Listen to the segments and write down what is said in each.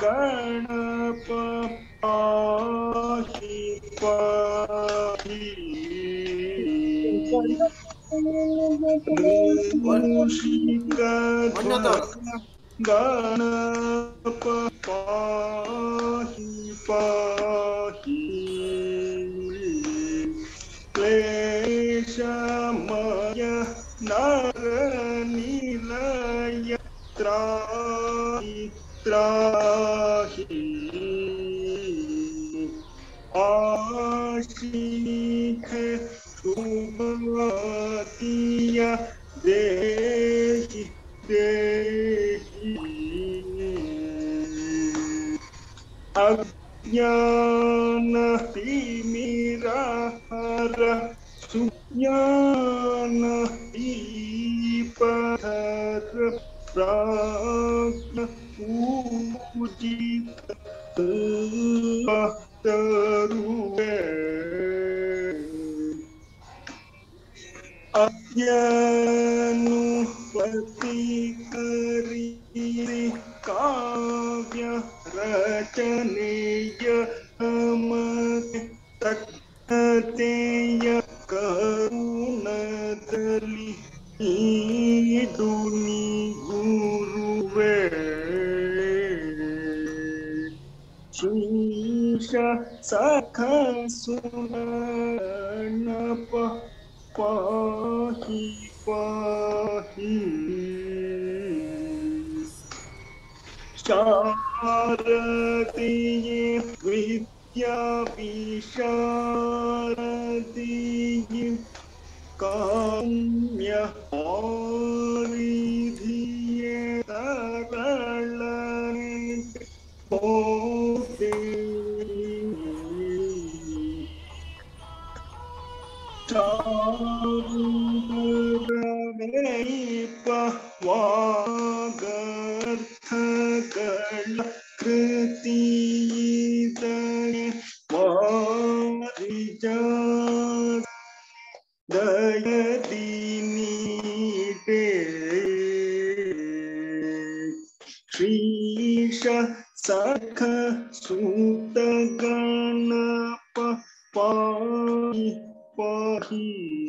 ಗಣಪ ಪಾಹಿ ಪಾಹಿ ಗಣಪ ಪಾಹಿ ಪಾಹಿ ಕ್ಲೇಶಮಯ ನರ ನಿಲಯ ತ್ರಾಹಿ ತ್ರಾಹಿ ಆಶೀಖ ಶುಭತಿಯ ದೇಹಿ ದೇಹಿ ಅಜ್ಞಾನ ತಿಮಿರಹರ ಸುಜ್ಞಾನ ದೀಪಧರ ಪ್ರಾಜ್ಞ ಪೂಜಿತ ತರುವೆ ಅಜ್ಞಾನುಪತಿ ಕರಿ ಕಾವ್ಯ ರಚನೆಯ ಮತೆ ತಕ್ಕತೆಯ ಕರುಣದಲ್ಲಿ ಈದು ನೀ ಗುರುವೇ ಶೀಶ ಸಖ ಸುನಪ ಪಾಹಿ ಪಾಹಿ ಶಾರದೆಯೇ ವಿದ್ಯಾ ವಿಶಾರದೆಯೇ ಕಾಮ್ಯ ಆರಿಧಿಯೇ ತರಳನೆ ಹೋದೆ ಚಾರುದರವೇಪ ವಾಗರ್ಥಗಳ ಕೃತಿಯಿದನೆ ವಾರಿಜ ದಯದಿ ನೀಡೆ ಶ್ರೀಶ ಸಖ ಸೂತ ಗಣಪ ಪಾಹಿ ಪಾಹಿ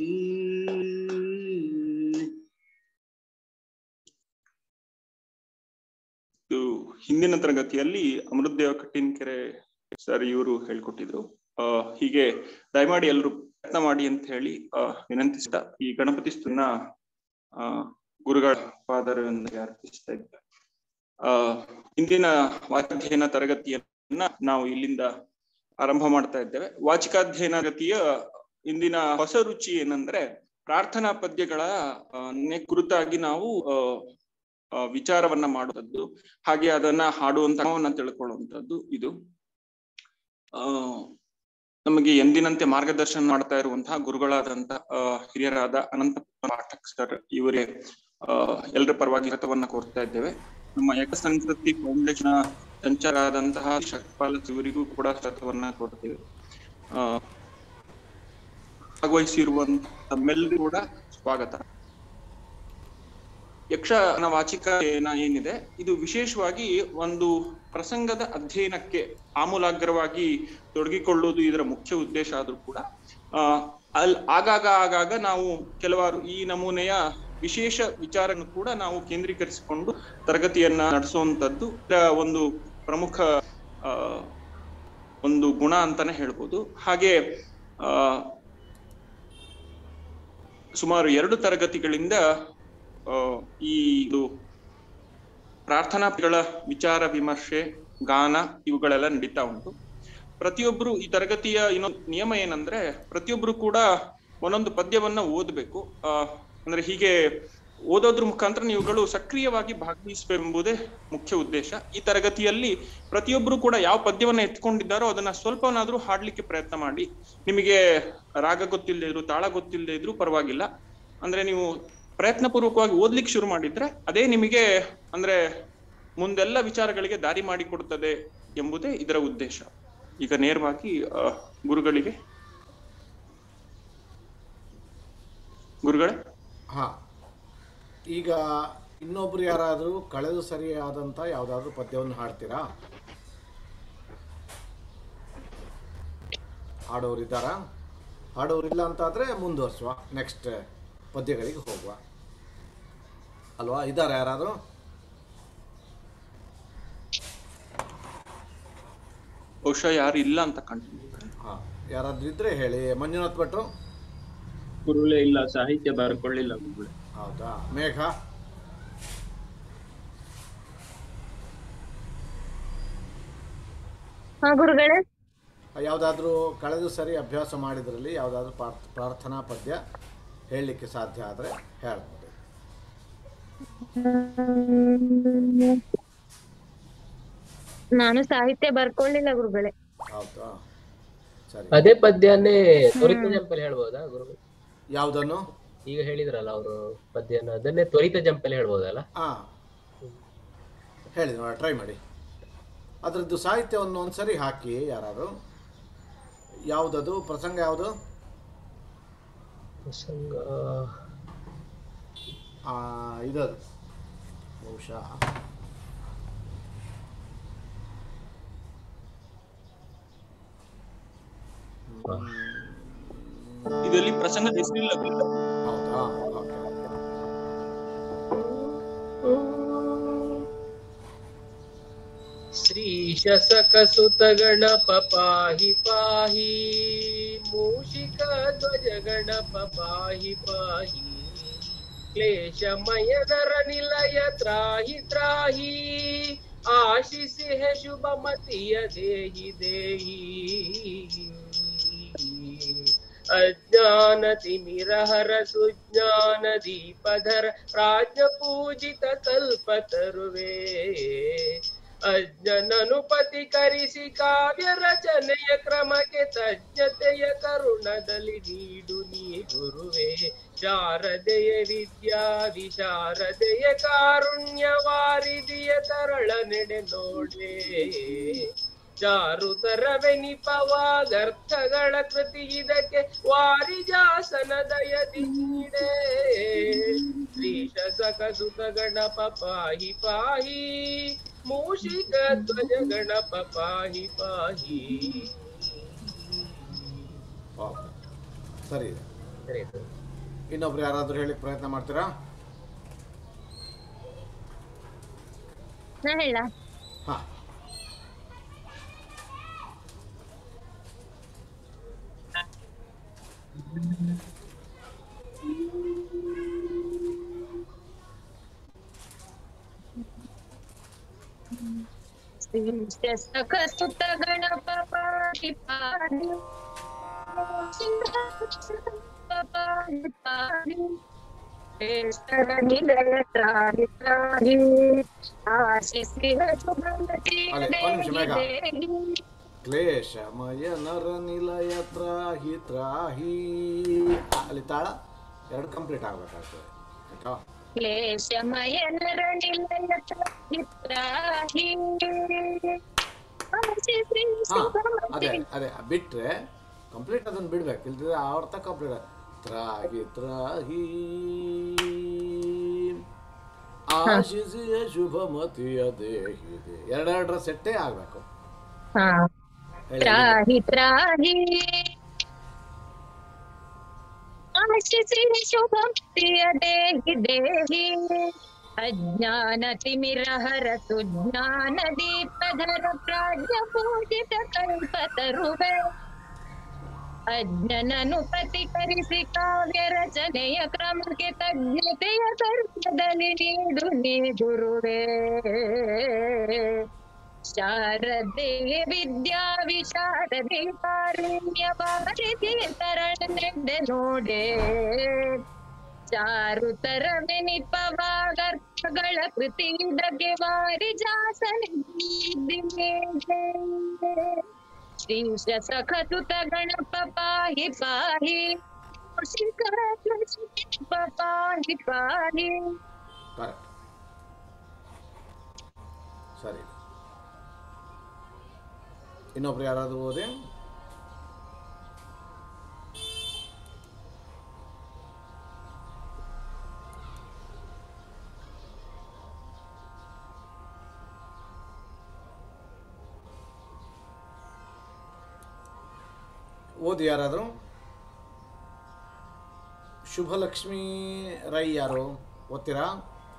ಇದು ಹಿಂದಿನ ತರಗತಿಯಲ್ಲಿ ಅಮೃತದೇವ ಕಟ್ಟಿನಕೆರೆ ಸರ್ ಇವರು ಹೇಳ್ಕೊಟ್ಟಿದ್ರು ಆ ಹೀಗೆ ದಯಮಾಡಿ ಎಲ್ಲರೂ ಪ್ರಯತ್ನ ಮಾಡಿ ಅಂತ ಹೇಳಿ ಆ ವಿನಂತಿಸ್ತಾ ಈ ಗಣಪತಿ ಸ್ತುತಿನ ಆ ಗುರುಗಳ ಪಾದರೊಂದಿಗೆ ಅರ್ಪಿಸ್ತಾ ಇದ್ದೆ ಆ ಇಂದಿನ ವಾಚಾಧ್ಯಯನ ತರಗತಿಯನ್ನ ನಾವು ಇಲ್ಲಿಂದ ಆರಂಭ ಮಾಡ್ತಾ ಇದ್ದೇವೆ ವಾಚಿಕಾಧ್ಯಯನ ಗತಿಯ ಇಂದಿನ ಹೊಸ ರುಚಿ ಏನಂದ್ರೆ ಪ್ರಾರ್ಥನಾ ಪದ್ಯಗಳ ಆ, ನೆ ಕುರಿತಾಗಿ ನಾವು ಆ, ಆ, ವಿಚಾರವನ್ನ ಮಾಡುವಂಥದ್ದು ಹಾಗೆ ಅದನ್ನ ಹಾಡುವಂತ ಕ್ರಮವನ್ನ ತಿಳ್ಕೊಳ್ಳುವಂಥದ್ದು ಇದು ಆ ನಮಗೆ ಎಂದಿನಂತೆ ಮಾರ್ಗದರ್ಶನ ಮಾಡ್ತಾ ಇರುವಂತಹ ಗುರುಗಳಾದಂತಹ ಆ, ಹಿರಿಯರಾದ ಅನಂತ ಪಾಠಕ್ ಸರ್ ಇವರೇ ಆ ಎಲ್ಲರ ಪರವಾಗಿ ಗತವನ್ನ ಕೋರ್ತಾ ಇದ್ದೇವೆ ನಮ್ಮ ಏಕ ಸಂಸ್ಕೃತಿ ಫೌಂಡೇಶನ್ ಸಂಚಾರ ಆದಂತಹ ಶಕ್ತಿಪಾಲ ಇವರಿಗೂ ಕೂಡ ಶತವನ್ನ ಕೊಡ್ತೇವೆ ಆ ಭಾಗವಹಿಸಿರುವಂತ ತಮ್ಮೆಲ್ಲರಿಗೂ ಕೂಡ ಸ್ವಾಗತ ಯಕ್ಷಗಾನ ವಾಚಿಕನ ಏನಿದೆ ಇದು ವಿಶೇಷವಾಗಿ ಒಂದು ಪ್ರಸಂಗದ ಅಧ್ಯಯನಕ್ಕೆ ಆಮೂಲಾಗ್ರವಾಗಿ ತೊಡಗಿಕೊಳ್ಳುವುದು ಇದರ ಮುಖ್ಯ ಉದ್ದೇಶ ಆದ್ರೂ ಕೂಡ ಆ ಅಲ್ ಆಗಾಗ ಆಗಾಗ ನಾವು ಕೆಲವಾರು ಈ ನಮೂನೆಯ ವಿಶೇಷ ವಿಚಾರನ್ನು ಕೂಡ ನಾವು ಕೇಂದ್ರೀಕರಿಸಿಕೊಂಡು ತರಗತಿಯನ್ನ ನಡೆಸುವಂತದ್ದು ಇದರ ಒಂದು ಪ್ರಮುಖ ಆ ಒಂದು ಗುಣ ಅಂತಾನೆ ಹೇಳ್ಬೋದು ಹಾಗೆ ಆ ಸುಮಾರು ಎರಡು ತರಗತಿಗಳಿಂದ ಆ, ಈ ಇದು ಪ್ರಾರ್ಥನಾಗಳ ವಿಚಾರ ವಿಮರ್ಶೆ ಗಾನ ಇವುಗಳೆಲ್ಲ ನಡೀತಾ ಉಂಟು ಪ್ರತಿಯೊಬ್ರು ಈ ತರಗತಿಯ ಇನ್ನೊಂದು ನಿಯಮ ಏನಂದ್ರೆ ಪ್ರತಿಯೊಬ್ರು ಕೂಡ ಒಂದೊಂದು ಪದ್ಯವನ್ನ ಓದ್ಬೇಕು ಆ ಅಂದ್ರೆ ಹೀಗೆ ಓದೋದ್ರ ಮುಖಾಂತರ ನೀವುಗಳು ಸಕ್ರಿಯವಾಗಿ ಭಾಗವಹಿಸಬೇಕೆಂಬುದೇ ಮುಖ್ಯ ಉದ್ದೇಶ ಈ ತರಗತಿಯಲ್ಲಿ ಪ್ರತಿಯೊಬ್ರು ಕೂಡ ಯಾವ ಪದ್ಯವನ್ನ ಎತ್ಕೊಂಡಿದ್ದಾರೋ ಅದನ್ನ ಸ್ವಲ್ಪನಾದ್ರೂ ಹಾಡ್ಲಿಕ್ಕೆ ಪ್ರಯತ್ನ ಮಾಡಿ ನಿಮಗೆ ರಾಗ ಗೊತ್ತಿಲ್ಲದೆ ಇದ್ರು ತಾಳ ಗೊತ್ತಿಲ್ಲದೆ ಇದ್ರು ಪರವಾಗಿಲ್ಲ ಅಂದ್ರೆ ನೀವು ಪ್ರಯತ್ನ ಪೂರ್ವಕವಾಗಿ ಓದ್ಲಿಕ್ಕೆ ಶುರು ಮಾಡಿದ್ರೆ ಅದೇ ನಿಮಗೆ ಅಂದ್ರೆ ಮುಂದೆಲ್ಲ ವಿಚಾರಗಳಿಗೆ ದಾರಿ ಮಾಡಿಕೊಡುತ್ತದೆ ಎಂಬುದೇ ಇದರ ಉದ್ದೇಶ ಈಗ ನೇರವಾಗಿ ಆ, ಗುರುಗಳಿಗೆ ಗುರುಗಳೇ ಹಾ ಈಗ ಇನ್ನೊಬ್ರು ಯಾರಾದರೂ ಕಳೆದು ಸರಿಯಾದಂಥ ಯಾವುದಾದ್ರೂ ಪದ್ಯವನ್ನು ಹಾಡ್ತೀರಾ ಹಾಡೋರು ಇದ್ದಾರಾ ಹಾಡೋರು ಇಲ್ಲ ಅಂತಾದರೆ ಮುಂದುವರ್ಸುವ ನೆಕ್ಸ್ಟ್ ಪದ್ಯಗಳಿಗೆ ಹೋಗುವ ಅಲ್ವಾ ಇದ್ದಾರೆ ಯಾರಾದರೂ ಬಹುಶಃ ಯಾರು ಇಲ್ಲ ಅಂತ ಕಾಣ್ತೀನಿ ಹಾಂ ಯಾರಾದ್ರೂ ಇದ್ದರೆ ಹೇಳಿ ಮಂಜುನಾಥ್ ಭಟ್ರು ಗುರುಗಳೇ ಇಲ್ಲ ಸಾಹಿತ್ಯ ಬರ್ಕೊಳ್ಳಿಲ್ಲ ಗುರುಗಳೇ ಹೌದಾ ಮೇಘ ಹಾ ಗುರುಗಳೇ ಯಾವುದಾದ್ರೂ ಕಳೆದು ಸರಿ ಅಭ್ಯಾಸ ಮಾಡಿದ್ರಲ್ಲಿ ಯಾವುದಾದ್ರೂ ಪ್ರಾರ್ಥ ಪ್ರಾರ್ಥನಾ ಪದ್ಯ ಹೇಳಲಿಕ್ಕೆ ಸಾಧ್ಯ ಆದರೆ ಹೇಳ್ಬೋದು ನಾನು ಸಾಹಿತ್ಯ ಬರ್ಕೊಳ್ಳಿಲ್ಲ ಗುರುಗಳೇ ಹೌದಾ ಸರಿ ಅದೇ ಪದ್ಯನೇ ತ್ವರಿತ ಜಂಪಲ್ಲಿ ಹೇಳ್ಬೋದಾ ಗುರು ಯಾವುದನ್ನು ಈಗ ಹೇಳಿದ್ರಲ್ಲ ಅವರು ಪದ್ಯನ ಅದನ್ನೇ ತ್ವರಿತ ಜಂಪಲ್ಲಿ ಹೇಳ್ಬೋದಲ್ಲ ಹಾಂ ಹೇಳಿ ನೋಡ ಟ್ರೈ ಮಾಡಿ ಅದರದ್ದು ಸಾಹಿತ್ಯವನ್ನು ಒಂದ್ಸರಿ ಹಾಕಿ ಯಾರು ಯಾವುದದು ಪ್ರಸಂಗ ಯಾವುದು ಪ್ರಸಂಗ ಆ, ಇದದು ಬಹುಶಃ ಇದರಲ್ಲಿ ಪ್ರಸಂಗದ ಹೆಸರಿಲ್ಲ ಗುರುಗಳೇ. ಹೌದಾ ಓಕೆ ಶ್ರೀಶ ಸಕಸುತ ಗಣಪ ಪಾಹಿ ಪಾಹಿ ಮೂಷಿಕ ಧ್ವಜ ಗಣಪ ಪಾಹಿ ಪಾಹಿ ಕ್ಲೇಶಮಯ ನರ ನಿಲಯ ತ್ರಾಹಿ ತ್ರಾಹಿ ಆಶಿಸಿ ಹೆ ಶುಭ ಮತಿಯ ದೇಹಿ ದೇಹಿ ಅಜ್ಞಾನ ತಿಮಿರ ಹರ ಸುಜ್ಞಾನ ದೀಪಧರ ರಾಜ್ಯ ಪೂಜಿತ ಕಲ್ಪ ತರುವೆ ಅಜ್ಞನನು ಪತಿಕರಿಸಿ ಕಾವ್ಯ ರಚನೆಯ ಕ್ರಮಕ್ಕೆ ತಜ್ಞತೆಯ ಕರುಣದಲ್ಲಿ ನೀಡು ನೀ ಗುರುವೇ ಶಾರದೆಯ ವಿದ್ಯಾ ವಿಶಾರದೆಯ ಕಾರುಣ್ಯ ವಾರಿದಿಯ ತರಳ ನೆಡೆ ನೋಡೆ ಚಾರುತರವೆನಿಪವಾಗರ್ಥಗಳ ಕೃತಿ ಇದಕ್ಕೆ ವಾರಿಜಾಸನ ದಯದಿ ನೀಡೆ ಶ್ರೀಶ ಸಕಸುತ ಗಣಪ ಪಾಹಿ ಪಾಹಿ ಮೂಷಿಕ ಧ್ವಜ ಗಣಪ ಪಾಹಿ ಪಾಹಿ ಓಕೆ ಸರಿ ಇದೆ ಸರಿ ಸರ್ ಇನ್ನೊಬ್ರು ಯಾರಾದರೂ ಹೇಳಿ ಪ್ರಯತ್ನ ಮಾಡ್ತೀರಾ ನಾ ಹೇಳ ಹಾಂ ಸಖಸುತ ಗಣಪ ಪಾಹಿ ಪಾಹಿ ಪಾಹಿ ಪಾಹಿ ಶ್ರೇಷ್ಠರ ನಿಲಯ ತ್ರಾಹಿ ತ್ರಾಹಿ ಆಶಿಸಿದ ಶುಭಮತಿ ಅಲ್ಲೇ, ಒಂದ್ ನಿಮಿಷ ಮೇಘ. ದೇಹಿ ಕ್ಲೇಶಮಯ ನರ ನಿಲಯ ತ್ರಾಹಿ ತ್ರಾಹಿ ಆ, ಅಲ್ಲಿ ತಾಳ ಎರಡು ಕಂಪ್ಲೀಟ್ ಆಗ್ಬೇಕಾಗ್ತದೆ ಆಯ್ತಾ ಕ್ಲೇಶಮಯ ನರ ನಿಲಯ ತ್ರಾಹಿ ತ್ರಾಹಿ ಆಶಿಸಿ ಹಾ ಅದೇ ಶುಭಮತಿ ಅದೇ ಬಿಟ್ರೆ ಕಂಪ್ಲೀಟ್ ಅದನ್ನ ಬಿಡ್ಬೇಕು ಇಲ್ದಿದ್ರೆ ಆವರ್ತ ಕಂಪ್ಲೀಟ್ ತ್ರಾಹಿ ತ್ರಾಹಿ ಆಶಿಸಿಯ ಶುಭಮತಿಯ ದೇಹಿದೆ ಎರಡೆರಡರ ಸೆಟ್ಟೇ ಆಗ್ಬೇಕು ಹಾ ಹೇಳಿ ತ್ರಾಹಿ ತ್ರಾಹಿ ಆಶಿಸಿ ಶುಭಮತಿಯ ದೇಹಿ ದೇಹಿ ಅಜ್ಞಾನ ತಿಮಿರ ಹರ ಸುಜ್ಞಾನ ದೀಪಧರ ಪ್ರಾಜ್ಞ ಪೂಜಿತ ಕಲ್ಪ ತರುವೆ ಅಜ್ಞನನು ಪ್ರತಿಕರಿಸಿ ಕಾವ್ಯ ರಚನೆಯ ಕ್ರಮಕ್ಕೆ ತಜ್ಞತೆಯ ಕರ್ಮದಲ್ಲಿ ನೀಡು ನೀ ಗುರುವೇ ಶಾರದೆ ವಿದ್ಯಾ ವಿಶಾರದೆ ಕಾರುಣ್ಯ ಭಾರತಿ ತರಣೆಂದೆ ನೋಡೆ ಚಾರು ತರವೆನಿಪವಾಗರ್ಥಗಳ ಕೃತಿ ಇದಕ್ಕೆ ವಾರಿ ಜಾಸನೆ ಶ್ರೀಶ ಸಖತುತ ಗಣಪ ಪಾಹಿ ಪಾಹಿ ಶಿಖರ ಪಾಹಿ ಪಾಹಿ ಕರೆಕ್ಟ್ ಸರಿ ಇನ್ನೊಬ್ರು ಯಾರಾದರೂ ಓದಿ ಓದಿ ಯಾರಾದರೂ ಶುಭಲಕ್ಷ್ಮಿ ರೈ ಯಾರು ಓದ್ತೀರಾ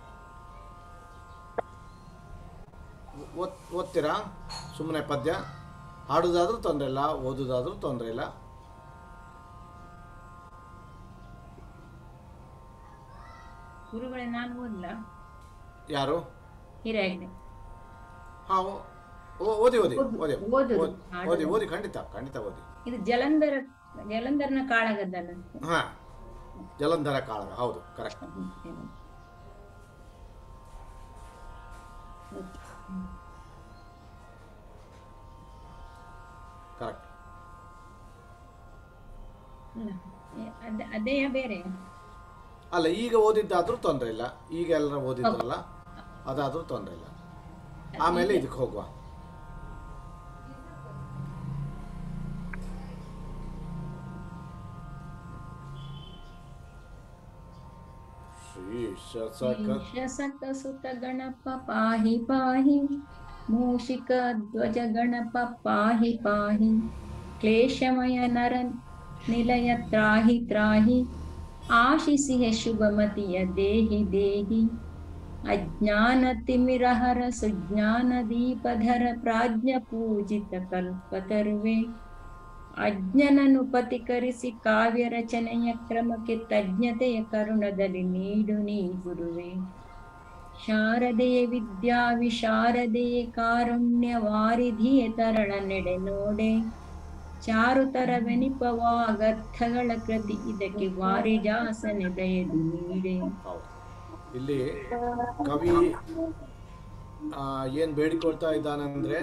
ಓದ್ ಓದ್ತೀರಾ ಸುಮ್ಮನೆ ಪದ್ಯ ಹಾಡೋದಾದ್ರೂ ತೊಂದರೆ ಇಲ್ಲ ಓದೋದಾದ್ರೂ ತೊಂದರೆ ಇಲ್ಲ ಗುರುಗಳೇ ನಾನು ಓದ್ಲ ಯಾರು ಹಿರಿಯಾಗಿದೆ ಹಾಂ ಓದಿ ಓದಿ ಓದು- ಓದಿ ಓದುದು, ಓದಿ ಹಾಡುದು. ಓದಿ ಓದಿ ಖಂಡಿತ ಖಂಡಿತ ಓದಿ ಇದು ಜಲಂಧರ ಜಲಂಧರ್ನ ಕಾಳಗದ್ದಲ್ಲ ಹಾಂ ಜಲಂಧರ ಕಾಳಗ ಹೌದು ಕರೆಕ್ಟ್ ಕರೆಕ್ಟ್ ಅದ- ಅದೇ ಬೇರೆ ಅಲ್ಲ ಈಗ ಓದಿದ್ದಾದ್ರೂ ತೊಂದರೆ ಇಲ್ಲ ಈಗ ಎಲ್ಲರ ಓದಿದ್ರಲ್ಲ ಅದಾದ್ರೂ ತೊಂದರೆ ಇಲ್ಲ ಆಮೇಲೆ ಇದಕ್ಕೆ ಹೋಗುವ ಶ್ರೀಶ ಸಕ ಸುತ ಗಣಪ ಪಾಹಿ ಪಾಹಿ ಮೂಷಿಕ ಧ್ವಜ ಗಣಪ ಪಾಹಿ ಪಾಹಿ ಕ್ಲೇಶಮಯ ನರ ನಿಲಯ ತ್ರಾಹಿ ತ್ರಾಹಿ ಆಶಿಸಿಹ ಶುಭಮತಿಯ ದೇಹಿ ದೇಹಿ ಅಜ್ಞಾನ ತಿಮಿರಹರ ಸುಜ್ಞಾನ ದೀಪಧರ ಪ್ರಾಜ್ಞ ಪೂಜಿತ ಕಲ್ಪತರುವೆ ಅಜ್ಞನನು ಪತಿಕರಿಸಿ ಕಾವ್ಯ ರಚನೆಯ ಕ್ರಮಕ್ಕೆ ತಜ್ಞತೆಯ ಕರುಣದಲ್ಲಿ ನೀಡು ನೀ ಗುರುವೆ ಶಾರದೆಯ ವಿದ್ಯಾ ವಿಶಾರದೆಯೇ ಕಾರುಣ್ಯ ವಾರಿಧಿಯ ತರಳ ನೆಡೆ ನೋಡೆ ಚಾರುತರವೆನಿಪವಾಗರ್ಥಗಳ ಕೃತಿ ಇದಕ್ಕೆ ವಾರಿಜಾಸನೆ ದಯದು ನೀಡೆ ಹೌದು ಇಲ್ಲಿ ಕವಿ ಆ, ಏನ್ ಬೇಡಿಕೊಳ್ತಾ ಇದ್ದಾನಂದ್ರೆ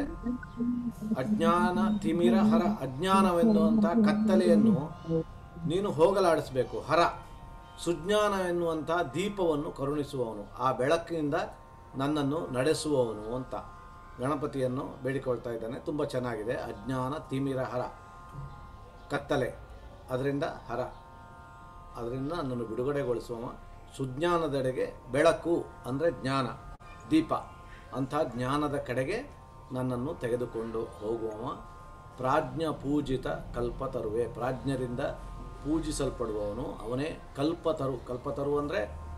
ಅಜ್ಞಾನ ತಿಮಿರ ಹರ ಅಜ್ಞಾನವೆನ್ನುವಂಥ ಕತ್ತಲೆಯನ್ನು ನೀನು ಹೋಗಲಾಡಿಸಬೇಕು ಹರ ಸುಜ್ಞಾನ ಎನ್ನುವಂಥ ದೀಪವನ್ನು ಕರುಣಿಸುವವನು ಆ ಬೆಳಕಿನಿಂದ ನನ್ನನ್ನು ನಡೆಸುವವನು ಅಂತ ಗಣಪತಿಯನ್ನು ಬೇಡಿಕೊಳ್ತಾ ಇದ್ದಾನೆ ತುಂಬ ಚೆನ್ನಾಗಿದೆ ಅಜ್ಞಾನ ತಿಮಿರ ಹರ ಕತ್ತಲೆ ಅದರಿಂದ ಹರ ಅದರಿಂದ ನನ್ನನ್ನು ಬಿಡುಗಡೆಗೊಳಿಸುವ ಸುಜ್ಞಾನದೆಡೆಗೆ ಬೆಳಕು ಅಂದರೆ ಜ್ಞಾನ ದೀಪ ಅಂಥ ಜ್ಞಾನದ ಕಡೆಗೆ ನನ್ನನ್ನು ತೆಗೆದುಕೊಂಡು ಹೋಗುವವ ಪ್ರಾಜ್ಞ ಪೂಜಿತ ಕಲ್ಪತರುವೆ ಪ್ರಾಜ್ಞರಿಂದ ಪೂಜಿಸಲ್ಪಡುವವನು ಅವನೇ ಕಲ್ಪತರು ಕಲ್ಪತರು ಅಂದರೆ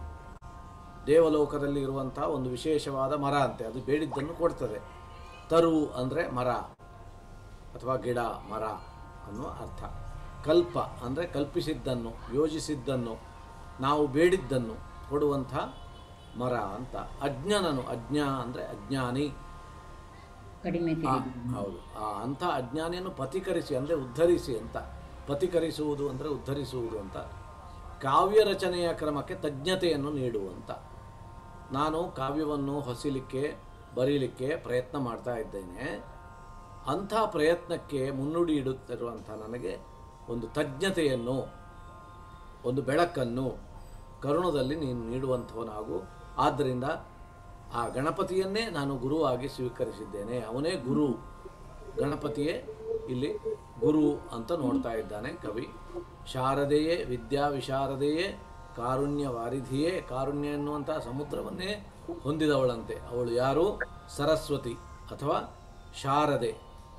ದೇವಲೋಕದಲ್ಲಿ ಇರುವಂಥ ಒಂದು ವಿಶೇಷವಾದ ಮರ ಅಂತೆ ಅದು ಬೇಡಿದ್ದನ್ನು ಕೊಡ್ತದೆ ತರು ಅಂದರೆ ಮರ ಅಥವಾ ಗಿಡ ಮರ ಅನ್ನುವ ಅರ್ಥ ಕಲ್ಪ ಅಂದರೆ ಕಲ್ಪಿಸಿದ್ದನ್ನು ಯೋಜಿಸಿದ್ದನ್ನು ನಾವು ಬೇಡಿದ್ದನ್ನು ಕೊಡುವಂಥ ಮರ ಅಂತ ಅಜ್ಞಾನನು ಅಜ್ಞ ಅಂದರೆ ಅಜ್ಞಾನಿ ಕಡಿಮೆ ಆ, ತಿಳಿದು ಹೌದು ಆ ಅಂಥ ಅಜ್ಞಾನಿಯನ್ನು ಪಥಿಕರಿಸಿ ಅಂದರೆ ಉದ್ಧರಿಸಿ ಅಂತ ಪಥಿಕರಿಸುವುದು ಅಂದರೆ ಉದ್ಧರಿಸುವುದು ಅಂತ ಕಾವ್ಯ ರಚನೆಯ ಕ್ರಮಕ್ಕೆ ತಜ್ಞತೆಯನ್ನು ನೀಡುವಂತ ನಾನು ಕಾವ್ಯವನ್ನು ಹೊಸಿಲಿಕ್ಕೆ ಬರೀಲಿಕ್ಕೆ ಪ್ರಯತ್ನ ಮಾಡ್ತಾ ಇದ್ದೇನೆ ಅಂಥ ಪ್ರಯತ್ನಕ್ಕೆ ಮುನ್ನುಡಿ ಇಡುತ್ತಿರುವಂಥ ನನಗೆ ಒಂದು ತಜ್ಞತೆಯನ್ನು ಒಂದು ಬೆಳಕನ್ನು ಕರುಣದಲ್ಲಿ ನೀನು ನೀಡುವಂಥವನಾಗು ಆದ್ದರಿಂದ ಆ ಗಣಪತಿಯನ್ನೇ ನಾನು ಗುರುವಾಗಿ ಸ್ವೀಕರಿಸಿದ್ದೇನೆ ಅವನೇ ಗುರು ಗಣಪತಿಯೇ ಇಲ್ಲಿ ಗುರು ಅಂತ ನೋಡ್ತಾ ಇದ್ದಾನೆ ಕವಿ ಶಾರದೆಯೇ ವಿದ್ಯಾ ವಿಶಾರದೆಯೇ ಕಾರುಣ್ಯ ವಾರಿಧಿಯೇ ಕಾರುಣ್ಯ ಎನ್ನುವಂಥ ಸಮುದ್ರವನ್ನೇ ಹೊಂದಿದವಳಂತೆ ಅವಳು ಯಾರು ಸರಸ್ವತಿ ಅಥವಾ ಶಾರದೆ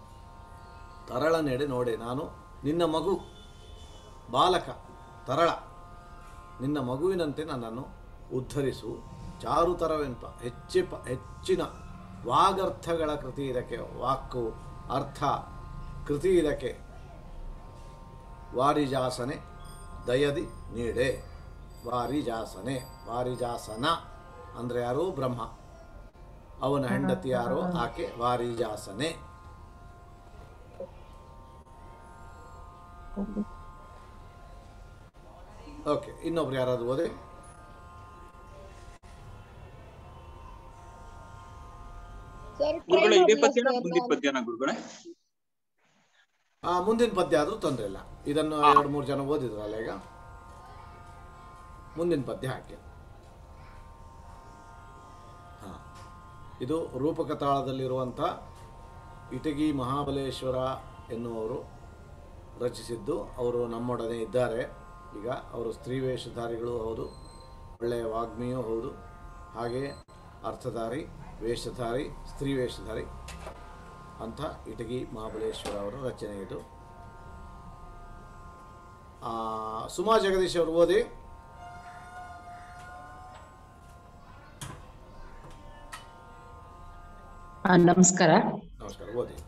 ತರಳ ನೆಡೆ ನೋಡೆ ನಾನು ನಿನ್ನ ಮಗು ಬಾಲಕ ತರಳ ನಿನ್ನ ಮಗುವಿನಂತೆ ನನ್ನನ್ನು ಉದ್ಧರಿಸು ಚಾರುತರವೆಂಪ ಹೆಚ್ಚಿಪ ಹೆಚ್ಚಿನ ವಾಗರ್ಥಗಳ ಕೃತಿ ಇದಕ್ಕೆ ವಾಕು ಅರ್ಥ ಕೃತಿ ಇದಕ್ಕೆ ವಾರಿಜಾಸನೆ ದಯದಿ ನೀಡೆ ವಾರಿಜಾಸನೆ ವಾರಿಜಾಸನ ಅಂದರೆ ಯಾರು ಬ್ರಹ್ಮ ಅವನ ಹೆಂಡತಿ ಯಾರೋ ಆಕೆ ವಾರಿಜಾಸನೆ ಓಕೆ ಇನ್ನೊಬ್ರು ಯಾರಾದ್ರು ಓದಿ ಸರ್ ಗುರುಗಳೇ ಇದೇ ಪದ್ಯನ ಮುಂದಿನ ಪದ್ಯನ ಗುರುಗಳೇ ಆ ಮುಂದಿನ ಪದ್ಯ ಆದರೂ ತೊಂದರೆ ಇಲ್ಲ ಇದನ್ನು ಎರಡು ಮೂರು ಜನ ಓದಿದ್ರಲ್ಲ ಈಗ ಮುಂದಿನ ಪದ್ಯ ಹಾಕಿ ಹಾ ಇದು ರೂಪಕ ತಾಳದಲ್ಲಿರುವಂಥ ಇಟಗಿ ಮಹಾಬಲೇಶ್ವರ ಎನ್ನುವರು ರಚಿಸಿದ್ದು ಅವರು ನಮ್ಮೊಡನೆ ಇದ್ದಾರೆ ಈಗ ಅವರು ಸ್ತ್ರೀ ವೇಷಧಾರಿಗಳು ಹೌದು ಒಳ್ಳೆಯ ವಾಗ್ಮಿಯೂ ಹೌದು ಹಾಗೆ ಅರ್ಥಧಾರಿ ವೇಷಧಾರಿ ಸ್ತ್ರೀ ವೇಷಧಾರಿ ಅಂತ ಇಟಗಿ ಮಹಾಬಲೇಶ್ವರ ಅವರ ರಚನೆ ಇದು ಆ, ಸುಮಾ ಜಗದೀಶ್ ಅವರು ಓದಿ ಆ, ನಮಸ್ಕಾರ ನಮಸ್ಕಾರ ಓದಿ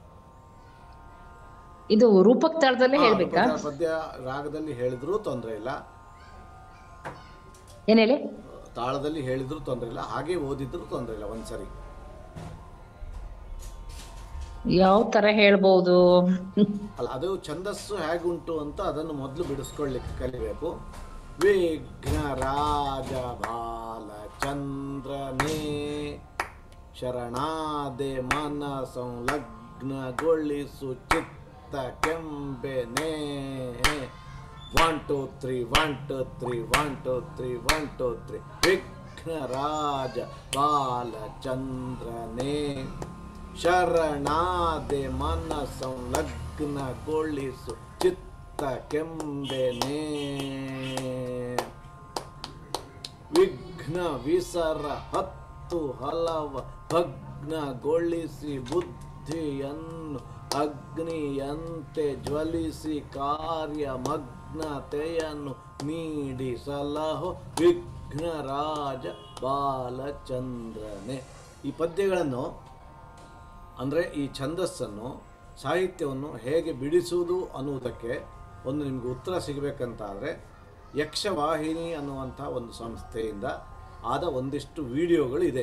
ಇದು ರೂಪಕ್ ತಾಳದಲ್ಲೇ ಹಾ, ಹೇಳ್ಬೇಕಾ ರೂಪಕ ಪದ್ಯ ರಾಗದಲ್ಲಿ ಹೇಳಿದ್ರೂ ತೊಂದರೆ ಇಲ್ಲ ಏನ್ ಹೇಳಿ ತಾಳದಲ್ಲಿ ಹೇಳಿದ್ರೂ ತೊಂದರೆ ಇಲ್ಲ ಹಾಗೆ ಓದಿದ್ರೂ ತೊಂದರೆ ಇಲ್ಲ ಒಂದ್ಸರಿ ಯಾವ ತರ ಹೇಳ್ಬಹುದು ಅಲ್ಲ ಅದು ಛಂದಸ್ಸು ಹೇಗುಂಟು ಅಂತ ಅದನ್ನು ಮೊದಲು ಬಿಡಿಸ್ಕೊಳ್ಳಿಕ್ಕೆ ಕಲಿಬೇಕು ವಿಘ್ನ ರಾಜ ಬಾಲ ಚಂದ್ರನೇ ಶರಣಾದೆ ಮನ ಸಂಲಗ್ನಗೊಳಿಸು ಚಿತ್ತ ಕೆಂಬೆನೇ one two three one two three one two three one two three ವಿಘ್ನ ರಾಜ ಬಾಲ ಚಂದ್ರನೇ ಶರಣಾದೆ ಮನ ಸಂಲಗ್ನಗೊಳಿಸು ಚಿತ್ತ ಕೆಂಬೆನೇ ವಿಘ್ನ ವಿಸರ ಹತ್ತು ಹಲವ ಭಗ್ನಗೊಳಿಸಿ ಬುದ್ಧಿಯನ್ನು ಅಗ್ನಿಯಂತೆ ಜ್ವಲಿಸಿ ಕಾರ್ಯ ಮಗ್ನತೆಯನ್ನು ನೀಡಿ ಸಲಹೋ ವಿಘ್ನರಾಜ ಬಾಲಚಂದ್ರನೇ ಈ ಪದ್ಯಗಳನ್ನು ಅಂದರೆ ಈ ಛಂದಸ್ಸನ್ನು ಸಾಹಿತ್ಯವನ್ನು ಹೇಗೆ ಬಿಡಿಸುವುದು ಅನ್ನುವುದಕ್ಕೆ ಒಂದು ನಿಮಗೆ ಉತ್ತರ ಸಿಗಬೇಕಂತಾದರೆ ಯಕ್ಷವಾಹಿನಿ ಅನ್ನುವಂಥ ಒಂದು ಸಂಸ್ಥೆಯಿಂದ ಆದ ಒಂದಿಷ್ಟು ವಿಡಿಯೋಗಳಿದೆ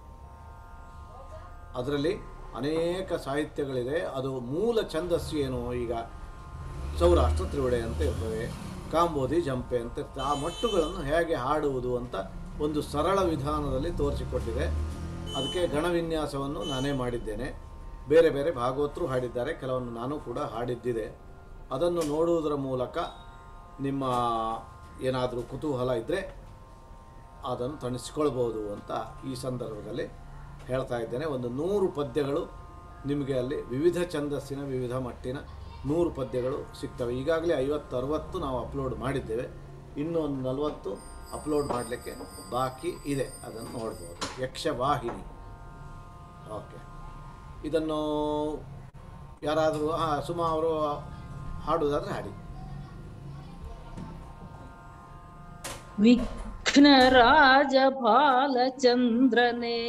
ಅದರಲ್ಲಿ ಅನೇಕ ಸಾಹಿತ್ಯಗಳಿದೆ ಅದು ಮೂಲ ಛಂದಸ್ಸು ಏನು ಈಗ ಸೌರಾಷ್ಟ್ರ ತ್ರಿವಡೆ ಅಂತ ಇರ್ತವೆ ಕಾಂಬೋದಿ ಜಂಪೆ ಅಂತ ಇರ್ತವೆ ಆ ಮಟ್ಟುಗಳನ್ನು ಹೇಗೆ ಹಾಡುವುದು ಅಂತ ಒಂದು ಸರಳ ವಿಧಾನದಲ್ಲಿ ತೋರಿಸಿಕೊಟ್ಟಿದೆ ಅದಕ್ಕೆ ಗಣವಿನ್ಯಾಸವನ್ನು ನಾನೇ ಮಾಡಿದ್ದೇನೆ ಬೇರೆ ಬೇರೆ ಭಾಗವತರು ಹಾಡಿದ್ದಾರೆ ಕೆಲವನ್ನು ನಾನು ಕೂಡ ಹಾಡಿದ್ದಿದೆ ಅದನ್ನು ನೋಡುವುದರ ಮೂಲಕ ನಿಮ್ಮ ಏನಾದರೂ ಕುತೂಹಲ ಇದ್ದರೆ ಅದನ್ನು ತಣಿಸ್ಕೊಳ್ಬೋದು ಅಂತ ಈ ಸಂದರ್ಭದಲ್ಲಿ ಹೇಳ್ತಾ ಇದ್ದೇನೆ ಒಂದು ನೂರು ಪದ್ಯಗಳು ನಿಮಗೆ ಅಲ್ಲಿ ವಿವಿಧ ಛಂದಸ್ಸಿನ ವಿವಿಧ ಮಟ್ಟಿನ ನೂರು ಪದ್ಯಗಳು ಸಿಗ್ತವೆ ಈಗಾಗಲೇ ಐವತ್ತು ಅರವತ್ತು ನಾವು ಅಪ್ಲೋಡ್ ಮಾಡಿದ್ದೇವೆ ಇನ್ನೂ ಒಂದು ನಲವತ್ತು ಅಪ್ಲೋಡ್ ಮಾಡಲಿಕ್ಕೆ ಬಾಕಿ ಇದೆ ಅದನ್ನು ನೋಡ್ಬೋದು ಯಕ್ಷವಾಹಿನಿ ಓಕೆ ಇದನ್ನು ಯಾರಾದರೂ ಹಾಂ ಸುಮಾ ಅವರು ಹಾಡುವುದಾದ್ರೆ ಹಾಡಿ ವಿಘ್ನ ರಾಜ ಬಾಲಚಂದ್ರನೇ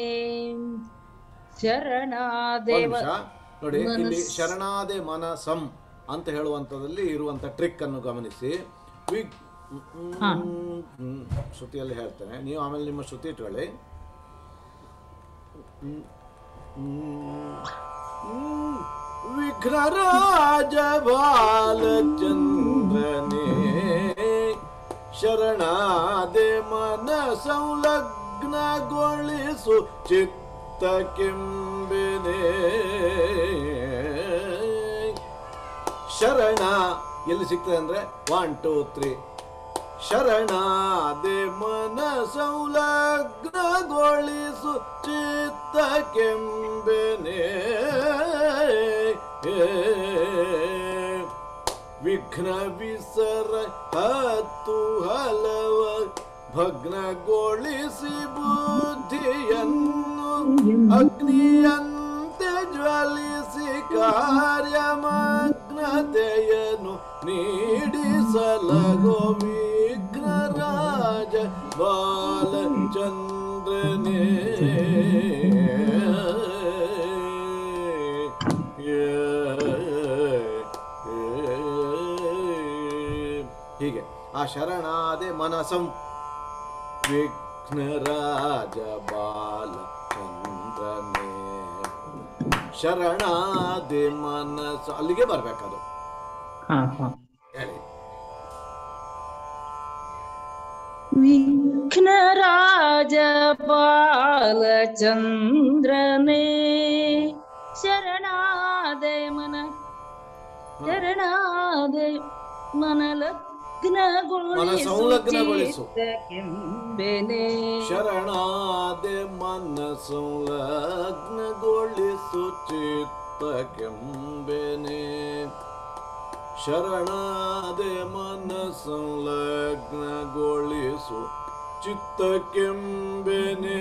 ಶರಣಾದೇವ ಒಂದು ನಿಮಿಷ ನೋಡಿ ಇಲ್ಲಿ ಮನಸ್- ಶರಣಾದೆ ಮನಸಂ ಅಂತ ಹೇಳುವಂಥದ್ದಲ್ಲಿ ಇರುವಂಥ ಟ್ರಿಕ್ ಅನ್ನು ಗಮನಿಸಿ ವಿಗ್ ಹಾ. ಹ್ಮ್, ಶ್ರುತಿಯಲ್ಲಿ ಹೇಳ್ತೇನೆ ನೀವು ಆಮೇಲೆ ನಿಮ್ಮ ಶ್ರುತಿ ಇಟ್ಕೊಳ್ಳಿ ಹ್ಮ್, ಹ್ಮ್, ಹ್ಮ್. ವಿಘ್ನರಾಜ ಬಾಲಚಂದ್ರನೇ ಶರಣಾದೆ ಮನ ಸಂಲಗ್ನಗೊಳಿಸು ಚಿತ್ತ ಕೆಂಬೆನೆ ಶರಣ ಎಲ್ಲಿ ಸಿಗ್ತದೆ ಅಂದ್ರೆ ಒನ್ ಟೂ ತ್ರೀ ಶರಣಾದೆ ಮನ ಸಂಲಗ್ನಗೊಳಿಸು ಚಿತ್ತ ಕೆಂಬೆನೆ ವಿಘ್ನ ವಿಸರ ಹತ್ತು ಹಲವ ಭಗ್ನಗೊಳಿಸಿ ಬುದ್ಧಿಯನ್ನು ಅಗ್ನಿಯಂತೆ ಜ್ವಲಿಸಿ ಕಾರ್ಯಮಗ್ನತೆಯನ್ನು ನೀಡಿಸಲಗೋ ವಿಘ್ನರಾಜ ಬಾಲಚಂದ್ರನೇ ಹೀಗೆ ಆ ಶರಣಾದೆ ಮನಸಂ ವಿಘ್ನರಾಜ ಬಾಲ ಚಂದ್ರನೇ ಶರಣಾದೆ ಮನಸ್ಸು ಅಲ್ಲಿಗೆ ಬರ್ಬೇಕದು ಹಾ ಹಾ ಹೇಳಿ ವಿಘ್ನ ರಾಜ ಬಾಲಚಂದ್ರನೇ ಶರಣಾದೆ ಮನ ಶರಣಾದೆ ಮನ ಮನ ಸಂಲಗ್ನಗೊಳಿಸು. ಕೆಂಬೆನೆ ಶರಣಾದೆ ಮನಸ್ಸು ಲಗ್ನಗೊಳಿಸು ಚಿತ್ತ ಕೆಂಬೆನೆ ಶರಣಾದೆ ಮನಸ್ಸು ಲಗ್ನಗೊಳಿಸು ಚಿತ್ತ ಕೆಂಬೆನೆ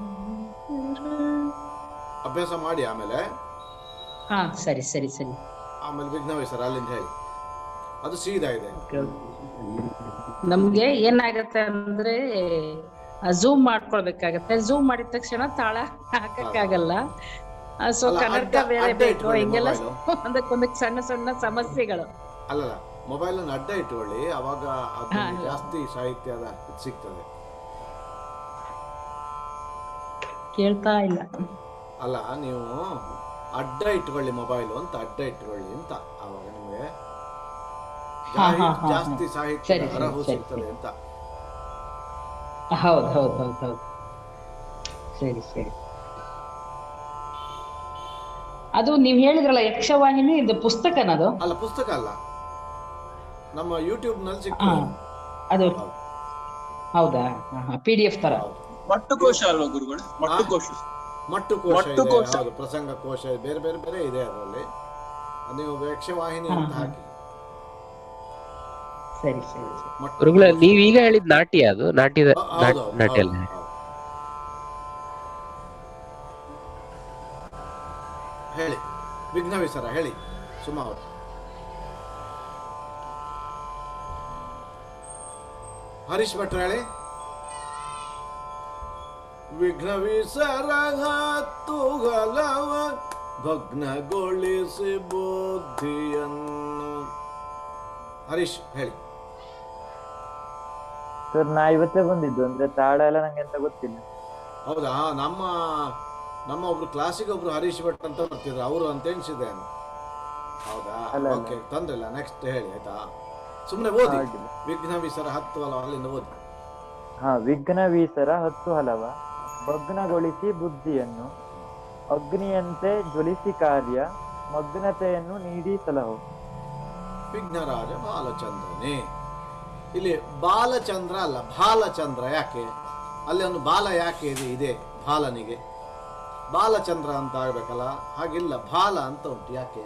ಅಭ್ಯಾಸ ಮಾಡಿ ಆಮೇಲೆ ಹಾ ಸರಿ ಸರಿ ಸರಿ ಆಮೇಲೆ ವಿಘ್ನವೇಶ್ವರ ಅಲ್ಲಿಂದ ಹೇಳಿ ಅದು ಸೀದಾ ಇದೆ ನಮ್ಗೆ ಏನಾಗತ್ತೆ ಅಂದ್ರೆ ಝೂಮ್ ಮಾಡ್ಕೊಳ್ಬೇಕಾಗತ್ತೆ ಝೂಮ್ ಮಾಡಿದ ತಕ್ಷಣ ತಾಳ ಹಾಕಕ್ಕಾಗಲ್ಲ ಸೊ ಅಲ್ಲ, ಕನ್ನಡಕ ಅಡ್ಡ- ಬೇರೆ ಅಡ್ಡ ಬೇಕು ಇಟ್ಕೊಳ್ಳಿ ಹಿಂಗೆಲ್ಲ mobile. ಒಂದಕ್ಕೊಂದಕ್ಕೆ ಸಣ್ಣ ಸಣ್ಣ ಸಮಸ್ಯೆಗಳು ಅಲ್ಲಲ್ಲ ಮೊಬೈಲ್ ಅನ್ನು ಅಡ್ಡ ಇಟ್ಕೊಳ್ಳಿ ಅವಾಗ ಅದು ಹಾ. ಜಾಸ್ತಿ ಸಾಹಿತ್ಯದ ಇದು ಸಿಗ್ತದೆ ಕೇಳ್ತಾ ಇಲ್ಲ ಅಲ್ಲ ನೀವು ಅಡ್ಡ ಇಟ್ಕೊಳ್ಳಿ ಮೊಬೈಲ್ ಅಂತ ಅಡ್ಡ ಇಟ್ಕೊಳ್ಳಿ ಅಂತ ಅವಾಗ ನಿಮಗೆ ಹಾ, ಹಾ, ಹಾ, ಹಾ. ಜಾಸ್ತಿ ಸಾಹಿತ್ಯ ಸರಿ, ಸರಿ, ಹರಹು ಸರಿ, ಸಿಗ್ತದೆ ಅಂತ ಹೌದು ಹೌದು ಹೌದು ಹೌದು ಸರಿ ಸರಿ ಅದು ನೀವ್ ಹೇಳಿದ್ರಲ್ಲ ಯಕ್ಷವಾಹಿನಿ ಇದು ಪುಸ್ತಕನದು ಅಲ್ಲ ಪುಸ್ತಕ ಅಲ್ಲ ನಮ್ಮ ಯೂಟ್ಯೂಬ್ ನಲ್ಲಿ ಹಾ ಸಿಗ್ತದೆ ಅದು ಹೌದಾ ಪಿ ಡಿ ಎಫ್ ತರ ಮಟ್ಟುಕೋಶ ಅಲ್ವಾ ಗುರುಗಳು ಮಟ್ಟುಕೋಶ ಮಟ್ಟು ಕೋಶ ಮಟ್ಟು ಇದೆ, ಕೋಶ. ಹೌದು ಪ್ರಸಂಗ ಕೋಶ ಇದೆ, ಬೇರೆ ಬೇರೆ ಬೇರೆ ಇದೆ ಅದರಲ್ಲಿ ಅದು ನೀವು ಯಕ್ಷವಾಹಿನಿ ಅಂತ ಹಾ, ಹಾ. ಹಾಕಿ ಸರಿ ಸರಿ ಸರಿ ಮಟ್ಟು ಗುರುಗಳ ಕೋಶ. ನೀವ್ ಈಗ ಹೇಳಿದ್ ನಾಟ್ಯ ಅದು ನಾಟ್ಯದ ಹೌದು, ನಾಟ್- ಹೌದು, ನಾಟ್ಯ ಅಲ್ಲ ಹೌದು. ಹೇಳಿ ವಿಘ್ನವಿಸರ ಹೇಳಿ ಸುಮಾ ಅವರು ಹರೀಶ್ ಭಟ್ರು ಹೇಳಿ ವಿಘ್ನವಿಸರ ಹತ್ತುಗಲವ ಭಗ್ನಗೊಳಿಸಿ ಬುದ್ಧಿಯನ್ನು ಹರೀಶ್ ಹೇಳಿ ಸರ್ ನಾ ಇವತ್ತೇ ಬಂದಿದ್ದು ಅಂದ್ರೆ ತಾಳ ಎಲ್ಲ ನಂಗೆ ಅಂತ ಗೊತ್ತಿಲ್ಲ ಹೌದಾ ನಮ್ಮ ನಮ್ಮ ಒಬ್ರು ಕ್ಲಾಸಿಗೆ ಒಬ್ರು ಹರೀಶ್ ಭಟ್ ಅಂತ ಬರ್ತಿದ್ರು ಅವರು ಅಂತ ಎಣಿಸಿದೆ ಹೌದಾ ಅಲ್ಲ, ಅಲ್ಲ. ಓಕೆ ತೊಂದ್ರೆ ನೆಕ್ಸ್ಟ್ ಹೇಳಿ ಆಯ್ತಾ ಸುಮ್ಮನೆ ಓದಿ ಹಾಗೆ. ವಿಘ್ನ ವಿಸರ ಹತ್ತು ಅಲ್ಲ ಅಲ್ಲಿಂದ ಓದಿ ಹಾ ವಿಘ್ನ ವೀಸರ ಹತ್ತು ಹಲವ ಭಗ್ನಗೊಳಿಸಿ ಬುದ್ಧಿಯನ್ನು ಅಗ್ನಿಯಂತೆ ಜ್ವಲಿಸಿ ಕಾರ್ಯ ಮಗ್ನತೆಯನ್ನು ನೀಡಿ ಸಲಹು ವಿಘ್ನರಾಜ ಬಾಲಚಂದ್ರನೇ ಇಲ್ಲಿ ಬಾಲಚಂದ್ರ ಅಲ್ಲ ಬಾಲಚಂದ್ರ ಯಾಕೆ ಅಲ್ಲಿ ಒಂದು ಬಾಲ ಯಾಕೆ ಇದೆ ಇದೆ ಬಾಲನಿಗೆ ಬಾಲಚಂದ್ರ ಅಂತ ಆಗ್ಬೇಕಲ್ಲ ಹಾಗಿಲ್ಲ ಬಾಲ ಅಂತ ಉಂಟು ಯಾಕೆ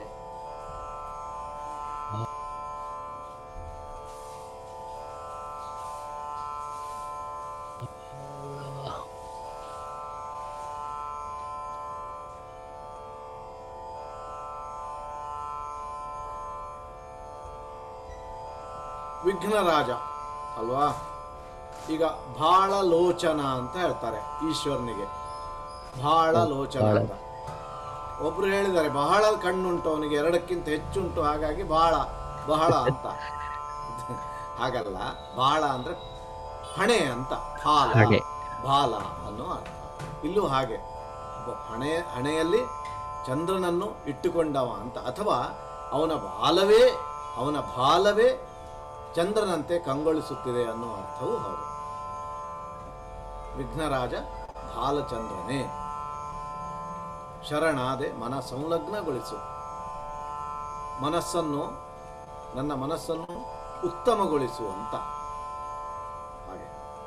ವಿಘ್ನರಾಜ ಅಲ್ವಾ ಈಗ ಬಾಳ ಲೋಚನ ಅಂತ ಹೇಳ್ತಾರೆ ಈಶ್ವರನಿಗೆ ಬಾಳ ಲೋಚನ ಬಾಳ. ಅಂತ ಒಬ್ರು ಹೇಳಿದ್ದಾರೆ ಬಹಳ ಕಣ್ಣುಂಟು ಅವನಿಗೆ ಎರಡಕ್ಕಿಂತ ಹೆಚ್ಚುಂಟು ಹಾಗಾಗಿ ಬಹಳ ಬಹಳ ಅಂತ ಹಾಗಲ್ಲ ಬಾಳ ಅಂದ್ರೆ ಹಣೆ ಅಂತ ಬಾಲ ಹಣೆ. ಬಾಲ ಅನ್ನೋ ಅರ್ಥ ಇಲ್ಲೂ ಹಾಗೆ ಒಬ್ಬ ಹಣೆ ಹಣೆಯಲ್ಲಿ ಚಂದ್ರನನ್ನು ಇಟ್ಟುಕೊಂಡವ ಅಂತ ಅಥವಾ ಅವನ ಬಾಲವೇ ಅವನ ಬಾಲವೇ ಚಂದ್ರನಂತೆ ಕಂಗೊಳಿಸುತ್ತಿದೆ ಅನ್ನುವ ಅರ್ಥವೂ ಹೌದು ವಿಘ್ನರಾಜ ಬಾಲಚಂದ್ರನೇ ಶರಣಾದೆ ಮನ ಸಂಲಗ್ನಗೊಳಿಸು ಮನಸ್ಸನ್ನು ನನ್ನ ಮನಸ್ಸನ್ನು ಉತ್ತಮಗೊಳಿಸು ಅಂತ ಹಾಗೆ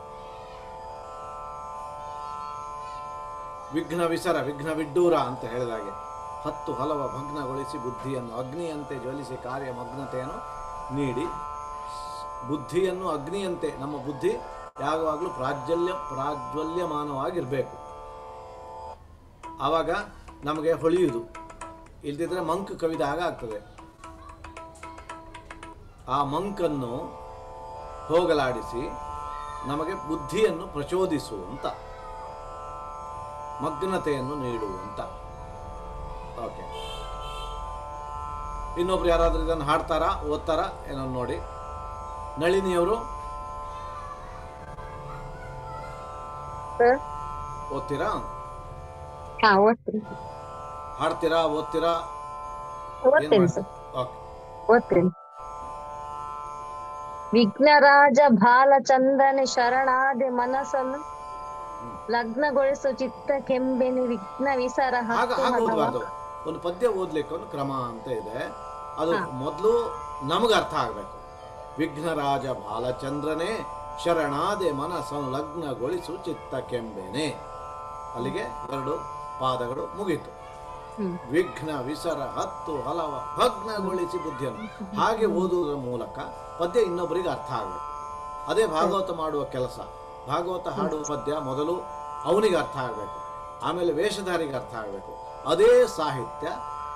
ವಿಘ್ನ ವಿಸರ ವಿಘ್ನ ವಿಡ್ಡೂರ ಅಂತ ಹೇಳಿದಾಗೆ ಹತ್ತು ಹಲವ ಭಗ್ನಗೊಳಿಸಿ ಬುದ್ಧಿಯನ್ನು ಅಗ್ನಿಯಂತೆ ಜ್ವಲಿಸಿ ಕಾರ್ಯ ಮಗ್ನತೆಯನ್ನು ನೀಡಿ ಬುದ್ಧಿಯನ್ನು ಅಗ್ನಿಯಂತೆ ನಮ್ಮ ಬುದ್ಧಿ ಯಾವಾಗಲೂ ಪ್ರಾಜ್ವಲ್ಯ ಪ್ರಾಜ್ವಲ್ಯಮಾನವಾಗಿರಬೇಕು ಆವಾಗ ನಮಗೆ ಹೊಳೆಯುವುದು ಇಲ್ದಿದ್ರೆ ಮಂಕ್ ಕವಿದ ಹಾಗೆ ಆಗ್ತದೆ ಆ ಮಂಕನ್ನು ಹೋಗಲಾಡಿಸಿ ನಮಗೆ ಬುದ್ಧಿಯನ್ನು ಪ್ರಚೋದಿಸು ಅಂತ ಮಗ್ನತೆಯನ್ನು ನೀಡು ಅಂತ ಓಕೆ ಇನ್ನೊಬ್ರು ಯಾರಾದ್ರೂ ಇದನ್ನು ಹಾಡ್ತಾರಾ ಓದ್ತಾರಾ ಏನೋ ನೋಡಿ ನಳಿನಿಯವರು ಸರ್ ಓದ್ತೀರಾ ಹಾ ಓದ್ತೀನಿ ಹಾಡ್ತೀರಾ ಓದ್ತೀರಾ ಓದ್ತೀನಿ ಸರ್ ಓಕೆ ಓದ್ತೀನಿ ವಿಘ್ನರಾಜ ಬಾಲಚಂದನ ಶರಣಾದೆ ಮನಸ್ಸನ್ನು ಲಗ್ನಗೊಳಿಸು ಚಿತ್ತ ಕೆಂಬೆನಿ ವಿಘ್ನ ವಿಸರ ಹಾಗ ಹತ್ತು ಹಾಗೆ ಹಲವ. ಓದಬಾರ್ದು ಒಂದು ಪದ್ಯ ಓದ್ಲಿಕ್ಕೆ ಒಂದು ಕ್ರಮ ಅಂತ ಇದೆ ಅದು ಹಾ. ಮೊದಲು ನಮಗೆ ಅರ್ಥ ಆಗ್ಬೇಕು ವಿಘ್ನರಾಜ ಬಾಲಚಂದ್ರನೇ ಶರಣಾದೆ ಮನ ಸಂಲಗ್ನಗೊಳಿಸು ಚಿತ್ತ ಕೆಂಬೆನೆ ಅಲ್ಲಿಗೆ ಎರಡು ಪಾದಗಳು ಮುಗೀತು ಹ್ಮ್. ವಿಘ್ನ ವಿಸರ ಹತ್ತು ಹಲವ ಭಗ್ನಗೊಳಿಸಿ ಬುದ್ಧಿಯನ್ನು ಹಾಗೆ ಓದುವುದರ ಮೂಲಕ ಪದ್ಯ ಇನ್ನೊಬ್ಬರಿಗೆ ಅರ್ಥ ಆಗಬೇಕು ಅದೇ ಭಾಗವತ ಮಾಡುವ ಕೆಲಸ ಭಾಗವತ ಹಾಡುವ ಪದ್ಯ ಮೊದಲು ಅವನಿಗೆ ಅರ್ಥ ಆಗಬೇಕು ಆಮೇಲೆ ವೇಷಧಾರಿಗೆ ಅರ್ಥ ಆಗಬೇಕು ಅದೇ ಸಾಹಿತ್ಯ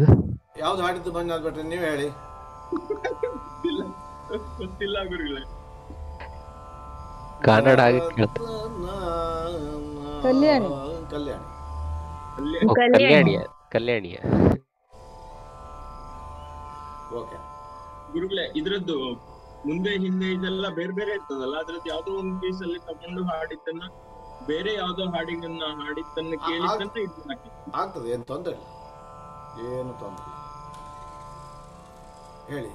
ಇದು ಯಾವ್ದು ಹಾಡಿದ್ದು ಮಂಜುನಾಥ್ ಭಟ್ರೆ ನೀವು ಹೇಳಿ ಗೊತ್ತಿಲ್ಲ ಗೊತ್ತಿಲ್ಲ ಗುರುಗಳೇ ಕನ್ನಡ ಹಾಗೆ ಕೇಳ್ತ ಕಲ್ಯಾಣಿ. ಕಲ್ಯಾಣಿ ಅಲ್ಲಿ ಓ, ಕಲ್ಯಾಣಿಯ ಕಲ್ಯಾಣಿಯ ಓಕೆ ಗುರುಗಳೇ ಇದ್ರದ್ದು ಮುಂದೆ ಹಿಂದೆ ಇದೆಲ್ಲ ಬೇರೆ ಬೇರೆ ಇರ್ತದಲ್ಲ ಅದ್ರದ್ದು ಯಾವ್ದೋ ಒಂದು ಪೀಸ್ ಅಲ್ಲಿ ತಗೊಂಡು ಹಾಡಿದ್ದನ್ನ ಬೇರೆ ಯಾವ್ದೋ ಹಾಡಿಗನ್ನ ಹಾಡಿದ್ದನ್ನ ಆ- ಕೇಳಿದ್ದನ್ನ ಇದು ಹಾಕಿ ಆಗ್ತದೆ ಏನು ತೊಂದರೆ ಇಲ್ಲ ಏನು ತೊಂದರೆ ಇಲ್ಲ ಹೇಳಿ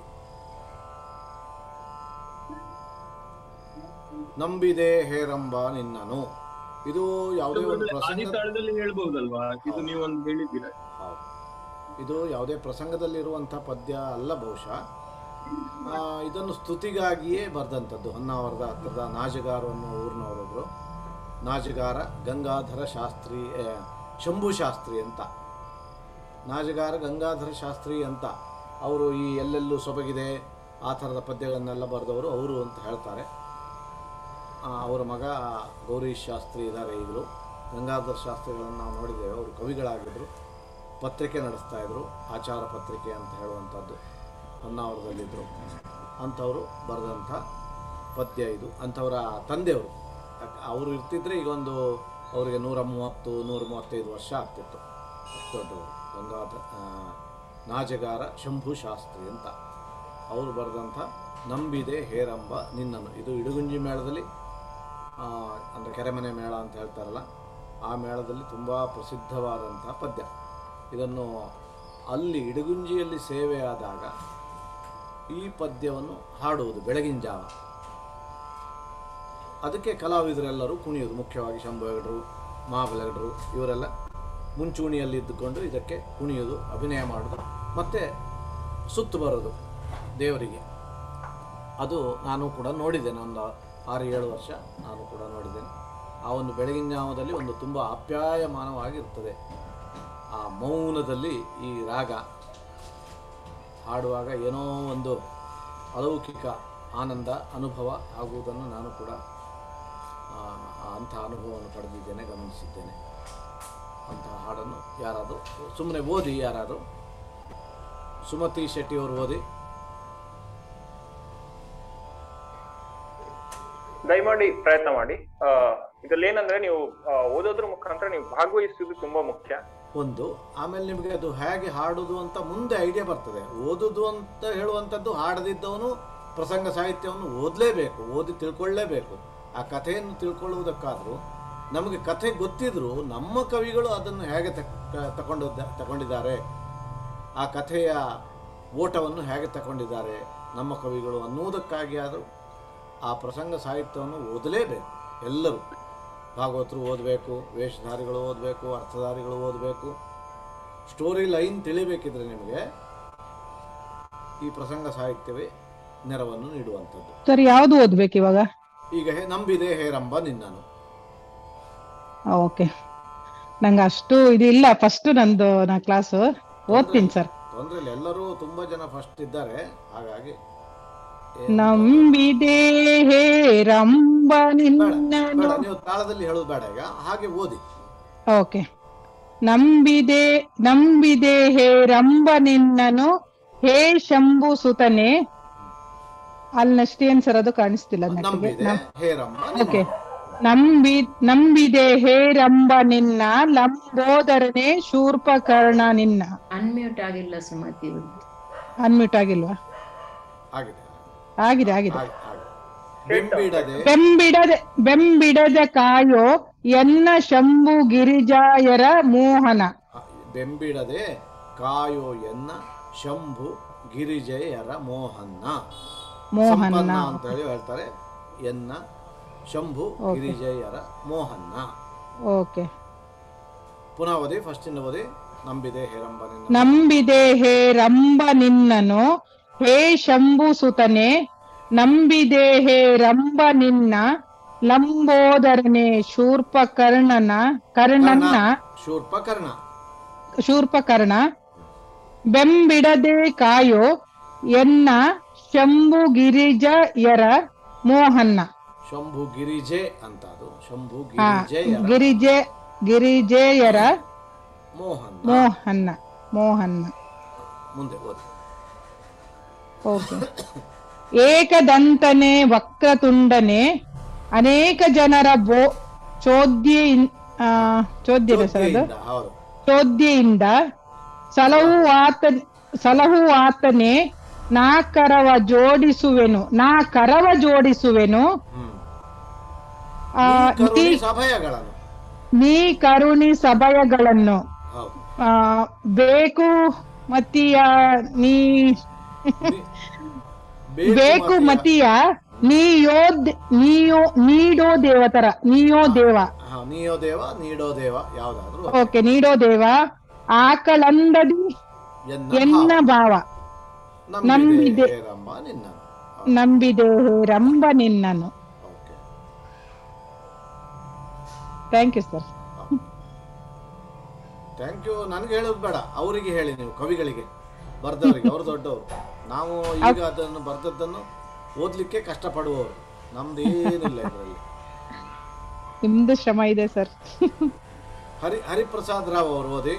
ನಂಬಿದೆ ಹೇರಂಬ ನಿನ್ನನು ಇದು ಯಾವುದೇ ಒಂದು ಆದಿ ಪ್ರಸಂಗ ತಾಳದಲ್ಲಿ ಹೇಳ್ಬಹುದಲ್ವಾ ಇದು ಹೌದು. ನೀವೊಂದು ಹೇಳಿದ್ದೀರಾ ಹೌದು. ಇದು ಯಾವುದೇ ಪ್ರಸಂಗದಲ್ಲಿರುವಂಥ ಪದ್ಯ ಅಲ್ಲ ಬಹುಶಃ ಆ, ಇದನ್ನು ಸ್ತುತಿಗಾಗಿಯೇ ಬರೆದಂಥದ್ದು ಹೊನ್ನಾವರದ ಹತ್ತಿರದ ನಾಜಗಾರು ಅನ್ನೋ ಊರಿನವರೊಬ್ಬರು ನಾಜಗಾರ ಗಂಗಾಧರ ಶಾಸ್ತ್ರಿ ಆ, ಶಂಭು ಶಾಸ್ತ್ರಿ ಅಂತ ನಾಜಗಾರ ಗಂಗಾಧರ ಶಾಸ್ತ್ರಿ ಅಂತ ಅವರು ಈ ಎಲ್ಲೆಲ್ಲೂ ಸೊಬಗಿದೆ ಆ ಥರದ ಪದ್ಯಗಳನ್ನೆಲ್ಲ ಬರೆದವರು ಅವರು ಅಂತ ಹೇಳ್ತಾರೆ ಆ, ಅವರ ಮಗ ಗೌರೀಶ್ ಶಾಸ್ತ್ರಿ ಇದ್ದಾರೆ ಈಗಲೂ ಗಂಗಾಧರ ಶಾಸ್ತ್ರಿಗಳನ್ನು ನಾವು ನೋಡಿದ್ದೇವೆ ಅವರು ಕವಿಗಳಾಗಿದ್ದರು ಪತ್ರಿಕೆ ನಡೆಸ್ತಾ ಇದ್ರು ಆಚಾರ ಪತ್ರಿಕೆ ಅಂತ ಹೇಳುವಂಥದ್ದು ಹೊನ್ನಾವರದಲ್ಲಿದ್ದರು ಅಂಥವರು ಬರೆದಂಥ ಪದ್ಯ ಇದು ಅಂಥವರ ತಂದೆಯವರು ಯಾಕ್- ಅವರು ಇರ್ತಿದ್ರೆ ಈಗ ಒಂದು ಅವರಿಗೆ ನೂರ ಮೂವತ್ತು ನೂರ ಮೂವತ್ತೈದು ವರ್ಷ ಆಗ್ತಿತ್ತು ಅಷ್ಟು ದೊಡ್ಡವರು ಗಂಗಾಧರ ಆ, ನಾಜಗಾರ ಶಂಭು ಶಾಸ್ತ್ರಿ ಅಂತ ಅವರು ಬರೆದಂಥ ನಂಬಿದೆ ಹೇರಂಬ ನಿನ್ನನು ಇದು ಇಡುಗುಂಜಿ ಮೇಳದಲ್ಲಿ ಅಂದರೆ ಕೆರೆಮನೆ ಮೇಳ ಅಂತ ಹೇಳ್ತಾರಲ್ಲ ಆ ಮೇಳದಲ್ಲಿ ತುಂಬ ಪ್ರಸಿದ್ಧವಾದಂಥ ಪದ್ಯ ಇದನ್ನು ಅಲ್ಲಿ ಇಡಗುಂಜಿಯಲ್ಲಿ ಸೇವೆಯಾದಾಗ ಈ ಪದ್ಯವನ್ನು ಹಾಡುವುದು ಬೆಳಗಿನ ಜಾವ ಅದಕ್ಕೆ ಕಲಾವಿದರೆಲ್ಲರೂ ಕುಣಿಯೋದು ಮುಖ್ಯವಾಗಿ ಶಂಭು ಹೆಗಡರು ಮಹಾಬಲಗಡರು ಇವರೆಲ್ಲ ಮುಂಚೂಣಿಯಲ್ಲಿ ಇದ್ದುಕೊಂಡು ಇದಕ್ಕೆ ಕುಣಿಯೋದು ಅಭಿನಯ ಮಾಡೋದು ಮತ್ತು ಸುತ್ತು ಬರೋದು ದೇವರಿಗೆ ಅದು ನಾನು ಕೂಡ ನೋಡಿದ್ದೇನೆ ಒಂದು ಆರು ಏಳು ವರ್ಷ ನಾನು ಕೂಡ ನೋಡಿದ್ದೇನೆ ಆ ಒಂದು ಬೆಳಗಿನ ಜಾವದಲ್ಲಿ ಒಂದು ತುಂಬ ಆಪ್ಯಾಯಮಾನವಾಗಿರ್ತದೆ ಆ ಮೌನದಲ್ಲಿ ಈ ರಾಗ ಹಾಡುವಾಗ ಏನೋ ಒಂದು ಅಲೌಕಿಕ ಆನಂದ ಅನುಭವ ಆಗುವುದನ್ನು ನಾನು ಕೂಡ ಆ, ಆ ಅಂಥ ಅನುಭವವನ್ನು ಪಡೆದಿದ್ದೇನೆ ಗಮನಿಸಿದ್ದೇನೆ ಅಂತಹ ಹಾಡನ್ನು ಯಾರಾದರೂ ಸುಮ್ಮನೆ ಓದಿ ಯಾರಾದರೂ ಸುಮತಿ ಶೆಟ್ಟಿ ಅವರು ಓದಿ ದಯಮಾಡಿ ಪ್ರಯತ್ನ ಮಾಡಿ ಆ, ಇದ್ರಲ್ಲಿ ಏನಂದ್ರೆ ನೀವು ಆ, ಓದೋದ್ರ ಮುಖಾಂತರ ನೀವು ಭಾಗವಹಿಸುವುದು ತುಂಬಾ ಮುಖ್ಯ ಒಂದು ಆಮೇಲೆ ನಿಮಗೆ ಅದು ಹೇಗೆ ಹಾಡುದು ಅಂತ ಮುಂದೆ ಐಡಿಯಾ ಬರ್ತದೆ ಓದುದು ಅಂತ ಹೇಳುವಂಥದ್ದು ಹಾಡದಿದ್ದವನು ಪ್ರಸಂಗ ಸಾಹಿತ್ಯವನ್ನು ಓದಲೇಬೇಕು ಓದಿ ತಿಳ್ಕೊಳ್ಳೇಬೇಕು ಆ ಕಥೆಯನ್ನು ತಿಳ್ಕೊಳ್ಳುವುದಕ್ಕಾದರೂ ನಮಗೆ ಕಥೆ ಗೊತ್ತಿದ್ರು ನಮ್ಮ ಕವಿಗಳು ಅದನ್ನು ಹೇಗೆ ತಕ್- ತಗೊಂಡಿದ್ದ ತಗೊಂಡಿದ್ದಾರೆ ಆ ಕಥೆಯ ಓಟವನ್ನು ಹೇಗೆ ತಗೊಂಡಿದ್ದಾರೆ ನಮ್ಮ ಕವಿಗಳು ಅನ್ನುವುದಕ್ಕಾಗಿ ಆದರೂ ಆ ಪ್ರಸಂಗ ಸಾಹಿತ್ಯವನ್ನು ಓದಲೇಬೇಕು ಎಲ್ಲರೂ ಭಾಗವತರು ಓದಬೇಕು ವೇಷಧಾರಿಗಳು ಓದಬೇಕು ಅರ್ಥಧಾರಿಗಳು ಓದಬೇಕು ಸ್ಟೋರಿ ಲೈನ್ ತಿಳಿಬೇಕಿದ್ರೆ ನಿಮಗೆ ಈ ಪ್ರಸಂಗ ಸಾಹಿತ್ಯವೇ ನೆರವನ್ನು ನೀಡುವಂಥದ್ದು ಸರ್ ಯಾವ್ದು ಓದ್ಬೇಕು ಇವಾಗ ಈಗ ಹೇ- ನಂಬಿದೆ ಹೇರಂಬ ನಿನ್ನನು ಓಕೆ ನಂಗೆ ಅಷ್ಟು ಇದಿಲ್ಲ ಫಸ್ಟ್ ನಂದು ನಾ ಕ್ಲಾಸ್ ಓದ್ತೀನಿ ಸರ್ ತೊಂದ್ರೆ ಇಲ್ಲ ಎಲ್ಲರೂ ತುಂಬಾ ಜನ ಫಸ್ಟ್ ಇದ್ದಾರೆ ಹಾಗಾಗಿ ನಂಬಿದೆ ಹೇರಂಬ ನಿನ್ನನು ಬೇಡ ನೀವು ತಾಳದಲ್ಲಿ ಹೇಳೋದು ಬೇಡ ಈಗ ಹಾಗೆ ಓದಿ ಓಕೆ ನಂಬಿದೆ ನಂಬಿದೆ ಹೇರಂಬ ನಿನ್ನನು ಹೇ ಶಂಭು ಸುತನೆ ಅಲ್ಲಿ ನೆಕ್ಸ್ಟ್ ಏನ್ ಸರ್ ಅದು ಕಾಣಿಸ್ತಿಲ್ಲ ನನಗೆ ನಂಬಿದೆ ಹೇರಂಬ ಓಕೆ ನಂಬಿ ನಂಬಿದೆ ಹೇರಂಬ ನಿನ್ನ ಲಂಬೋದರನೆ ಶೂರ್ಪಕರ್ಣ ನಿನ್ನ ಅನ್ಮ್ಯೂಟ್ ಆಗಿಲ್ಲ ಸುಮತಿ ಇವ್ರದ್ದು. ಅನ್ಮ್ಯೂಟ್ ಆಗಿಲ್ವಾ ಆಗಿದೆ ಆಗಿದೆ ಆಗಿದೆ ಹಾಗೆ ಹಾಗೆ ಬೆಂಬಿಡದೆ ಬೆಂಬಿಡದೆ ಬೆಂಬಿಡದ ಕಾಯೋ ಎನ್ನ ಶಂಭು ಗಿರಿಜಾಯರ ಮೋಹನ ಬೆಂಬಿಡದೆ ಕಾಯೋ ಎನ್ನ ಶಂಭು ಗಿರಿಜಯರ ಮೋಹನ್ನ ಮೋಹನ್ನ. ಸಂಪನ್ನ ಅಂತ ಹೇಳಿ ಹೇಳ್ತಾರೆ ಎನ್ನ ಶಂಭು Okay. ಗಿರಿಜಯರ ಮೋಹನ್ನ ಓಕೆ ಪುನಃ ಓದಿ ಫಸ್ಟ್ ಇಂದ ಓದಿ ನಂಬಿದೆ ಹೇರಂಬ ನಿನ್ನ ನಂಬಿದೆ ಹೇ ರಂಬ ನಿನ್ನನು ಹೇ ಶಂಭು ಸುತನೆ ನಂಬಿದೆ ಹೇ ರಂಬ ನಿನ್ನ ಲಂಬೋದರನೆ ಶೂರ್ಪಕರ್ಣನ ಕರ್ಣನ್ನ ಶೂರ್ಪಕರ್ಣ ಶೂರ್ಪಕರ್ಣ ಬೆಂಬಿಡದೆ ಕಾಯೋ ಎನ್ನ ಶಂಭು ಗಿರಿಜಯರ ಮೋಹನ್ನ ಶಂಭು ಗಿರಿಜೆ ಅಂತ ಅದು ಶಂಭು ಆ, ಗಿರಿಜಯರ ಗಿರಿಜೆ ಗಿರಿಜೆಯರ ಮೋಹನ್ನ ಮೋಹನ್ನ ಮೋಹನ್ನ ಮುಂದೆ ಓದಿ ಓಕೆ ಏಕದಂತನೆ ವಕ್ರತುಂಡನೆ ಅನೇಕ ಜನರ ಬೋ ಚೋದ್ಯ ಚೋದ್ಯದ ಸರ್ ಅದು ಚೋದ್ಯೆಯಿಂದ, ಹೌದು ಚೋದ್ಯೆಯಿಂದ ಸಲಹು ಆತ ಸಲಹು ಆತನೇ ನಾ ಕರವ ಜೋಡಿಸುವೆನು ನಾ ಕರವ ಜೋಡಿಸುವೆನು ಆ, ಕರುಣಿ ನೀ- ಸಭಯಗಳನ್ನು ನೀ ಕರುಣಿ ಸಭಯಗಳನ್ನು ಹೌದು ಆ, ಬೇಕು ಮತಿಯ ನೀ ಬೇಕು ಮತಿಯ ನೀ ಯೋದ್ ನೀಯೋ ನೀಡೋ ದೇವತರ ನೀಯೋ ದೇವ ಹಾ ನೀಯೋ ದೇವ ನೀಡೋ ದೇವ ಯಾವ್ದಾದ್ರು ಓಕೆ ನೀಡೋ ದೇವ ಆಕಳಂದದಿ ಎನ್ನ ಎನ್ನ ಭಾವ ನಂಬಿದೆ ನಂಬಿದೆ ಹೇರಂಬ ನಿನ್ನ ನಂಬಿದೆ ರಂಬ ನಿನ್ನನು thank you sir thank you ನನಗೆ ಹೇಳೋದು ಬೇಡ ಅವರಿಗೆ ಹೇಳಿ ನೀವು ಕವಿಗಳಿಗೆ ಬರ್ದವರಿಗೆ ಅವರು ದೊಡ್ಡವರು ನಾವು ಈಗ ಅದನ್ನು ಬರ್ದದ್ದನ್ನು ಓದ್ಲಿಕ್ಕೆ ಕಷ್ಟಪಡುವವರು ನಮ್ದು ಏನಿಲ್ಲ ಇದರಲ್ಲಿ ನಿಮ್ದು ಶ್ರಮ ಇದೆ ಸರ್ ಹರಿ ಹರಿಪ್ರಸಾದ್ ರಾವ್ ಅವರು ಓದಿ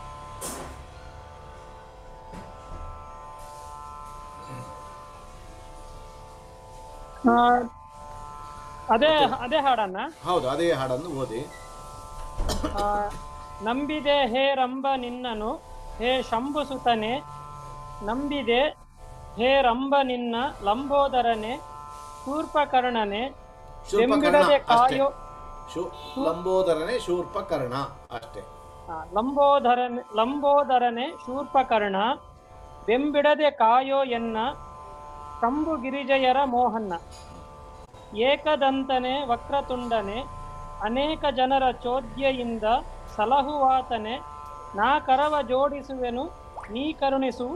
ಆ, ಅದೇ ಅದೇ ಹಾಡನ್ನ ಹೌದು ಅದೇ ಹಾಡನ್ನು ಓದಿ ಆ, ನಂಬಿದೆ ಹೇ ರಂಬ ನಿನ್ನನು ಹೇ ಶಂಭು ಸುತನೆ ನಂಬಿದೆ ಹೇ ರಂಬ ನಿನ್ನ ಲಂಬೋದರನೆ ಶೂರ್ಪಕರ್ಣನೆ ಶೂರ್ಪಕರ್ಣ ಬೆಂಬಿಡದೆ ಅಷ್ಟೇ ಕಾಯೋ ಶೂ- ಲಂಬೋದರನೆ ಶೂರ್ಪಕರ್ಣ ಅಷ್ಟೇ ಆ, ಲಂಬೋದರನೆ ಲಂಬೋದರನೆ ಶೂರ್ಪಕರ್ಣ ಬೆಂಬಿಡದೆ ಕಾಯೋ ಎನ್ನ ಶಂಭು ಗಿರಿಜಯರ ಮೋಹನ್ನ ಏಕದಂತನೆ ವಕ್ರತುಂಡನೆ ಅನೇಕ ಜನರ ಚೋದ್ಯೆಯಿಂದ ಸಲಹುವಾತನೆ ನಾ ಕರವ ಜೋಡಿಸುವೆನು ನೀ ಕರುಣಿಸು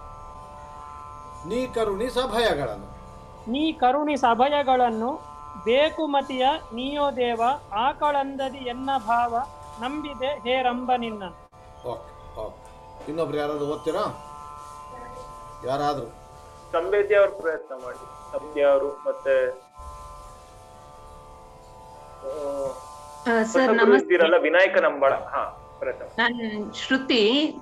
ನೀ ಕರುಣಿ ಸಭಯಗಳನ್ನು ನೀ ಕರುಣಿಸ ಅಭಯಗಳನ್ನು ಬೇಕುಮತಿಯ ನೀಯೋ ದೇವ ಆಕಳಂದದಿ ಎನ್ನ ಭಾವ ನಂಬಿದೆ ಹೇ ರಂಬ ನಿನ್ನ ಓಕೆ ಓಕೆ ಇನ್ನೊಬ್ರು ಯಾರಾದ್ರು ಓದ್ತೀರಾ ಯಾರಾದರೂ ಸಂವೇದ್ಯ ಅವ್ರ ಪ್ರಯತ್ನ ಮಾಡಿ ಸಂಧ್ಯಾ ಅವರು ಮತ್ತೆ ಆ, ಆ, ಸರ್ ಹೊಸಬ್ರು ನಮಸ್ತೆ ಇದ್ದೀರಲ್ಲ ವಿನಾಯಕ ನಂಬಾಳ ಹಾ ಪ್ರಯತ್ನ ಮಾಡಿ. ನಾನು ಶ್ರುತಿ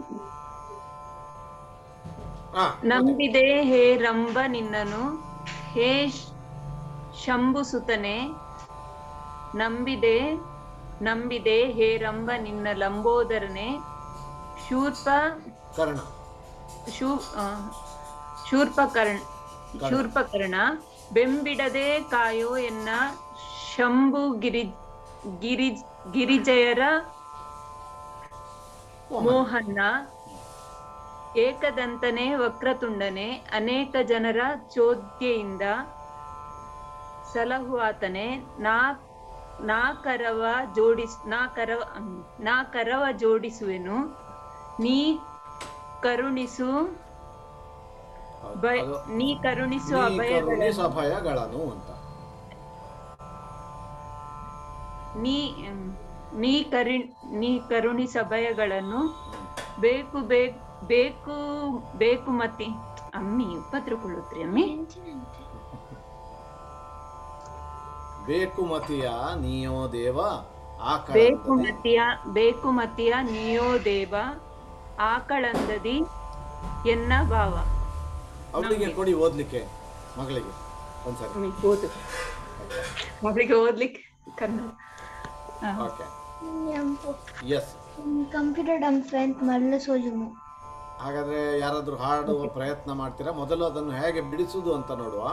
ಹಾ ನಂಬಿದೆ ಹೇ ರಂಭ ನಿನ್ನನು ಹೇ ಶ್- ಶಂಭು ಸುತನೆ ನಂಬಿದೆ ನಂಬಿದೆ ಹೇ ರಂಭ ನಿನ್ನ ಲಂಬೋದರನೆ ಶೂರ್ಪ ಕರ್ಣ ಶೂ ಆ, ಶೂರ್ಪಕರ್ಣ ಶೂರ್ಪಕರ್ಣ ಬೆಂಬಿಡದೆ ಕಾಯೋ ಎನ್ನ ಶಂಭು ಗಿರಿ ಗಿರಿ ಗಿರಿಜಯರ ಮೋಹನ್ನ ಏಕದಂತನೆ ವಕ್ರತುಂಡನೆ ಅನೇಕ ಜನರ ಚೋದ್ಯೆಯಿಂದ ಸಲಹುವಾತನೆ ನಾ ನಾ ಕರವ ಜೋಡಿಸ್ ನಾ ಕರವ ಹ್ಮ್, ನಾ ಕರವ ಜೋಡಿಸುವೆನು ನೀ ಕರುಣಿಸು ಭಯ ಅದು ನೀ ಕರುಣಿಸು ನೀ ಅಭಯಗಳ ಕರುಣಿಸ ಭಯಗಳನ್ನು ಅಂತ ನೀ ಹ್ಮ್, ನೀ ಕರಿ ನೀ ಕರುಣಿಸ ಭಯಗಳನ್ನು ಬೇಕು ಬೇಕು ಬೇಕು ಬೇಕು ಮತಿ ಅಮ್ಮಿ ಉಪದ್ರಕೊಳ್ಳುತ್ರಿ ಅಮ್ಮಿ ಬೇಕು ಮತಿಯ ನೀಯೋ ದೇವ ಬೇಕು ಆಕಳ ಮತಿಯ ಬೇಕು ಮತಿಯ ನೀಯೋ ದೇವ ಆಕಳಂದದಿ ಎನ್ನ ಭಾವ ಅವಳಿಗೆ ಕೊಡಿ ಓದ್ಲಿಕ್ಕೆ ಮಗಳಿಗೆ ಒಂದ್ಸರಿ ಓದು ಮಗಳಿಗೆ ಓದ್ಲಿಕ್ಕೆ ಕನ್ನಡ ಓಕೆ ಎಸ್ ಕಂಪ್ಯೂಟರ್ ಡಮ್ ಫ್ರೆಂಡ್ ಮರಳು ಸೋಜುನು ಹಾಗಾದ್ರೆ ಯಾರಾದ್ರೂ ಹಾಡುವ ಪ್ರಯತ್ನ ಮಾಡ್ತೀರಾ ಮೊದಲು ಅದನ್ನು ಹೇಗೆ ಬಿಡಿಸುವುದು ಅಂತ ನೋಡುವ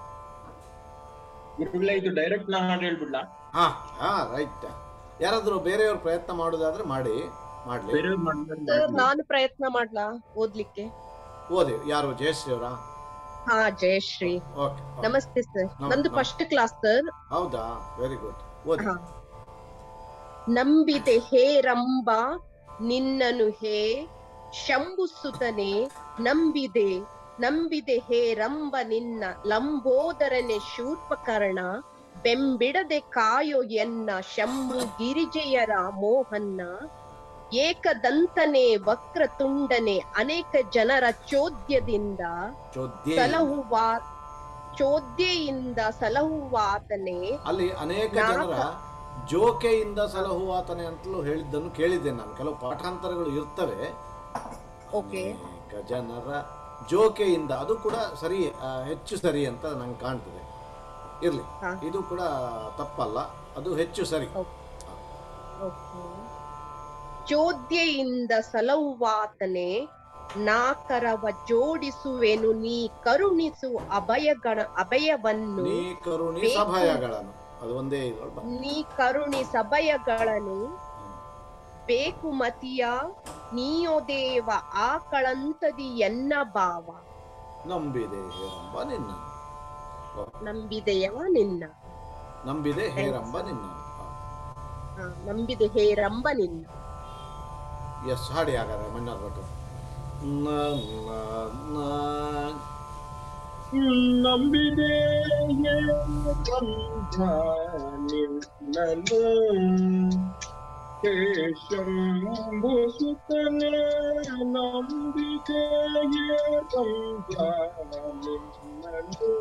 ಗುರುಗಳೇ ಇದು ಡೈರೆಕ್ಟ್ ನಾ ಹಾಡು ಹೇಳ್ಬಿಡ್ಲಾ ಹಾ ಹಾ ರೈಟ್ ಯಾರಾದ್ರೂ ಬೇರೆಯವ್ರ ಪ್ರಯತ್ನ ಮಾಡೋದಾದ್ರೆ ಮಾಡಿ ಮಾಡ್ಲಿ ಬೇರೆಯವ್ರು ಮಾಡಿದ್ರೆ ಸರ್ ನಾನು ಪ್ರಯತ್ನ ಮಾಡ್ಲಾ ಓದ್ಲಿಕ್ಕೆ ಓದಿ ಯಾರು ಜಯಶ್ರೀ ಅವರಾ ಹಾ ಜಯಶ್ರೀ ಓಕೆ ನಮಸ್ತೆ ಸರ್ ನಮ- ನಂದು ನಮ- ಫಸ್ಟ್ ಕ್ಲಾಸ್ ಸರ್ ಹೌದಾ ವೆರಿ ಗುಡ್ ಓದಿ ಹಾ. ನಂಬಿದೆ ಹೇ ರಂಬ ನಿನ್ನನು ಹೇ ಶಂಭು ಸುತನೆ ನಂಬಿದೆ ನಂಬಿದೆ ಹೇ ರಂಬ ನಿನ್ನ ಲಂಬೋದರನೆ ಶೂರ್ಪಕರ್ಣ ಬೆಂಬಿಡದೆ ಕಾಯೋ ಎನ್ನ ಶಂಭು ಗಿರಿಜೆಯರ ಮೋಹನ್ನ ಏಕದಂತನೆ ವಕ್ರ ತುಂಡನೆ ಅನೇಕ ಜನರ ಚೋದ್ಯದಿಂದ ಚೋದ್ಯ ಸಲಹುವ ಚೋದ್ಯೆಯಿಂದ ಸಲಹುವಾತನೆ ಅಲ್ಲಿ ಅನೇಕ ನಾಲ್ಕ- ಜನರ ಜೋಕೆಯಿಂದ ಸಲಹುವಾತನೆ ಅಂತಲೂ ಹೇಳಿದ್ದನ್ನು ಕೇಳಿದ್ದೇನೆ ನಾನು ಕೆಲವು ಪಾಠಾಂತರಗಳು ಇರ್ತವೆ ಓಕೆ ಅನೇಕ ಜನರ ಜೋಕೆಯಿಂದ ಅದು ಕೂಡ ಸರಿ ಆ, ಹೆಚ್ಚು ಸರಿ ಅಂತ ನಂಗೆ ಕಾಣ್ತದೆ ಇರ್ಲಿ ಹಾ. ಇದು ಕೂಡ ತಪ್ಪಲ್ಲ ಅದು ಹೆಚ್ಚು ಸರಿ ಚೋದ್ಯೆಯಿಂದ ಸಲಹುವಾತನೆ ನಾಕರವ ಜೋಡಿಸುವೆನು ನೀ ಕರುಣಿಸು ಅಭಯಗಣ ಅಭಯವನ್ನು ನೀ ಕರುಣಿ ಬೇಕು. ಸಭಯಗಳನ್ನು ಅದು ಒಂದೇ ಇದ್ರೊಳಗೆ ಬರ್ತದೆ. ನೀ ಕರುಣಿ ಸಭಯಗಳನ್ನು ಬೇಕು ಮತಿಯ ನೀಯೋ ದೇವ ಆಕಳಂತದಿ ಎನ್ನ ಭಾವ ನಂಬಿದೆ ಹೇರಂಬ ನಿನ್ನ ನಂಬಿದೆಯವ ನಿನ್ನ ನಂಬಿದೆ ಹೇರಂಬ ನಿನ್ನ ಹಾ, ನಂಬಿದೆ ಹೇರಂಬ ನಿನ್ನ ಎಸ್ ಹಾಡಿ ಹಾಗಾದ್ರೆ ಮಣ್ಣಾರ್ ಭಟ್ರು ನ, ನ, ನ. ನಂಬಿದೆ ಬಂಧ ನಿನ್ನನು ಹೇ ಶಂಭು ಸುತನೆ ನಂಬಿದೆ ಬಂಧ ನಿನ್ನನು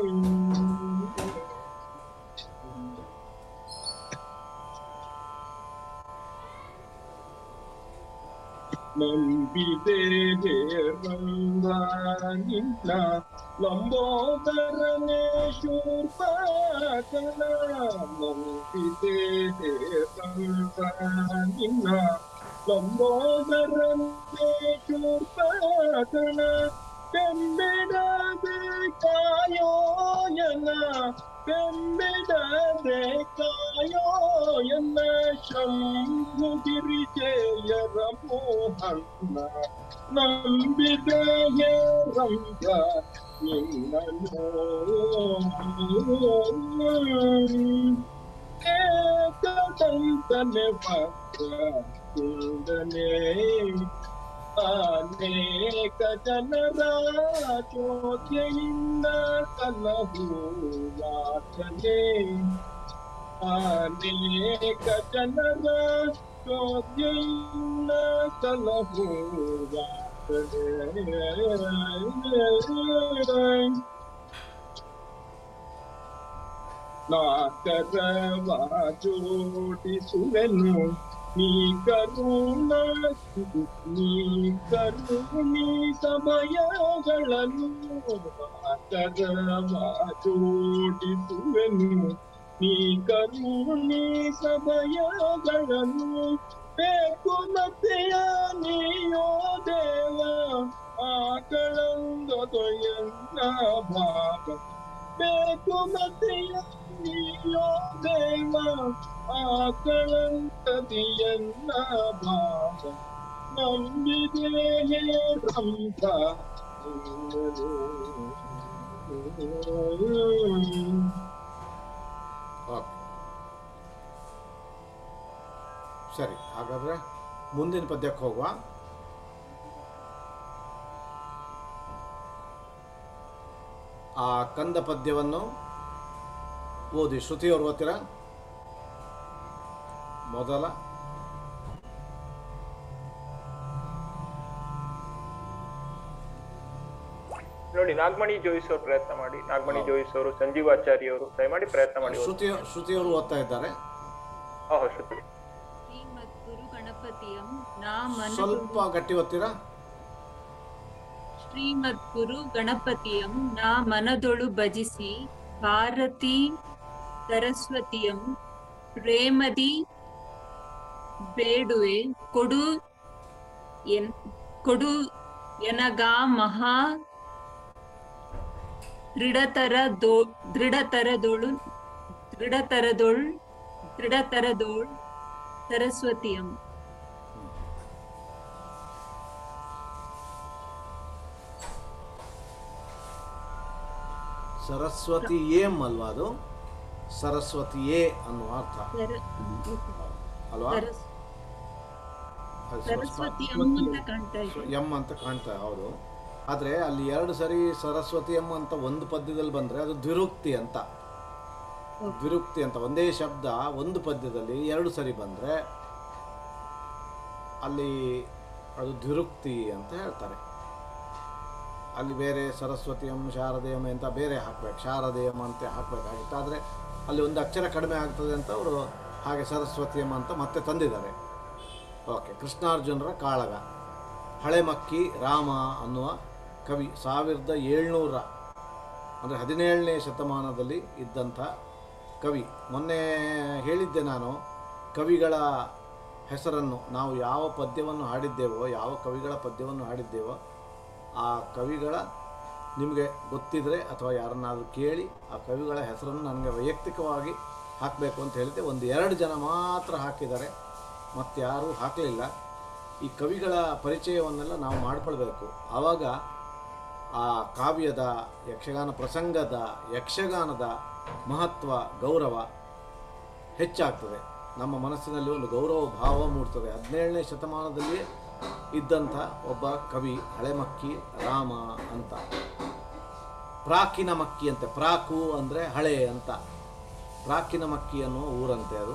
ನಂಬಿದೆ ರಂಗ ನಿನ್ನ ಲಂಬೋದರನೆ ಶೂರ್ಪಕನ ನಂಬಿದೆ ರಂಗ ನಿನ್ನ ಲಂಬೋದರನೆ ಶೂರ್ಪಕನ ಬೆಂಬಿಡದೆ ಕಾಯೋಯನ ಬೆಂಬಿಡದೆ ಕಾಯೋಯನ ಶಂಭು ಗಿರಿಜೆಯರ ಮೋಹನ್ನ ನಂಬಿದೆಯೇ ರಂಗ ನಿನ್ನನು ಏಕದಂತನೆ ಭಕ್ತ ಕುಂದನೆ ಅನೇಕ ಜನರ ಚೋದ್ಯೆಯಿಂದ ಕಲಹುವಾತನೆ ಅನೇಕ ಜನರ ಚೋದ್ಯನ್ನ ಸಲಹುವಾತನೆ ನಾಕರವ ಜೋಡಿಸುವೆನು ನೀ ಕರುಣ ನೀ ಕರುಣಿ ಸಮಯಗಳನ್ನು ನಾಕರವ ಜೋಡಿಸುವೆನು ನೀ ಕರುಣಿ ಸಮಯಗಳನ್ನು ಬೇಕು ಮತ್ತೆಯ ನೀಯೋ ದೇವ ಆಕಳಂದೊಯನ್ನ ಭಾಗ ಬೇಕು ಮತ್ತೆಯ ನೀಯೋ ದೇವ ಆಕಳಂದದಿಯನ್ನ ಭಾಗ ನಂಬಿದೆ ರಂಭ ಓಕೆ ಸರಿ ಹಾಗಾದರೆ ಮುಂದಿನ ಪದ್ಯಕ್ಕೆ ಹೋಗುವ ಆ ಕಂದ ಪದ್ಯವನ್ನು ಓದಿ ಶ್ರುತಿಯವರು ಓದ್ತೀರಾ ಮೊದಲ ನೋಡಿ ನಾಗಮಣಿ ಜೋಯಿಸ್ ಅವರು ಪ್ರಯತ್ನ ಮಾಡಿ ನಾಗಮಣಿ ಜೋಯಿಸ್ ಅವರು ಸಂಜೀವಾಚಾರ್ಯ ಅವರು ದಯಮಾಡಿ ಪ್ರಯತ್ನ ಮಾಡಿ ಶ್ರುತಿ ಶ್ರುತಿಯವರು ಓದ್ತಾ ಇದ್ದಾರೆ ಹಾ ಶ್ರುತಿ ಶ್ರೀಮದ್ಗುರು ಗಣಪತಿಯಂ ನಾ ಮನ ಸ್ವಲ್ಪ ಗಟ್ಟಿ ಓದ್ತೀರಾ ಶ್ರೀಮದ್ಗುರು ಗಣಪತಿಯಂ ನಾ ಮನದೊಳು ಭಜಿಸಿ ಭಾರತಿ ಸರಸ್ವತಿಯಂ ಪ್ರೇಮದಿ ಬೇಡುವೆ ಕೊಡು ಎನ್ ಕೊಡು ಎನಗಾ ಮಹಾ ದೃಢತರ ದೋ ದೃಢತರದೊಳು ದೃಢತರದೊಳ್ ದೃಢತರದೋಳ್ ಸರಸ್ವತಿಯಂ ಸರಸ್ವತಿ ಏಂ ಅಲ್ವಾ ಅದು ಸರಸ್ವತಿ ಏ ಅನ್ನುವ ಅರ್ಥ ಸರ- ಅಲ್ವಾ ಸರಸ್- ಅದು ಸರಸ್ವತಿ ಸ್ವಲ್ಪ- ಅಮ್ಮ ಅಂತ ಕಾಣ್ತಾ ಇದೆ ಎಂ ಅಂತ ಕಾಣ್ತಾ ಹೌದು ಆದರೆ ಅಲ್ಲಿ ಎರಡು ಸರಿ ಸರಸ್ವತಿ ಎಂ ಅಂತ ಒಂದು ಪದ್ಯದಲ್ಲಿ ಬಂದರೆ ಅದು ದ್ವಿರುಕ್ತಿ ಅಂತ ದ್ವಿರುಕ್ತಿ ಅಂತ ಒಂದೇ ಶಬ್ದ ಒಂದು ಪದ್ಯದಲ್ಲಿ ಎರಡು ಸರಿ ಬಂದರೆ ಅಲ್ಲಿ ಅದು ದ್ವಿರುಕ್ತಿ ಅಂತ ಹೇಳ್ತಾರೆ ಅಲ್ಲಿ ಬೇರೆ ಸರಸ್ವತಿಯಂ ಶಾರದೇಯಂ ಅಂತ ಬೇರೆ ಹಾಕ್ಬೇಕು ಶಾರದೇಯಂ ಅಂತ ಹಾಕಬೇಕಾಗಿತ್ತು ಆದರೆ ಅಲ್ಲಿ ಒಂದು ಅಕ್ಷರ ಕಡಿಮೆ ಆಗ್ತದೆ ಅಂತ ಅವರು ಹಾಗೆ ಸರಸ್ವತಿಯಂ ಅಂತ ಮತ್ತೆ ತಂದಿದ್ದಾರೆ ಓಕೆ ಕೃಷ್ಣಾರ್ಜುನರ ಕಾಳಗ ಹಳೆಮಕ್ಕಿ ರಾಮ ಅನ್ನುವ ಕವಿ ಸಾವಿರದ ಏಳ್ನೂರ ಅಂದರೆ ಹದಿನೇಳನೇ ಶತಮಾನದಲ್ಲಿ ಇದ್ದಂಥ ಕವಿ ಮೊನ್ನೆ ಹೇಳಿದ್ದೆ ನಾನು ಕವಿಗಳ ಹೆಸರನ್ನು ನಾವು ಯಾವ ಪದ್ಯವನ್ನು ಹಾಡಿದ್ದೇವೋ ಯಾವ ಕವಿಗಳ ಪದ್ಯವನ್ನು ಹಾಡಿದ್ದೇವೋ ಆ ಕವಿಗಳ ನಿಮಗೆ ಗೊತ್ತಿದ್ರೆ ಅಥವಾ ಯಾರನ್ನಾದರೂ ಕೇಳಿ ಆ ಕವಿಗಳ ಹೆಸರನ್ನು ನನಗೆ ವೈಯಕ್ತಿಕವಾಗಿ ಹಾಕಬೇಕು ಅಂತ ಹೇಳಿದ್ದೆ ಒಂದು ಎರಡು ಜನ ಮಾತ್ರ ಹಾಕಿದ್ದಾರೆ ಮತ್ತು ಯಾರೂ ಹಾಕಲಿಲ್ಲ ಈ ಕವಿಗಳ ಪರಿಚಯವನ್ನೆಲ್ಲ ನಾವು ಮಾಡಿಕೊಳ್ಬೇಕು ಆವಾಗ ಆ ಕಾವ್ಯದ ಯಕ್ಷಗಾನ ಪ್ರಸಂಗದ ಯಕ್ಷಗಾನದ ಮಹತ್ವ ಗೌರವ ಹೆಚ್ಚಾಗ್ತದೆ ನಮ್ಮ ಮನಸ್ಸಿನಲ್ಲಿ ಒಂದು ಗೌರವ ಭಾವ ಮೂಡ್ತದೆ ಹದಿನೇಳನೇ ಶತಮಾನದಲ್ಲಿ ಇದ್ದಂಥ ಒಬ್ಬ ಕವಿ ಹಳೆಮಕ್ಕಿ ರಾಮ ಅಂತ ಪ್ರಾಕಿನ ಮಕ್ಕಿ ಅಂತೆ ಪ್ರಾಕು ಅಂದರೆ ಹಳೆ ಅಂತ ಪ್ರಾಕಿನ ಮಕ್ಕಿ ಅನ್ನುವ ಊರಂತೆ ಅದು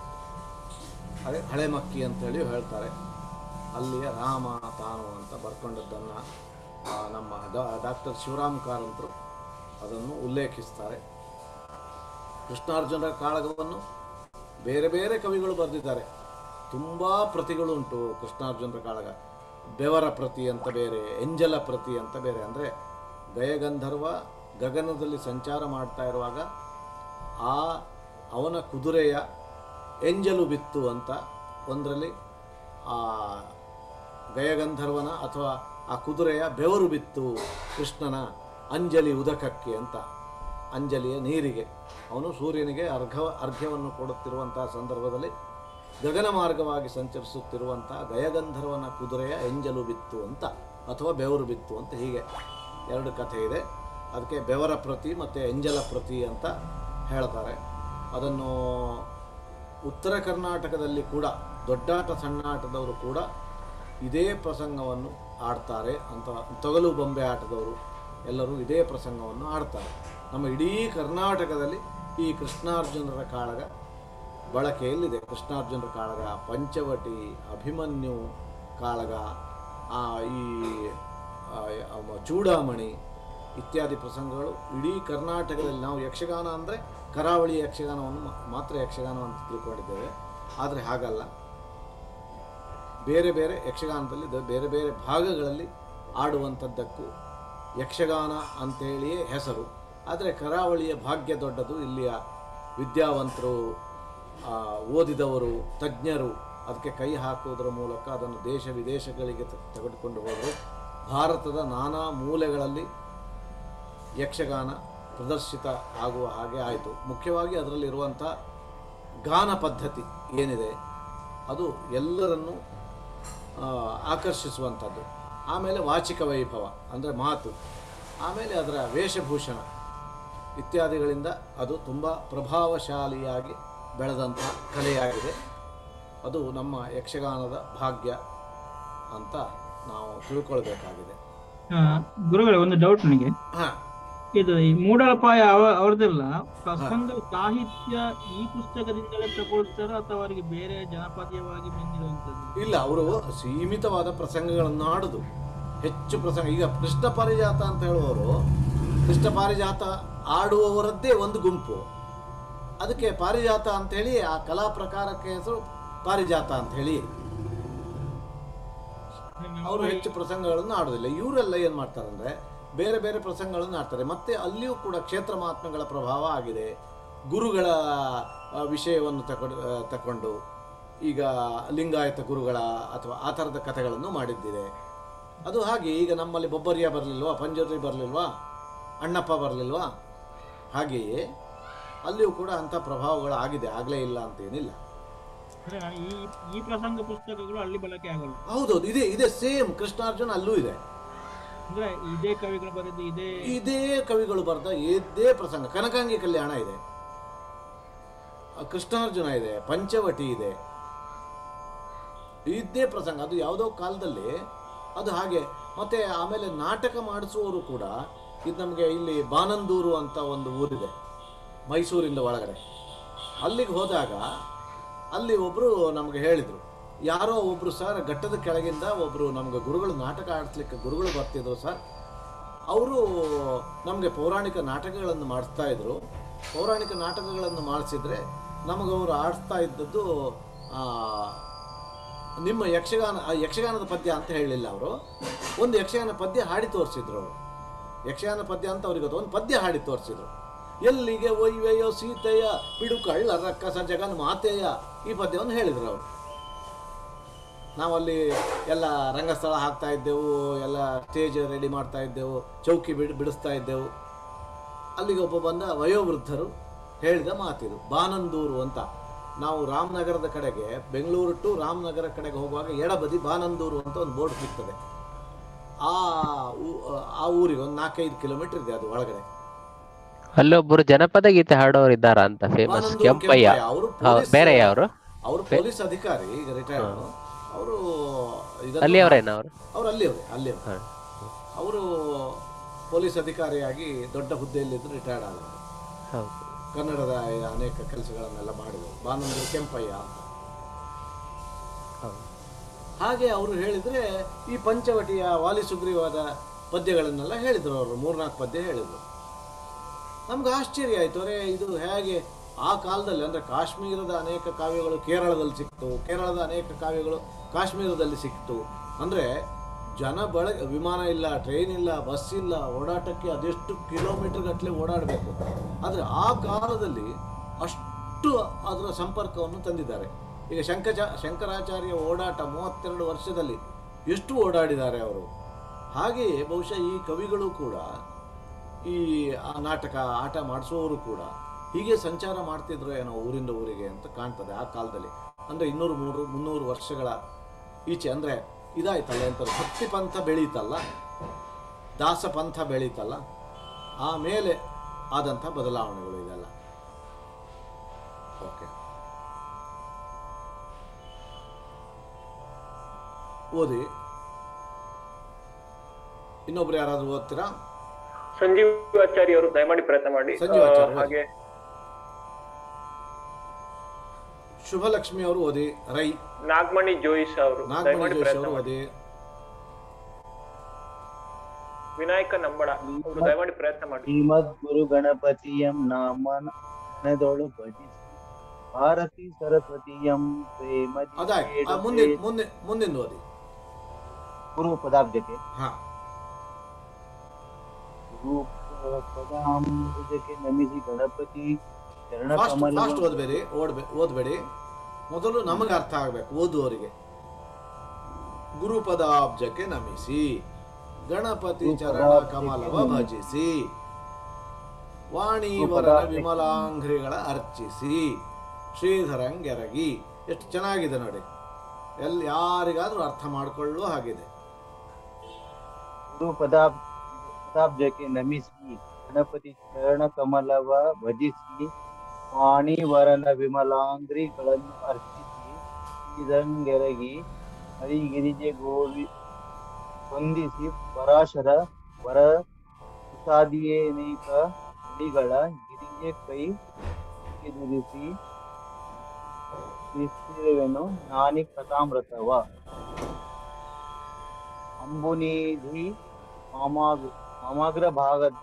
ಅದೇ ಹಳೆ ಮಕ್ಕಿ ಅಂತೇಳಿ ಹೇಳ್ತಾರೆ ಅಲ್ಲಿಯ ರಾಮ ತಾನು ಅಂತ ಬರ್ಕೊಂಡದ್ದನ್ನು ನಮ್ಮ ಡಾಕ್ಟರ್ ಶಿವರಾಮ್ ಕಾರಂತರು ಅದನ್ನು ಉಲ್ಲೇಖಿಸ್ತಾರೆ ಕೃಷ್ಣಾರ್ಜುನರ ಕಾಳಗವನ್ನು ಬೇರೆ ಬೇರೆ ಕವಿಗಳು ಬರೆದಿದ್ದಾರೆ ತುಂಬ ಪ್ರತಿಗಳು ಉಂಟು ಕೃಷ್ಣಾರ್ಜುನರ ಕಾಳಗ ಬೆವರ ಪ್ರತಿ ಅಂತ ಬೇರೆ ಎಂಜಲ ಪ್ರತಿ ಅಂತ ಬೇರೆ ಅಂದರೆ ಗಯಗಂಧರ್ವ ಗಗನದಲ್ಲಿ ಸಂಚಾರ ಮಾಡ್ತಾ ಇರುವಾಗ ಆ ಅವನ ಕುದುರೆಯ ಎಂಜಲು ಬಿತ್ತು ಅಂತ ಒಂದರಲ್ಲಿ ಆ ಗಯಗಂಧರ್ವನ ಅಥವಾ ಆ ಕುದುರೆಯ ಬೆವರು ಬಿತ್ತು ಕೃಷ್ಣನ ಅಂಜಲಿ ಉದಕಕ್ಕೆ ಅಂತ ಅಂಜಲಿಯ ನೀರಿಗೆ ಅವನು ಸೂರ್ಯನಿಗೆ ಅರ್ಘ ಅರ್ಘ್ಯವನ್ನು ಕೊಡುತ್ತಿರುವಂತಹ ಸಂದರ್ಭದಲ್ಲಿ ಗಗನ ಮಾರ್ಗವಾಗಿ ಸಂಚರಿಸುತ್ತಿರುವಂಥ ಗಯಗಂಧರ್ವನ ಕುದುರೆಯ ಎಂಜಲು ಬಿತ್ತು ಅಂತ ಅಥವಾ ಬೆವರು ಬಿತ್ತು ಅಂತ ಹೀಗೆ ಎರಡು ಕಥೆ ಇದೆ ಅದಕ್ಕೆ ಬೆವರ ಪ್ರತಿ ಮತ್ತು ಎಂಜಲ ಪ್ರತಿ ಅಂತ ಹೇಳ್ತಾರೆ ಅದನ್ನು ಉತ್ತರ ಕರ್ನಾಟಕದಲ್ಲಿ ಕೂಡ ದೊಡ್ಡಾಟ ಸಣ್ಣಾಟದವರು ಕೂಡ ಇದೇ ಪ್ರಸಂಗವನ್ನು ಆಡ್ತಾರೆ ಅಂತ ತೊಗಲು ಬೊಂಬೆ ಆಟದವರು ಎಲ್ಲರೂ ಇದೇ ಪ್ರಸಂಗವನ್ನು ಆಡ್ತಾರೆ ನಮ್ಮ ಇಡೀ ಕರ್ನಾಟಕದಲ್ಲಿ ಈ ಕೃಷ್ಣಾರ್ಜುನರ ಕಾಳಗ ಬಳಕೆಯಲ್ಲಿದೆ ಕೃಷ್ಣಾರ್ಜುನರ ಕಾಳಗ ಪಂಚವಟಿ ಅಭಿಮನ್ಯು ಕಾಳಗ ಆ, ಈ ಆ, ಅವ ಚೂಡಾಮಣಿ ಇತ್ಯಾದಿ ಪ್ರಸಂಗಗಳು ಇಡೀ ಕರ್ನಾಟಕದಲ್ಲಿ ನಾವು ಯಕ್ಷಗಾನ ಅಂದರೆ ಕರಾವಳಿ ಯಕ್ಷಗಾನವನ್ನು ಮಾ- ಮಾತ್ರ ಯಕ್ಷಗಾನ ಅಂತ ತಿಳ್ಕೊಂಡಿದ್ದೇವೆ ಆದರೆ ಹಾಗಲ್ಲ ಬೇರೆ ಬೇರೆ ಯಕ್ಷಗಾನದಲ್ಲಿ ದ- ಬೇರೆ ಬೇರೆ ಭಾಗಗಳಲ್ಲಿ ಆಡುವಂಥದ್ದಕ್ಕೂ ಯಕ್ಷಗಾನ ಅಂತೇಳಿಯೇ ಹೆಸರು ಆದರೆ ಕರಾವಳಿಯ ಭಾಗ್ಯ ದೊಡ್ಡದು ಇಲ್ಲಿಯ ವಿದ್ಯಾವಂತರು ಆ, ಓದಿದವರು ತಜ್ಞರು ಅದಕ್ಕೆ ಕೈ ಹಾಕುವುದರ ಮೂಲಕ ಅದನ್ನು ದೇಶ ವಿದೇಶಗಳಿಗೆ ತ- ತೆಗೆದುಕೊಂಡು ಹೋದರು ಭಾರತದ ನಾನಾ ಮೂಲೆಗಳಲ್ಲಿ ಯಕ್ಷಗಾನ ಪ್ರದರ್ಶಿತ ಆಗುವ ಹಾಗೆ ಆಯಿತು ಮುಖ್ಯವಾಗಿ ಅದರಲ್ಲಿರುವಂಥ ಗಾನ ಪದ್ಧತಿ ಏನಿದೆ ಅದು ಎಲ್ಲರನ್ನೂ ಆ, ಆಕರ್ಷಿಸುವಂಥದ್ದು ಆಮೇಲೆ ವಾಚಿಕ ವೈಭವ ಅಂದರೆ ಮಾತು ಆಮೇಲೆ ಅದರ ವೇಷಭೂಷಣ ಇತ್ಯಾದಿಗಳಿಂದ ಅದು ತುಂಬ ಪ್ರಭಾವಶಾಲಿಯಾಗಿ ಬೆಳೆದಂಥ ಕಲೆಯಾಗಿದೆ ಅದು ನಮ್ಮ ಯಕ್ಷಗಾನದ ಭಾಗ್ಯ ಅಂತ ನಾವು ತಿಳ್ಕೊಳ್ಬೇಕಾಗಿದೆ ಆ, ಗುರುಗಳೇ ಒಂದು ಡೌಟ್ ನನಗೆ ಹಾ. ಇದು ಈ ಮೂಡಲಪಾಯ ಅವ- ಅವ್ರದ್ದೆಲ್ಲ ಪ್ರಸಂಗ ಸಾಹಿತ್ಯ ಈ ಪುಸ್ತಕದಿಂದಲೇ ತಗೊಳ್ತಾರ ಅಥವಾ ಅವರಿಗೆ ಬೇರೆ ಜನಪದೀಯವಾಗಿ ಬಂದಿರುವಂತದ್ದು ಇಲ್ಲ ಅವರು ಸೀಮಿತವಾದ ಪ್ರಸಂಗಗಳನ್ನು ಆಡುದು ಹೆಚ್ಚು ಪ್ರಸಂಗ ಈಗ ಕೃಷ್ಣ ಪಾರಿಜಾತ ಅಂತ ಹೇಳುವವರು ಕೃಷ್ಣ ಪಾರಿಜಾತ ಆಡುವವರದ್ದೇ ಒಂದು ಗುಂಪು ಅದಕ್ಕೆ ಪಾರಿಜಾತ ಅಂತ ಹೇಳಿ ಆ ಕಲಾ ಪ್ರಕಾರಕ್ಕೆ ಹೆಸರು ಪಾರಿಜಾತ ಅಂತ ಹೇಳಿ ಅವರು ಹೆಚ್ಚು ಪ್ರಸಂಗಗಳನ್ನು ಆಡೋದಿಲ್ಲ ಇವರೆಲ್ಲ ಏನು ಮಾಡ್ತಾರೆ ಅಂದರೆ ಬೇರೆ ಬೇರೆ ಪ್ರಸಂಗಗಳನ್ನು ಆಡ್ತಾರೆ ಮತ್ತೆ ಅಲ್ಲಿಯೂ ಕೂಡ ಕ್ಷೇತ್ರ ಮಹಾತ್ಮೆಗಳ ಪ್ರಭಾವ ಆಗಿದೆ ಗುರುಗಳ ಆ, ವಿಷಯವನ್ನು ತಕೊಂಡು ಆ, ತಕೊಂಡು ಈಗ ಲಿಂಗಾಯತ ಗುರುಗಳ ಅಥವಾ ಆ ಥರದ ಕಥೆಗಳನ್ನು ಮಾಡಿದ್ದಿದೆ ಅದು ಹಾಗೆ ಈಗ ನಮ್ಮಲ್ಲಿ ಬೊಬ್ಬರಿಯ ಬರಲಿಲ್ವಾ ಪಂಜುರ್ರಿ ಬರಲಿಲ್ವಾ ಅಣ್ಣಪ್ಪ ಬರಲಿಲ್ವಾ ಹಾಗೆಯೇ ಅಲ್ಲಿಯೂ ಕೂಡ ಅಂಥ ಪ್ರಭಾವಗಳು ಆಗಿದೆ ಆಗಲೇ ಇಲ್ಲ ಅಂತ ಏನಿಲ್ಲ ಅಂದ್ರೆ ನಾನು ಈ ಈ ಪ್ರಸಂಗ ಪುಸ್ತಕಗಳು ಅಲ್ಲಿ ಬಳಕೆ ಆಗಲ್ಲ ಹೌದೌದು ಇದೆ ಇದೆ ಸೇಮ್ ಕೃಷ್ಣಾರ್ಜುನ ಅಲ್ಲೂ ಇದೆ ಅಂದ್ರೆ ಇದೇ ಕವಿಗಳು ಬರೆದು ಇದೇ ಇದೇ ಕವಿಗಳು ಬರೆದ ಇದೇ ಪ್ರಸಂಗ ಕನಕಾಂಗಿ ಕಲ್ಯಾಣ ಇದೆ ಆ ಕೃಷ್ಣಾರ್ಜುನ ಇದೆ ಪಂಚವಟಿ ಇದೆ ಇದೇ ಪ್ರಸಂಗ ಅದು ಯಾವುದೋ ಕಾಲದಲ್ಲಿ ಅದು ಹಾಗೆ ಮತ್ತೆ ಆಮೇಲೆ ನಾಟಕ ಮಾಡಿಸುವವರು ಕೂಡ ಇದು ನಮಗೆ ಇಲ್ಲಿ ಬಾನಂದೂರು ಅಂತ ಒಂದು ಊರಿದೆ ಮೈಸೂರಿಂದ ಒಳಗಡೆ ಅಲ್ಲಿಗೆ ಹೋದಾಗ ಅಲ್ಲಿ ಒಬ್ಬರು ನಮಗೆ ಹೇಳಿದರು ಯಾರೋ ಒಬ್ಬರು ಸರ್ ಘಟ್ಟದ ಕೆಳಗಿಂದ ಒಬ್ಬರು ನಮಗೆ ಗುರುಗಳು ನಾಟಕ ಆಡಿಸ್ಲಿಕ್ಕೆ ಗುರುಗಳು ಬರ್ತಿದ್ರು ಸರ್ ಅವರು ನಮಗೆ ಪೌರಾಣಿಕ ನಾಟಕಗಳನ್ನು ಮಾಡಿಸ್ತಾ ಇದ್ರು ಪೌರಾಣಿಕ ನಾಟಕಗಳನ್ನು ಮಾಡಿಸಿದ್ರೆ ನಮಗೆ ಅವರು ಆಡಿಸ್ತಾ ಇದ್ದದ್ದು ಆ, ನಿಮ್ಮ ಯಕ್ಷಗಾನ ಆ ಯಕ್ಷಗಾನದ ಪದ್ಯ ಅಂತ ಹೇಳಲಿಲ್ಲ ಅವರು ಒಂದು ಯಕ್ಷಗಾನ ಪದ್ಯ ಹಾಡಿ ತೋರಿಸಿದ್ರು ಅವರು ಯಕ್ಷಗಾನ ಪದ್ಯ ಅಂತ ಅವ್ರಿಗೆ ಗೊತ್ತು ಒಂದು ಪದ್ಯ ಹಾಡಿ ತೋರಿಸಿದ್ರು ಎಲ್ಲಿಗೆ ಒಯ್ವೆಯೋ ಸೀತೆಯ ಬಿಡು ಕಳ್ಳ ರಕ್ಕಸ ಜಗನ್ ಮಾತೆಯ ಈ ಪದ್ಯವನ್ನು ಹೇಳಿದ್ರು ಅವರು ನಾವಲ್ಲಿ ಎಲ್ಲ ರಂಗಸ್ಥಳ ಹಾಕ್ತಾ ಇದ್ದೆವು ಎಲ್ಲ ಸ್ಟೇಜ್ ರೆಡಿ ಮಾಡ್ತಾ ಇದ್ದೆವು ಚೌಕಿ ಬಿಡ್ ಬಿಡಿಸ್ತಾ ಇದ್ದೆವು ಅಲ್ಲಿಗೆ ಒಬ್ಬ ಬಂದ ವಯೋವೃದ್ಧರು ಹೇಳಿದ ಮಾತಿದು ಬಾನಂದೂರು ಅಂತ ನಾವು ರಾಮನಗರದ ಕಡೆಗೆ ಬೆಂಗಳೂರು ಟು ರಾಮನಗರ ಕಡೆಗೆ ಹೋಗುವಾಗ ಎಡಬದಿ ಬಾನಂದೂರು ಅಂತ ಒಂದು ಬೋರ್ಡ್ ಸಿಗ್ತದೆ ಆ ಊ- ಆ ಊರಿಗೆ ಒಂದು ನಾಲ್ಕೈದು ಕಿಲೋಮೀಟರ್ ಇದೆ ಅದು ಒಳಗಡೆ ಅಲ್ಲೊಬ್ಬರು ಜನಪದ ಗೀತೆ ಹಾಡೋರು ಇದ್ದಾರಾ ಅಂತ ಫೇಮಸ್ ಬಾನಂದೂರು ಕೆಂಪಯ್ಯ ಕೆಂಪಯ್ಯ, ಅವರು ಹೌದು, ಪೊಲೀಸ್ ಬೇರೆ ಅವರು ಅವರು ಪೊಲೀಸ್ ಅಧಿಕಾರಿ ಈಗ ರಿಟೈರ್ಡ್ ಅವರು ಅಲ್ಲಿಯವರೇನಾ ಅವರು ಅವರು ಅಲ್ಲಿಯವರೇ ಅಲ್ಲಿಯವರೇ ಅವರು ಪೊಲೀಸ್ ಅಧಿಕಾರಿಯಾಗಿ ದೊಡ್ಡ ಹುದ್ದೆಯಲ್ಲಿದ್ದು ರಿಟೈರ್ಡ್ ಆದರು ಹೌದು ಕನ್ನಡದ ಅನೇಕ ಕೆಲಸಗಳನ್ನೆಲ್ಲ ಮಾಡಿದರು ಬಾನಂದೂರು ಕೆಂಪಯ್ಯ ಅಂತ ಹಾಗೆ ಅವರು ಹೇಳಿದ್ರೆ ಈ ಪಂಚವಟಿಯ ವಾಲಿ ಸುಗ್ರೀವಾದ ಪದ್ಯಗಳನ್ನೆಲ್ಲ ಹೇಳಿದರು ಅವರು ಮೂರ್ನಾಲ್ಕು ಪದ್ಯ ಹೇಳಿದರು ನಮ್ಗೆ ಆಶ್ಚರ್ಯ ಆಯ್ತು ಅರೆ ಇದು ಹೇಗೆ ಆ ಕಾಲದಲ್ಲಿ ಅಂದ್ರೆ ಕಾಶ್ಮೀರದ ಅನೇಕ ಕಾವ್ಯಗಳು ಕೇರಳದಲ್ಲಿ ಸಿಕ್ತು ಕೇರಳದ ಅನೇಕ ಕಾವ್ಯಗಳು ಕಾಶ್ಮೀರದಲ್ಲಿ ಸಿಕ್ತು ಅಂದ್ರೆ ಜನ ಬಳ ವಿಮಾನ ಇಲ್ಲ ಟ್ರೈನ್ ಇಲ್ಲ ಬಸ್ ಇಲ್ಲ ಓಡಾಟಕ್ಕೆ ಅದೆಷ್ಟು ಕಿಲೋಮೀಟರ್ ಗಟ್ಟಲೆ ಓಡಾಡಬೇಕು ಆದರೆ ಆ ಕಾಲದಲ್ಲಿ ಅಷ್ಟು ಅದರ ಸಂಪರ್ಕವನ್ನು ತಂದಿದ್ದಾರೆ ಈಗ ಶಂಕಚ ಶಂಕರಾಚಾರ್ಯ ಓಡಾಟ ಮೂವತ್ತೆರಡು ವರ್ಷದಲ್ಲಿ ಎಷ್ಟು ಓಡಾಡಿದ್ದಾರೆ ಅವರು ಹಾಗೆಯೇ ಬಹುಶಃ ಈ ಕವಿಗಳು ಕೂಡ ಈ ಆ ನಾಟಕ ಆಟ ಮಾಡಿಸುವವರು ಕೂಡ ಹೀಗೆ ಸಂಚಾರ ಮಾಡ್ತಿದ್ರು ಏನೋ ಊರಿಂದ ಊರಿಗೆ ಅಂತ ಕಾಣ್ತದೆ ಆ ಕಾಲದಲ್ಲಿ ಅಂದರೆ ಇನ್ನೂರು ಮೂರು ಮುನ್ನೂರು ವರ್ಷಗಳ ಈಚೆ ಅಂದರೆ ಇದಾಯ್ತಲ್ಲ ಎಂತ ಭಕ್ತಿ ಪಂಥ ಬೆಳೀತಲ್ಲ ದಾಸ ಪಂಥ ಬೆಳೀತಲ್ಲ ಆಮೇಲೆ ಆದಂಥ ಬದಲಾವಣೆಗಳು ಇದೆಲ್ಲ ಓಕೆ ಓದಿ ಇನ್ನೊಬ್ರು ಯಾರಾದ್ರೂ ಓದ್ತೀರಾ ಸಂಜೀವಾಚಾರ್ಯ ಅವರು ದಯಮಾಡಿ ಪ್ರಯತ್ನ ಮಾಡಿ ಆ, ಸಂಜೀವಾಚಾರ್ಯ, ಹಾಗೆ ಶುಭಲಕ್ಷ್ಮಿ ಅವರು ಓದಿ ರೈ ನಾಗಮಣಿ ಜೋಯಿಸ್ ಅವರು ನಾಗಮಣಿ ದಯಮಾಡಿ ಜೋಶಿ ಪ್ರಯತ್ನ ಅವರು ಮಾಡಿ ಓದಿ ವಿನಾಯಕ ನಂಬಳ ಅವರು ದಯಮಾಡಿ ಪ್ರಯತ್ನ ಮಾಡಿ ಶ್ರೀಮದ್ ಗುರು ಗಣಪತಿಯಂ ನಾಮನದೊಳು ಭಜಿಸಿ ಭಾರತಿ ಸರಸ್ವತಿಯಂ ಪ್ರೇಮದಿ ಅದಾಯ್ತು ಆ, ಬೇಡುವೆ. ಮುಂದೆ ಮುಂದೆ ಮುಂದಿನ ಓದಿ ಗುರು ಪದಾಬ್ಜಕ್ಕೆ ಹಾ ಗುರು ಪದಾಂಬುಜಕ್ಕೆ ನಮಿಸಿ ಗಣಪತಿ ಚರಣ ಫಾಸ್ಟ್ ಕಮಲ ಫಾಸ್ಟ್ ಓದ್ಬೇಡಿ ಓಡ್ಬೇ ಓದ್ಬೇಡಿ ಮೊದಲು ನಮಗೆ ಅರ್ಥ ಆಗ್ಬೇಕು ಓದುವವರಿಗೆ ಗುರುಪದಾಬ್ಜಕ್ಕೆ ನಮಿಸಿ ಗಣಪತಿ ಚರಣ ಗುರುಪದಾಬ್ಜಕ್ಕೆ ಕಮಲವ ನಮಿಸಿ. ಭಜಿಸಿ ವಾಣಿವರನ ಗುರುಪದಾಬ್ಜಕ್ಕೆ ವಿಮಲಾಂಘ್ರಿಗಳ ಅರ್ಚಿಸಿ ಶ್ರೀಧರಂಗೆರಗಿ ಎಷ್ಟು ಚೆನ್ನಾಗಿದೆ ನೋಡಿ ಎಲ್ಲಿ ಯಾರಿಗಾದ್ರೂ ಅರ್ಥ ಮಾಡಿಕೊಳ್ಳುವ ಹಾಗಿದೆ ಗುರು ಪದಾಬ್ ಪದಾಬ್ಜಕ್ಕೆ ನಮಿಸಿ ಗಣಪತಿ ಚರಣ ಕಮಲವ ಭಜಿಸಿ ವಾಣಿವರನ ವಿಮಲಾಂಗ್ರಿಗಳನ್ನು ಅರ್ಪಿಸಿ ಇದಂಗೆರಗಿ ಹರಿಗಿರಿಜೆ ಗೋವಿ ವಂದಿಸಿ ಪರಾಶರ ವರ ಸಾದಿಯೇನೇಕ ನುಡಿಗಳ ಗಿರಿಗೆ ಕೈ ಎದುರಿಸಿ ವಿಸ್ತಿರುವೆನು ನಾನಿ ಕಥಾಮೃತವ ಅಂಬುನಿಧಿ ಮಾಮಾಗ್ ಮಾಮಾಗ್ರ ಭಾಗದ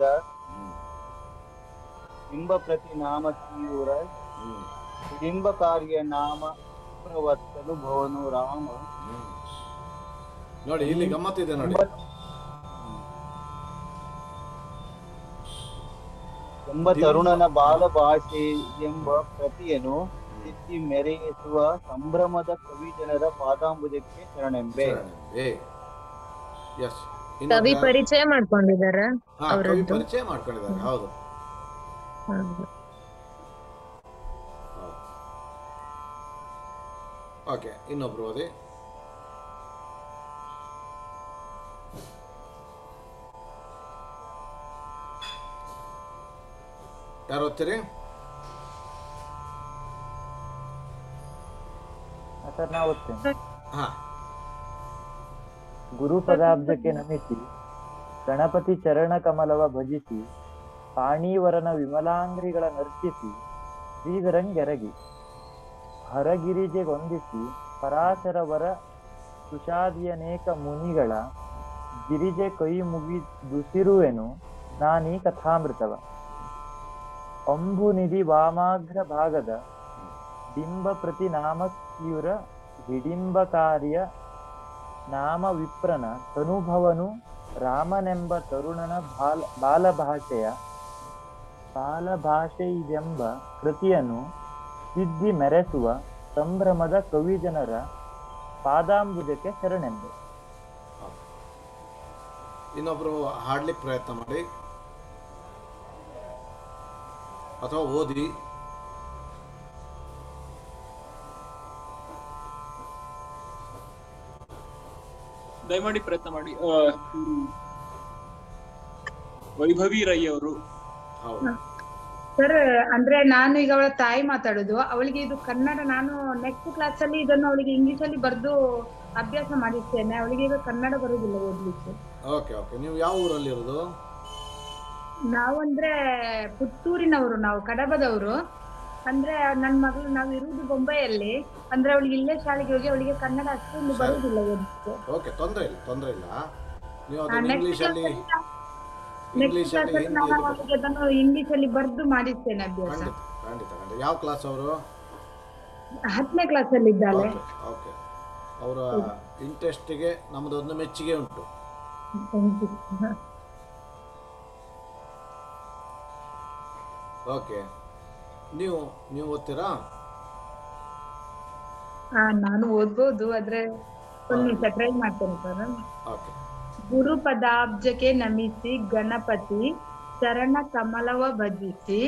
ಬಿಂಬ ಪ್ರತಿ ನಾಮ ತೀವ್ರ ಬಿಂಬ ಕಾರ್ಯ ನಾಮ ಪ್ರವರ್ತನು ಭವನು ರಾಮ ನೋಡಿ ಇಲ್ಲಿ ಗಮ್ಮತ್ತಿದೆ ನೋಡಿ ಎಂಬ ತರುಣನ ಬಾಲ ಭಾಷೆ ಎಂಬ ಪ್ರತಿಯನ್ನು ಸಿದ್ಧಿ ಮೆರೆಯಿಸುವ ಸಂಭ್ರಮದ ಕವಿ ಜನರ ಪಾದಾಂಬುಜಕ್ಕೆ ಶರಣೆಂಬೆ ಎಸ್ ಕವಿ ಪರಿಚಯ ಮಾಡ್ಕೊಂಡಿದಾರ ಹಾ ಕವಿ ಅವರದ್ದು ಪರಿಚಯ ಮಾಡ್ಕೊಂಡಿದ್ದಾರೆ ಹೌದು ಓಕೆ ಇನ್ನೊಬ್ರು ಓದಿ ಯಾರು ಓದ್ತೀರಿ ಸರ್ ನಾ ಓದ್ತೇನೆ ಹಾ ಗುರು ಪದಾಬ್ಜಕ್ಕೆ ನಮಿಸಿ ಗಣಪತಿ ಚರಣ ಕಮಲವ ಭಜಿಸಿ ಪಾಣೀವರನ ವಿಮಲಾಂಗ್ರಿಗಳ ನರ್ಚಿಸಿ ಶ್ರೀಧರಂಗೆರಗಿ ಹರಗಿರಿಜೆಗೊಂದಿಸಿ ಪರಾಶರವರ ಸುಷಾದಿಯನೇಕ ಮುನಿಗಳ ಗಿರಿಜೆ ಕೈ ಮುಗಿದುಸಿರುವೆನು ನಾನೀ ಕಥಾಮೃತವ ಅಂಬುನಿಧಿ ವಾಮಾಗ್ರ ಭಾಗದ ಬಿಂಬ ಪ್ರತಿ ನಾಮಕ್ಯೂರ ಹಿಡಿಂಬ ಕಾರ್ಯ ನಾಮ ವಿಪ್ರನ ತನುಭವನು ರಾಮನೆಂಬ ತರುಣನ ಬಾಲ ಬಾಲಭಾಷೆಯ ಬಾಲಭಾಷೆಯೆಂಬ ಕೃತಿಯನ್ನು ಸಿದ್ಧಿ ಮೆರೆಸುವ ಸಂಭ್ರಮದ ಕವಿಜನರ ಪಾದಾಂಬುಜಕ್ಕೆ ಶರಣೆಂಬೆ ಇನ್ನೊಬ್ರು ಹಾಡ್ಲಿಕ್ಕೆ ಪ್ರಯತ್ನ ಮಾಡಿ ಅಥವಾ ಓದಿ ದಯಮಾಡಿ ಪ್ರಯತ್ನ ಮಾಡಿ ಆ, ಇವ್ರು ವೈಭವಿ ರೈ ಅವರು ಸರ್ ಅಂದ್ರೆ ನಾನು ಈಗ ಅವಳ ತಾಯಿ ಮಾತಾಡೋದು ಅವಳಿಗೆ ಇದು ಕನ್ನಡ ನಾನು ನೆಕ್ಸ್ಟ್ ಕ್ಲಾಸ್ ಅಲ್ಲಿ ಇದನ್ನು ಅವಳಿಗೆ ಇಂಗ್ಲಿಷ್ ಅಲ್ಲಿ ಬರೆದು ಅಭ್ಯಾಸ ಮಾಡಿಸ್ತೇನೆ ಅವಳಿಗೆ ಈಗ ಕನ್ನಡ ಬರುದಿಲ್ಲ ಓದ್ಲಿಕ್ಕೆ ಓಕೆ ಓಕೆ ನೀವು ಯಾವ ಊರಲ್ಲಿರೋದು ನಾವಂದ್ರೆ ಪುತ್ತೂರಿನವರು ನಾವು ಕಡಬದವರು ಅಂದ್ರೆ ನನ್ನ ಮಗಳು ನಾವು ಇರುವುದು ಬೊಂಬೈಯಲ್ಲಿ ಅಂದ್ರೆ ಅವಳಿಗೆ ಇಲ್ಲೇ ಶಾಲೆಗೆ ಹೋಗಿ ಅವಳಿಗೆ ಕನ್ನಡ ಅಷ್ಟೊಂದು ಬರುದಿಲ್ಲ ಓದ್ಲಿಕ್ಕೆ ಓಕೆ ತೊಂದರೆ ಇಲ್ಲ ತೊಂದರೆ ಇಲ್ಲ ನೀವು ಆ, ಅದನ್ನು next ಇಂಗ್ಲಿಷ್ ಅಲ್ಲಿ ನೆಕ್ಸ್ಟ್ ಇಂಗ್ಲಿಷ್ ಕ್ಲಾಸ್ ಅಲ್ಲಿ ಅಲ್ಲಿ ನಾನು ಹಿಂದಿ ಅವಳಿಗೆ ಅದನ್ನು ಇಂಗ್ಲಿಷ್ ಅಲ್ಲಿ ಬರೆದು ಮಾಡಿಸ್ತೇನೆ ಅಭ್ಯಾಸ ಖಂಡಿತ ಖಂಡಿತ ಖಂಡಿತ ಯಾವ ಕ್ಲಾಸ್ ಅವರು ಹತ್ತನೇ ಕ್ಲಾಸ್ ಅಲ್ಲಿ ಇದ್ದಾಳೆ ಓಕೆ ಓಕೆ ಅವರ ಇಂಟ್ರೆಸ್ಟಿಗೆ ನಮ್ಮದೊಂದು ಮೆಚ್ಚುಗೆ ಉಂಟು Thank you. ಓಕೆ ನೀವು ನೀವು ಓದ್ತೀರಾ ಹಾ ನಾನು ಓದ್ಬೋದು ಆದ್ರೆ ಒಂದ್ ನಿಮಿಷ ಟ್ರೈ ಮಾಡ್ತೇನೆ ಸರ್ ಓಕೆ ಗುರು ಪದಾಬ್ಜಕ್ಕೆ ನಮಿಸಿ ಗಣಪತಿ ಚರಣ ಕಮಲವ ಭಜಿಸಿ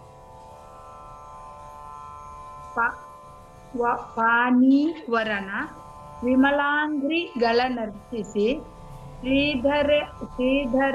ಪ- ವ- ಪಾನೀವರನ ವಿಮಲಾಂಗ್ರಿಗಳ ನರ್ತಿಸಿ ಶ್ರೀಧರ ಶ್ರೀಧರ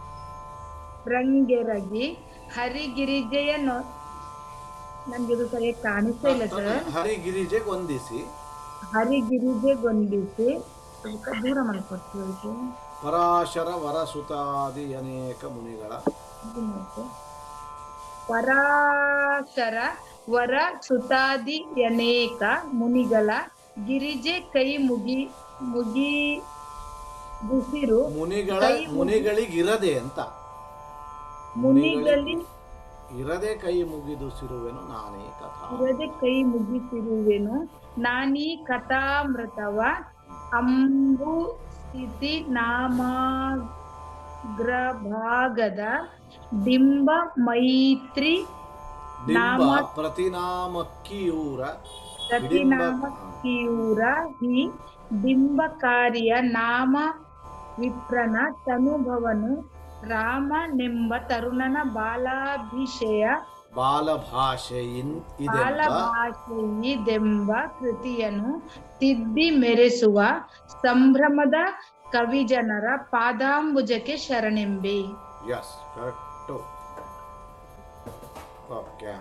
ರಂಗೆರಗಿ ಹರಿಗಿರಿಜೆಯ ನೊ ನನ್ಗೆ ಇದು ಸರಿಯಾಗಿ ಕಾಣಿಸ್ತಾ ಇಲ್ಲ ಸರ್ ಹರಿಗಿರಿಜೆಗೆ ವಂದಿಸಿ ಹರಿಗಿರಿಜೆಗೊಂದಿಸಿ ಸ್ವಲ್ಪ ದೂರ ಮಾಡ್ಕೊಡ್ತೀವಿ ಪರಾಶರ ವರಸುತಾದಿ ಅನೇಕ ಮುನಿಗಳ ಪರಾಶರ ವರ ಸುತಾದಿ ಅನೇಕ ಮುನಿಗಳ ಗಿರಿಜೆ ಕೈ ಮುಗಿ ಮುಗಿ ಗುಸಿರು ಮುನಿಗಳ ಕೈ ಮುಗಿ- ಮುನಿಗಳಿಗಿರದೆ ಅಂತ ಮುನಿಗಲಿ ಇರದೆ ಕೈ ಮುಗಿದು ಸಿರುವೆನು ನಾನೇ ಕಥಾ ಇರದೆ ಕೈ ಮುಗಿಸಿರುವೆನು ನಾನೀ ಕಥಾಮೃತವ ಅಂಬು ಸ್ಥಿತಿ ನಾಮಾಗ್ರಭಾಗದ ಡಿಂಬ ಮೈತ್ರಿ ಡಿಂಬ ನಾಮ ಪ್ರತಿನಾಮಕ್ಕಿಯೂರ ಪ್ರತಿನಾಮ ಕಿಯೂರ ಹಿ ಡಿಂಬಕಾರಿಯ ನಾಮ ವಿಪ್ರನ ತನುಭವನು ರಾಮನೆಂಬ ತರುಣನ ಬಾಲಾಭಿಷಯ ಬಾಲಭಾಷೆಯಿನ್ ಇದೆಂಬ ಬಾಲಭಾಷೆಯಿದೆಂಬ ಕೃತಿಯನ್ನು ತಿದ್ದಿ ಮೆರೆಸುವ ಸಂಭ್ರಮದ ಕವಿಜನರ ಪಾದಾಂಬುಜಕ್ಕೆ ಶರಣೆಂಬೆ ಎಸ್ ಕರೆಕ್ಟು ಓಕೆ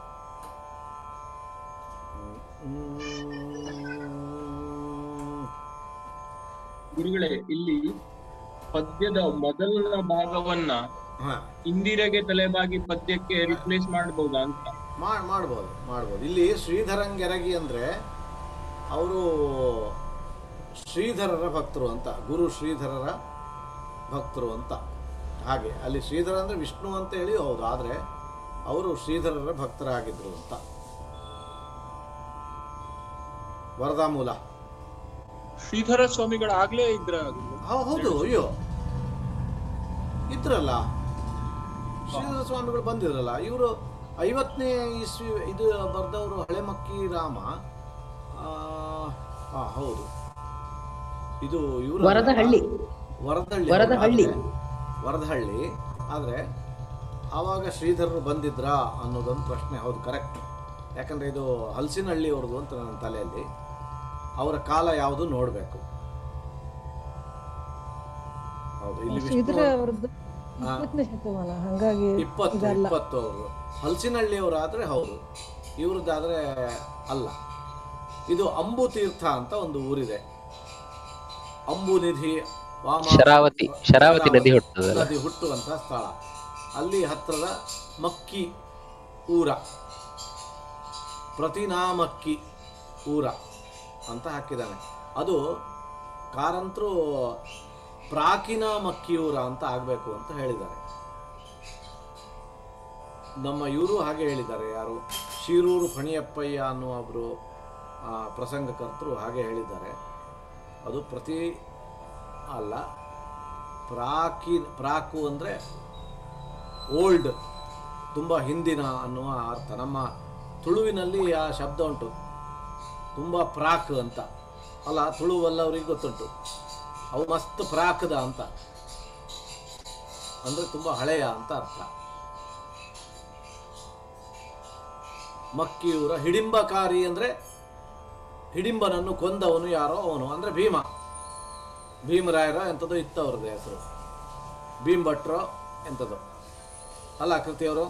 ಗುರುಗಳೇ ಇಲ್ಲಿ ಪದ್ಯದ ಮೊದಲ ಭಾಗವನ್ನ ಇಂದಿರೆಗೆ ತಲೆಬಾಗಿ ಪದ್ಯಕ್ಕೆ ರಿಪ್ಲೇಸ್ ಮಾಡಬಹುದಾ ಅಂತ ಮಾಡ್ ಮಾಡ್ಬೋದು ಮಾಡ್ಬೋದು ಇಲ್ಲಿ ಶ್ರೀಧರಂಗೆರಗಿ ಅಂದರೆ ಅವರು ಶ್ರೀಧರರ ಭಕ್ತರು ಅಂತ ಗುರು ಶ್ರೀಧರರ ಭಕ್ತರು ಅಂತ ಹಾಗೆ ಅಲ್ಲಿ ಶ್ರೀಧರ ಅಂದರೆ ವಿಷ್ಣು ಅಂತ ಹೇಳಿ ಹೌದು ಆದರೆ ಅವರು ಶ್ರೀಧರರ ಭಕ್ತರಾಗಿದ್ರು ಅಂತ ವರದಾ ಮೂಲ ಶ್ರೀಧರ ಸ್ವಾಮಿಗಳ ಆಗ್ಲೇ ಇದ್ರ ಹೌ- ಹೌದು ಅಯ್ಯೋ ಇದ್ರಲ್ಲ ಶ್ರೀಧರ ಸ್ವಾಮಿಗಳು ಬಂದಿದ್ರಲ್ಲ ಇವರು ಐವತ್ತನೇ ಇಸ್ವಿ ಇದು ಬರ್ದವರು ಹಳೆಮಕ್ಕಿ ರಾಮ ಆ, ಆ, ಹೌದು ಇದು ಇವರು ವರದಹಳ್ಳಿ. ವರದಹಳ್ಳಿ ವರದಹಳ್ಳಿ. ಆದ್ರೆ- ವರದಹಳ್ಳಿ ಆದರೆ ಆವಾಗ ಶ್ರೀಧರರು ಬಂದಿದ್ರಾ ಅನ್ನೋದೊಂದು ಪ್ರಶ್ನೆ ಹೌದು ಕರೆಕ್ಟ್ ಯಾಕಂದ್ರೆ ಇದು ಹಲಸಿನಹಳ್ಳಿ ಅವ್ರದ್ದು ಅಂತ ನನ್ನ ತಲೆಯಲ್ಲಿ ಅವರ ಕಾಲ ಯಾವುದು ನೋಡಬೇಕು ಹೌದು ಇಲ್ಲಿ ಶ್ರೀಧರ ವಿಷ್ಣು ಅವ್ರದ್ದು ಹಾ. ಇಪ್ಪತ್ತನೇ ಶತಮಾನ ಹಂಗಾಗಿ ಇಪ್ಪತ್ತು ಇದಲ್ಲ ಇಪ್ಪತ್ತು ಅವರು ಹಲಸಿನಹಳ್ಳಿ ಅವರಾದ್ರೆ ಹೌದು ಇವ್ರದ್ದಾದ್ರೆ ಅಲ್ಲ ಇದು ಅಂಬು ತೀರ್ಥ ಅಂತ ಒಂದು ಊರಿದೆ ಅಂಬು ನಿಧಿ ವಾಮ ಶರಾವತಿ ಶರಾವತಿ ನದಿ ಹುಟ್ಟುತ್ತದಲ್ಲ ನದಿ ಹುಟ್ಟುವಂತ ಸ್ಥಳ ಅಲ್ಲಿ ಹತ್ರದ ಮಕ್ಕಿ ಊರ ಪ್ರತಿನಾಮಕ್ಕಿ ಊರ ಅಂತ ಹಾಕಿದ್ದಾನೆ ಅದು ಕಾರಂತರು ಪ್ರಾಕಿನ ಮಕ್ಕಿಯೂರ ಅಂತ ಆಗಬೇಕು ಅಂತ ಹೇಳಿದ್ದಾರೆ ನಮ್ಮ ಇವರು ಹಾಗೆ ಹೇಳಿದ್ದಾರೆ ಯಾರು ಶಿರೂರು ಫಣಿಯಪ್ಪಯ್ಯ ಅನ್ನುವ ಒಬ್ಬರು ಪ್ರಸಂಗಕರ್ತರು ಹಾಗೆ ಹೇಳಿದ್ದಾರೆ ಅದು ಪ್ರತಿ ಅಲ್ಲ ಪ್ರಾಕಿ ಪ್ರಾಕು ಅಂದರೆ ಓಲ್ಡ್ ತುಂಬ ಹಿಂದಿನ ಅನ್ನುವ ಅರ್ಥ ನಮ್ಮ ತುಳುವಿನಲ್ಲಿ ಆ ಶಬ್ದ ಉಂಟು ತುಂಬ ಪ್ರಾಕ್ ಅಂತ ಅಲ್ಲ ತುಳುವಲ್ಲವ್ರಿಗೆ ಗೊತ್ತುಂಟು ಅವು ಮಸ್ತ್ ಪ್ರಾಕದ ಅಂತ ಅಂದರೆ ತುಂಬ ಹಳೆಯ ಅಂತ ಅರ್ಥ ಮಕ್ಕಿಯೂರ ಹಿಡಿಂಬಕಾರಿ ಅಂದರೆ ಹಿಡಿಂಬನನ್ನು ಕೊಂದವನು ಯಾರೋ ಅವನು ಅಂದರೆ ಭೀಮ ಭೀಮರಾಯರ ಎಂಥದ್ದು ಇತ್ತು ಅವ್ರದ್ದು ಹೆಸರು ಭೀಮ್ ಭಟ್ರು ಎಂಥದ್ದು ಅಲ್ಲ ಕೃತಿಯವರು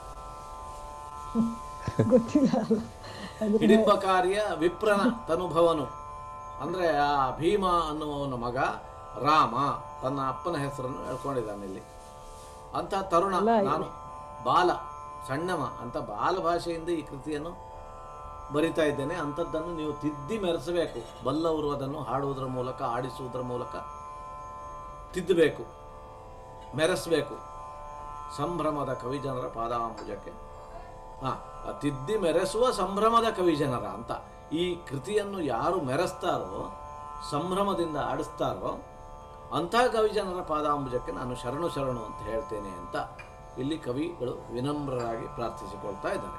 ಗೊತ್ತಿಲ್ಲ ಅಲ್ಲ ಅದ್ರ ಹಿಡಿಂಬಕಾರಿಯ ವಿಪ್ರನ ತನುಭವನು ಅಂದ್ರೆ ಆ ಭೀಮ ಅನ್ನುವವನ ಮಗ ರಾಮ ತನ್ನ ಅಪ್ಪನ ಹೆಸರನ್ನು ಹೇಳ್ಕೊಂಡಿದ್ದಾನೆ ಇಲ್ಲಿ ಅಂತ ತರುಣ ನಾನು ಬಾಲ ಸಣ್ಣಮ ಅಂತ ಬಾಲ ಭಾಷೆಯಿಂದ ಈ ಕೃತಿಯನ್ನು ಬರಿತಾ ಇದ್ದೇನೆ ಅಂಥದ್ದನ್ನು ನೀವು ತಿದ್ದಿ ಮೆರೆಸಬೇಕು ಬಲ್ಲವರು ಅದನ್ನು ಹಾಡುವುದರ ಮೂಲಕ ಆಡಿಸುವುದರ ಮೂಲಕ ತಿದ್ದಬೇಕು ಮೆರೆಸಬೇಕು ಸಂಭ್ರಮದ ಕವಿಜನರ ಪಾದಾಂಬುಜಕ್ಕೆ ಹಾ ಆ ತಿದ್ದಿ ಮೆರೆಸುವ ಸಂಭ್ರಮದ ಕವಿಜನರ ಅಂತ ಈ ಕೃತಿಯನ್ನು ಯಾರು ಮೆರೆಸ್ತಾರೋ ಸಂಭ್ರಮದಿಂದ ಆಡಿಸ್ತಾರೋ ಅಂಥ ಕವಿಜನರ ಪಾದಾಂಬುಜಕ್ಕೆ ನಾನು ಶರಣು ಶರಣು ಅಂತ ಹೇಳ್ತೇನೆ ಅಂತ ಇಲ್ಲಿ ಕವಿಗಳು ವಿನಮ್ರರಾಗಿ ಪ್ರಾರ್ಥಿಸಿಕೊಳ್ತಾ ಇದ್ದಾರೆ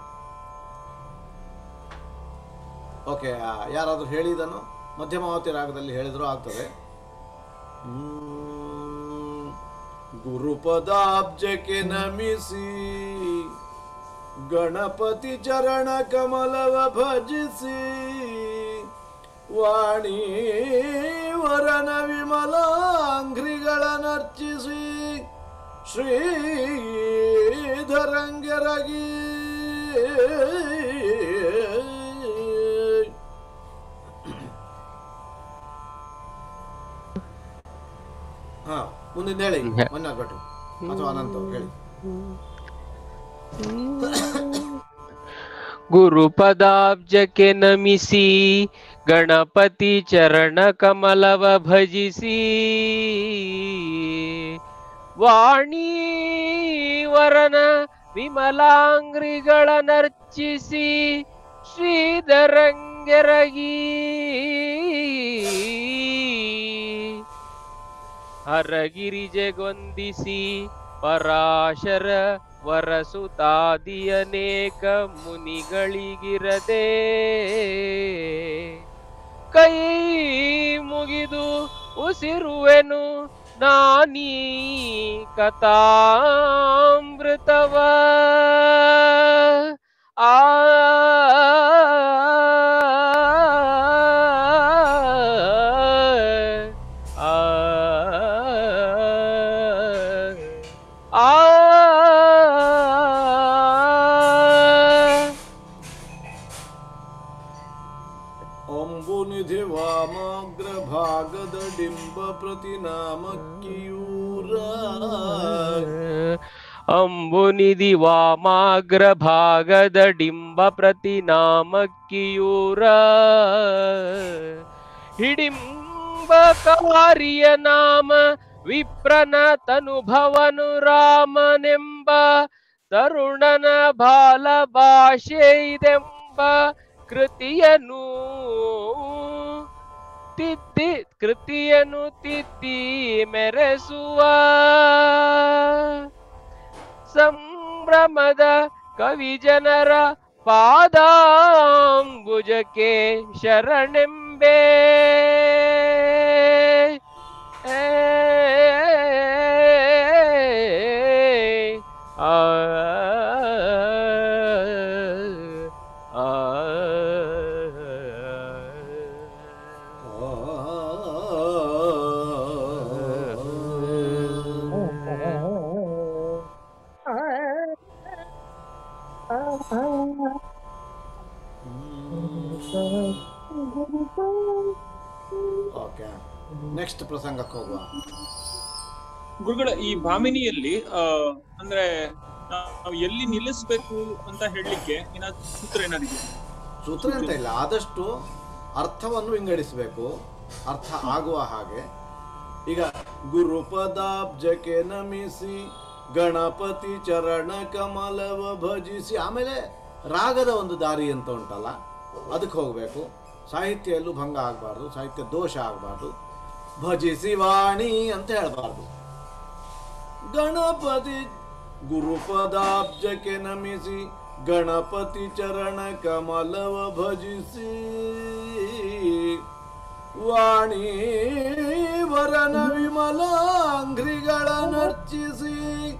ಓಕೆ ಯಾರಾದರೂ ಹೇಳಿದನು ಮಧ್ಯಮಾವತಿ ರಾಗದಲ್ಲಿ ಹೇಳಿದರೂ ಆಗ್ತದೆ ಹ್ಮ್. ಗುರುಪದಾಬ್ಜಕ್ಕೆ ನಮಿಸಿ ಗಣಪತಿ ಚರಣ ಕಮಲವ ಭಜಿಸಿ ವಾಣಿ ವರನ ವಿಮಲಾಂಘ್ರಿಗಳನ್ನರ್ಚಿಸಿ ಶ್ರೀಧರಂಗರಗಿ ಹಾ ಮುಂದಿನ ಹೇಳಿ ಮನ್ನಾರ್ ಭಟ್ರು ಅಥವಾ ಅನಂತ ಅವ್ರು ಹೇಳಿ ಗುರುಪದಾಬ್ಜಕ್ಕೆ ನಮಿಸಿ ಗಣಪತಿ ಚರಣ ಕಮಲವ ಭಜಿಸಿ ವಾಣಿ ವರನ ವಿಮಲಾಂಗ್ರಿಗಳ ನರ್ಚಿಸಿ ಶ್ರೀಧರಂಗೆರಗಿ ಹರಗಿರಿಜೆಗೊಂದಿಸಿ ಪರಾಶರ ವರಸುತಾದಿ ಅನೇಕ ಮುನಿಗಳಿಗಿರದೆ ಕೈ ಮುಗಿದು ಉಸಿರುವೆನು ನಾನೀ ಕಥಾಮೃತವ ಆ ಆ ಆ ಅಂಬುನಿಧಿ ವಾಮಾಗ್ರ ಭಾಗದ ಡಿಂಬ ಪ್ರತಿನಾಮಕ್ಕಿಯೂರ ಅಂಬುನಿಧಿ ವಾಮಾಗ್ರ ಭಾಗದ ಡಿಂಬ ಪ್ರತಿನಾಮಕ್ಕಿಯೂರ ಹಿಡಿಂಬಕಾರಿಯ ನಾಮ ವಿಪ್ರನ ತನುಭವನು ರಾಮನೆಂಬ ತರುಣನ ಬಾಲ ಭಾಷೆ ಇದೆಂಬ ಕೃತಿಯನು ತಿದ್ದಿ ಕೃತಿಯನು ತಿದ್ದಿ ಮೆರೆಸುವ ಸಂಭ್ರಮದ ಕವಿ ಜನರ ಪಾದಾಂಬುಜಕ್ಕೆ ಶರಣೆಂಬೆ ಏ, ಆ, ಆ, ಓಕೆ ನೆಕ್ಸ್ಟ್ ಪ್ರಸಂಗಕ್ಕೆ ಹೋಗುವ ಗುರುಗಳ ಈ ಭಾಮಿನಿಯಲ್ಲಿ ಆ ಅಂದ್ರೆ ನಾವು ಎಲ್ಲಿ ನಿಲ್ಲಿಸ್ಬೇಕು ಅಂತ ಹೇಳಲಿಕ್ಕೆ ಏನಾದ್ರು ಸೂತ್ರ ಏನಾದ್ರು ಸೂತ್ರ ಅಂತ ಇಲ್ಲ ಆದಷ್ಟು ಅರ್ಥವನ್ನು ವಿಂಗಡಿಸಬೇಕು ಅರ್ಥ ಆಗುವ ಹಾಗೆ ಈಗ ಗುರುಪದಾಬ್ಜಕ್ಕೆ ನಮಿಸಿ ಗಣಪತಿ ಚರಣ ಕಮಲವ ಭಜಿಸಿ ಆಮೇಲೆ ರಾಗದ ಒಂದು ದಾರಿ ಅಂತ ಉಂಟಲ್ಲ ಅದಕ್ಕೆ ಹೋಗಬೇಕು ಸಾಹಿತ್ಯ ಎಲ್ಲೂ ಭಂಗ ಆಗಬಾರ್ದು ಸಾಹಿತ್ಯ ದೋಷ ಆಗಬಾರ್ದು ಭಜಿಸಿ ವಾಣಿ ಅಂತ ಹೇಳಬಾರ್ದು ಗಣಪತಿ ಗುರುಪದಾಬ್ಜಕ್ಕೆ ನಮಿಸಿ ಗಣಪತಿ ಚರಣ ಕಮಲವ ಭಜಿಸಿ ವಾಣಿ ವರನ ವಿಮಲಾಂಘ್ರಿಗಳ ನರ್ಚಿಸಿ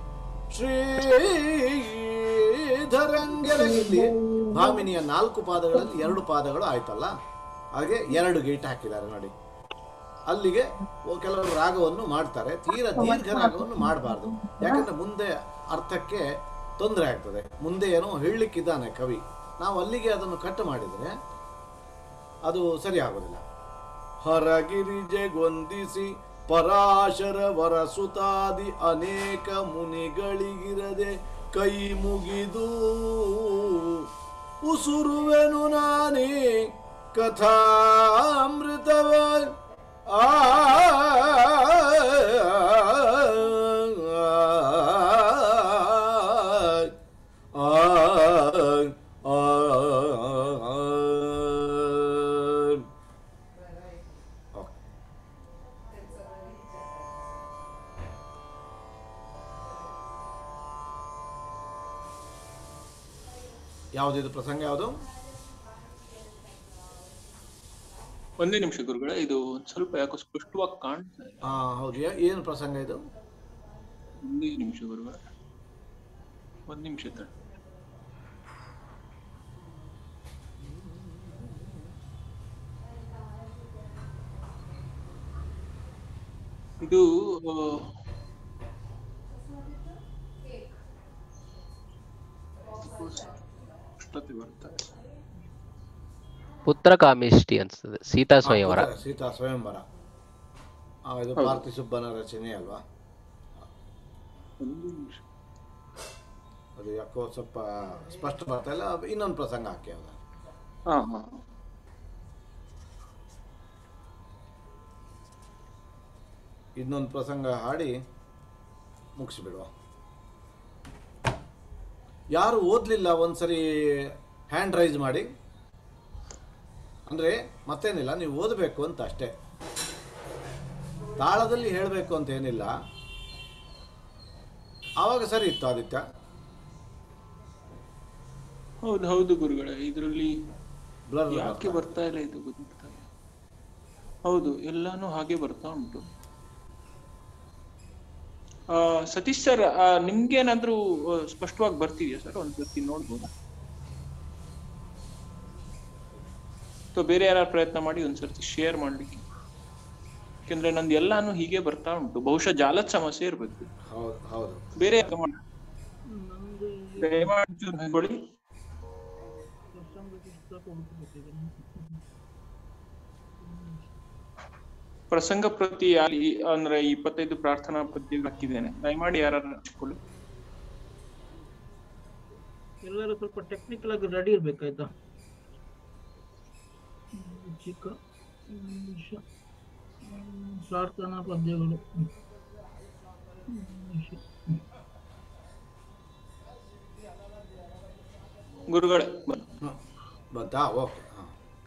ಶ್ರೀಧರಂಗೆರಗಿಲ್ಲಿ ಭಾಮಿನಿಯ ನಾಲ್ಕು ಪಾದಗಳಲ್ಲಿ ಎರಡು ಪಾದಗಳು ಆಯ್ತಲ್ಲ ಹಾಗೆ ಎರಡು ಗೇಟ್ ಹಾಕಿದ್ದಾರೆ ನೋಡಿ ಅಲ್ಲಿಗೆ ಒ- ಕೆಲವರು ರಾಗವನ್ನು ಮಾಡ್ತಾರೆ ತೀರಾ ದೀರ್ಘ ರಾಗವನ್ನು ಮಾಡಬಾರ್ದು ಯಾಕಂದ್ರೆ ಮುಂದೆ ಅರ್ಥಕ್ಕೆ ತೊಂದರೆ ಆಗ್ತದೆ ಮುಂದೆ ಏನೋ ಹೇಳಲಿಕ್ಕಿದ್ದಾನೆ ಕವಿ ನಾವು ಅಲ್ಲಿಗೆ ಅದನ್ನು ಕಟ್ ಮಾಡಿದರೆ ಅದು ಸರಿ ಆಗೋದಿಲ್ಲ ಹೊರಗಿರಿಜೆಗೊಂದಿಸಿ ಪರಾಶರ ವರಸುತಾದಿ ಅನೇಕ ಮುನಿಗಳಿಗಿರದೆ ಕೈ ಮುಗಿದು ಉಸುರುವೆನು ನಾನೇ ಕಥಾಮೃತವ ಆ ಯಾವುದಿದು ಪ್ರಸಂಗ ಯಾವುದು ಒಂದೇ ನಿಮಿಷ ಗುರುಗಳೇ ಇದು ಒಂದ್ ಸ್ವಲ್ಪ ಯಾಕೋ ಸ್ಪಷ್ಟವಾಗಿ ಕಾಣ್ತಾ ಇಲ್ಲ ಆ, ಹೌದು ಏ- ಏನು ಪ್ರಸಂಗ ಇದು ಒಂದೇ ನಿಮಿಷ ಗುರುಗಳೇ ಒಂದ್ ನಿಮಿಷ ತಡಿ ಇದು ಆ, ಸ್ಪಷ್ಟತೆ ಬರ್ತಾ ಇಲ್ಲ. ಪುತ್ರ ಕಾಮಿಷ್ಟಿ ಅನ್ಸ್ತದೆ ಸೀತಾ ಆ, ಸ್ವಯಂವರ ಪುತ್ರ ಸೀತಾ ಸ್ವಯಂವರ ಆ, ಇದು ಪಾರ್ಥಿಸುಬ್ಬನ ರಚನೆ ಅಲ್ವಾ ಒಂದು ನಿಮಿಷ ಅದು ಯಾಕೋ ಸ್ವಲ್ಪ ಸ್ಪಷ್ಟ ಬರ್ತಾ ಇಲ್ಲ ಇನ್ನೊಂದು ಪ್ರಸಂಗ ಹಾಕಿ ಯಾವ್ದಾದ್ರು ಹಾ ಹಾ ಇನ್ನೊಂದು ಪ್ರಸಂಗ ಹಾಡಿ ಮುಗಿಸಿಬಿಡುವ ಯಾರು ಓದಲಿಲ್ಲ ಒಂದ್ಸರಿ ಹ್ಯಾಂಡ್ ರೈಸ್ ಮಾಡಿ ಅಂದರೆ ಮತ್ತೇನಿಲ್ಲ ನೀವು ಓದಬೇಕು ಅಂತ ಅಷ್ಟೇ ತಾಳದಲ್ಲಿ ಹೇಳಬೇಕು ಅಂತ ಏನಿಲ್ಲ ಆವಾಗ ಸರಿ ಇತ್ತು ಆದಿತ್ಯ ಹೌದು ಹೌದು ಗುರುಗಳೇ ಇದರಲ್ಲಿ Blur ಯಾಕೆ ಬರ್ತಾ ಇಲ್ಲ ಇದು ಗೊತ್ತಾಗ್ತಾ ಇಲ್ಲ ಹೌದು ಎಲ್ಲಾನು ಹಾಗೆ ಬರ್ತಾ ಉಂಟು ಆ ಸತೀಶ್ ಸರ್ ನಿಮ್ಗೇನಾದ್ರೂ ಆ, ಸ್ಪಷ್ಟವಾಗಿ ಬರ್ತಿದ್ಯಾ ಸರ್ ಒಂದ್ಸತಿ ನೋಡ್ಬೋದಾ ಅಥವಾ ಬೇರೆ ಯಾರು ಪ್ರಯತ್ನ ಮಾಡಿ ಒಂದ್ಸರ್ತಿ ಶೇರ್ ಮಾಡ್ಲಿಕ್ಕೆ ಯಾಕೆಂದ್ರೆ ನಂದು ಎಲ್ಲಾನು ಹೀಗೆ ಬರ್ತಾ ಉಂಟು ಬಹುಶಃ ಜಾಲದ ಸಮಸ್ಯೆ ಇರ್ಬೇಕು ಹೌದು ಹೌದು ಬೇರೆ ಯಾಕೆ ಮಾಡ- ದಯಮಾಡಿ ಚೂರು ಹೇಳ್ಕೊಳ್ಳಿ. ಪ್ರಸಂಗ ಪ್ರತಿ ಅಲ್ಲಿ ಅಂದ್ರೆ ಇಪ್ಪತ್ತೈದು ಪ್ರಾರ್ಥನಾ ಪದ್ಯ ಹಾಕಿದ್ದೇನೆ ದಯಮಾಡಿ ಯಾರು ಹಂಚ್ಕೊಳ್ಳಿ ಎಲ್ಲರೂ ಸ್ವಲ್ಪ ಟೆಕ್ನಿಕಲ್ ಆಗಿ ರೆಡಿ ಇರ್ಬೇಕಾಯ್ತಾ ಹ್ಮ್, ಚಿಕ್ಕ ಹ್ಮ್, ನಿಮಿಷ. ಹ್ಮ್, ಪ್ರಾರ್ಥನಾ ಪದ್ಯಗಳು ಹ್ಮ್. ಹ್ಮ್, ನಿಮಿಷ. ಹ್ಮ್. ಗುರುಗಳೇ ಬಂತಾ ಓಕೆ ಹಾಂ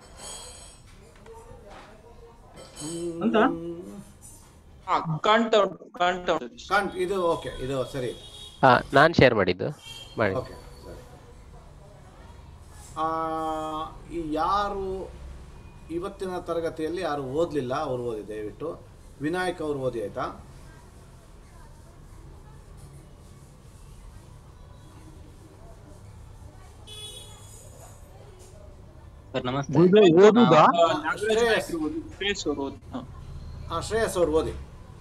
ಅಂತ ಕಾಣ್ತಾ ಉಂಟು ಕಾಣ್ತಾ ಉಂಟು ಕಾಣ್ ಇದು ಓಕೆ ಇದು ಸರಿ ಹಾ ನಾನು ಶೇರ್ ಮಾಡಿದ್ದು ಮಾಡಿ ಓಕೆ ಸರಿ ಆ, ಈ ಯಾರು ಇವತ್ತಿನ ತರಗತಿಯಲ್ಲಿ ಯಾರು ಓದಲಿಲ್ಲ ಅವ್ರು ಓದಿ ದಯವಿಟ್ಟು ವಿನಾಯಕ್ ಅವ್ರು ಓದಿ ಆಯ್ತಾ ಸರ್ ನಮಸ್ತೆ ಗುರುಗಳೇ, ಓದುದಾ? ಆ, ನಾಗರಾಜ್ ನಾಯ್ಕರು ಓದಿ, ಶ್ರೇಯಸ್ ಅವರು ಓದಿ ಹಾ. ಹಾಂ ಶ್ರೇಯಸ್ ಅವ್ರು ಓದಿ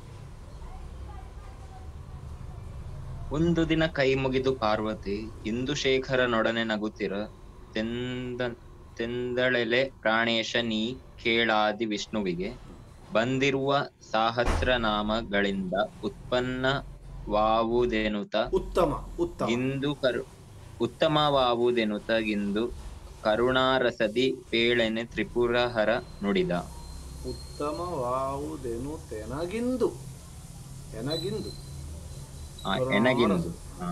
ಒಂದು ದಿನ ಕೈ ಮುಗಿದು ಪಾರ್ವತಿ ಇಂದುಶೇಖರನೊಡನೆ ನಗುತ್ತಿರ ತೆಂದ ತೆಂದಳೆಲೆ ಪ್ರಾಣೇಶ ನೀ ಕೇಳಾದಿ ವಿಷ್ಣುವಿಗೆ ಬಂದಿರುವ ಸಹಸ್ರನಾಮಗಳಿಂದ ಉತ್ಪನ್ನವಾವುದೆನುತ ಉತ್ತಮ ಉತ್ತಮ ಇಂದು ಕರು ಉತ್ತಮವಾವುದೆನುತ ಇಂದು ಕರುಣಾರಸದಿ ಪೇಳೆನೆ ತ್ರಿಪುರಹರ ನುಡಿದ ಉತ್ತಮವಾವುದೇನು ತೆನಗಿಂದು ತೆನಗಿಂದು ಆ, ಎನಗಿಂದು ಆ.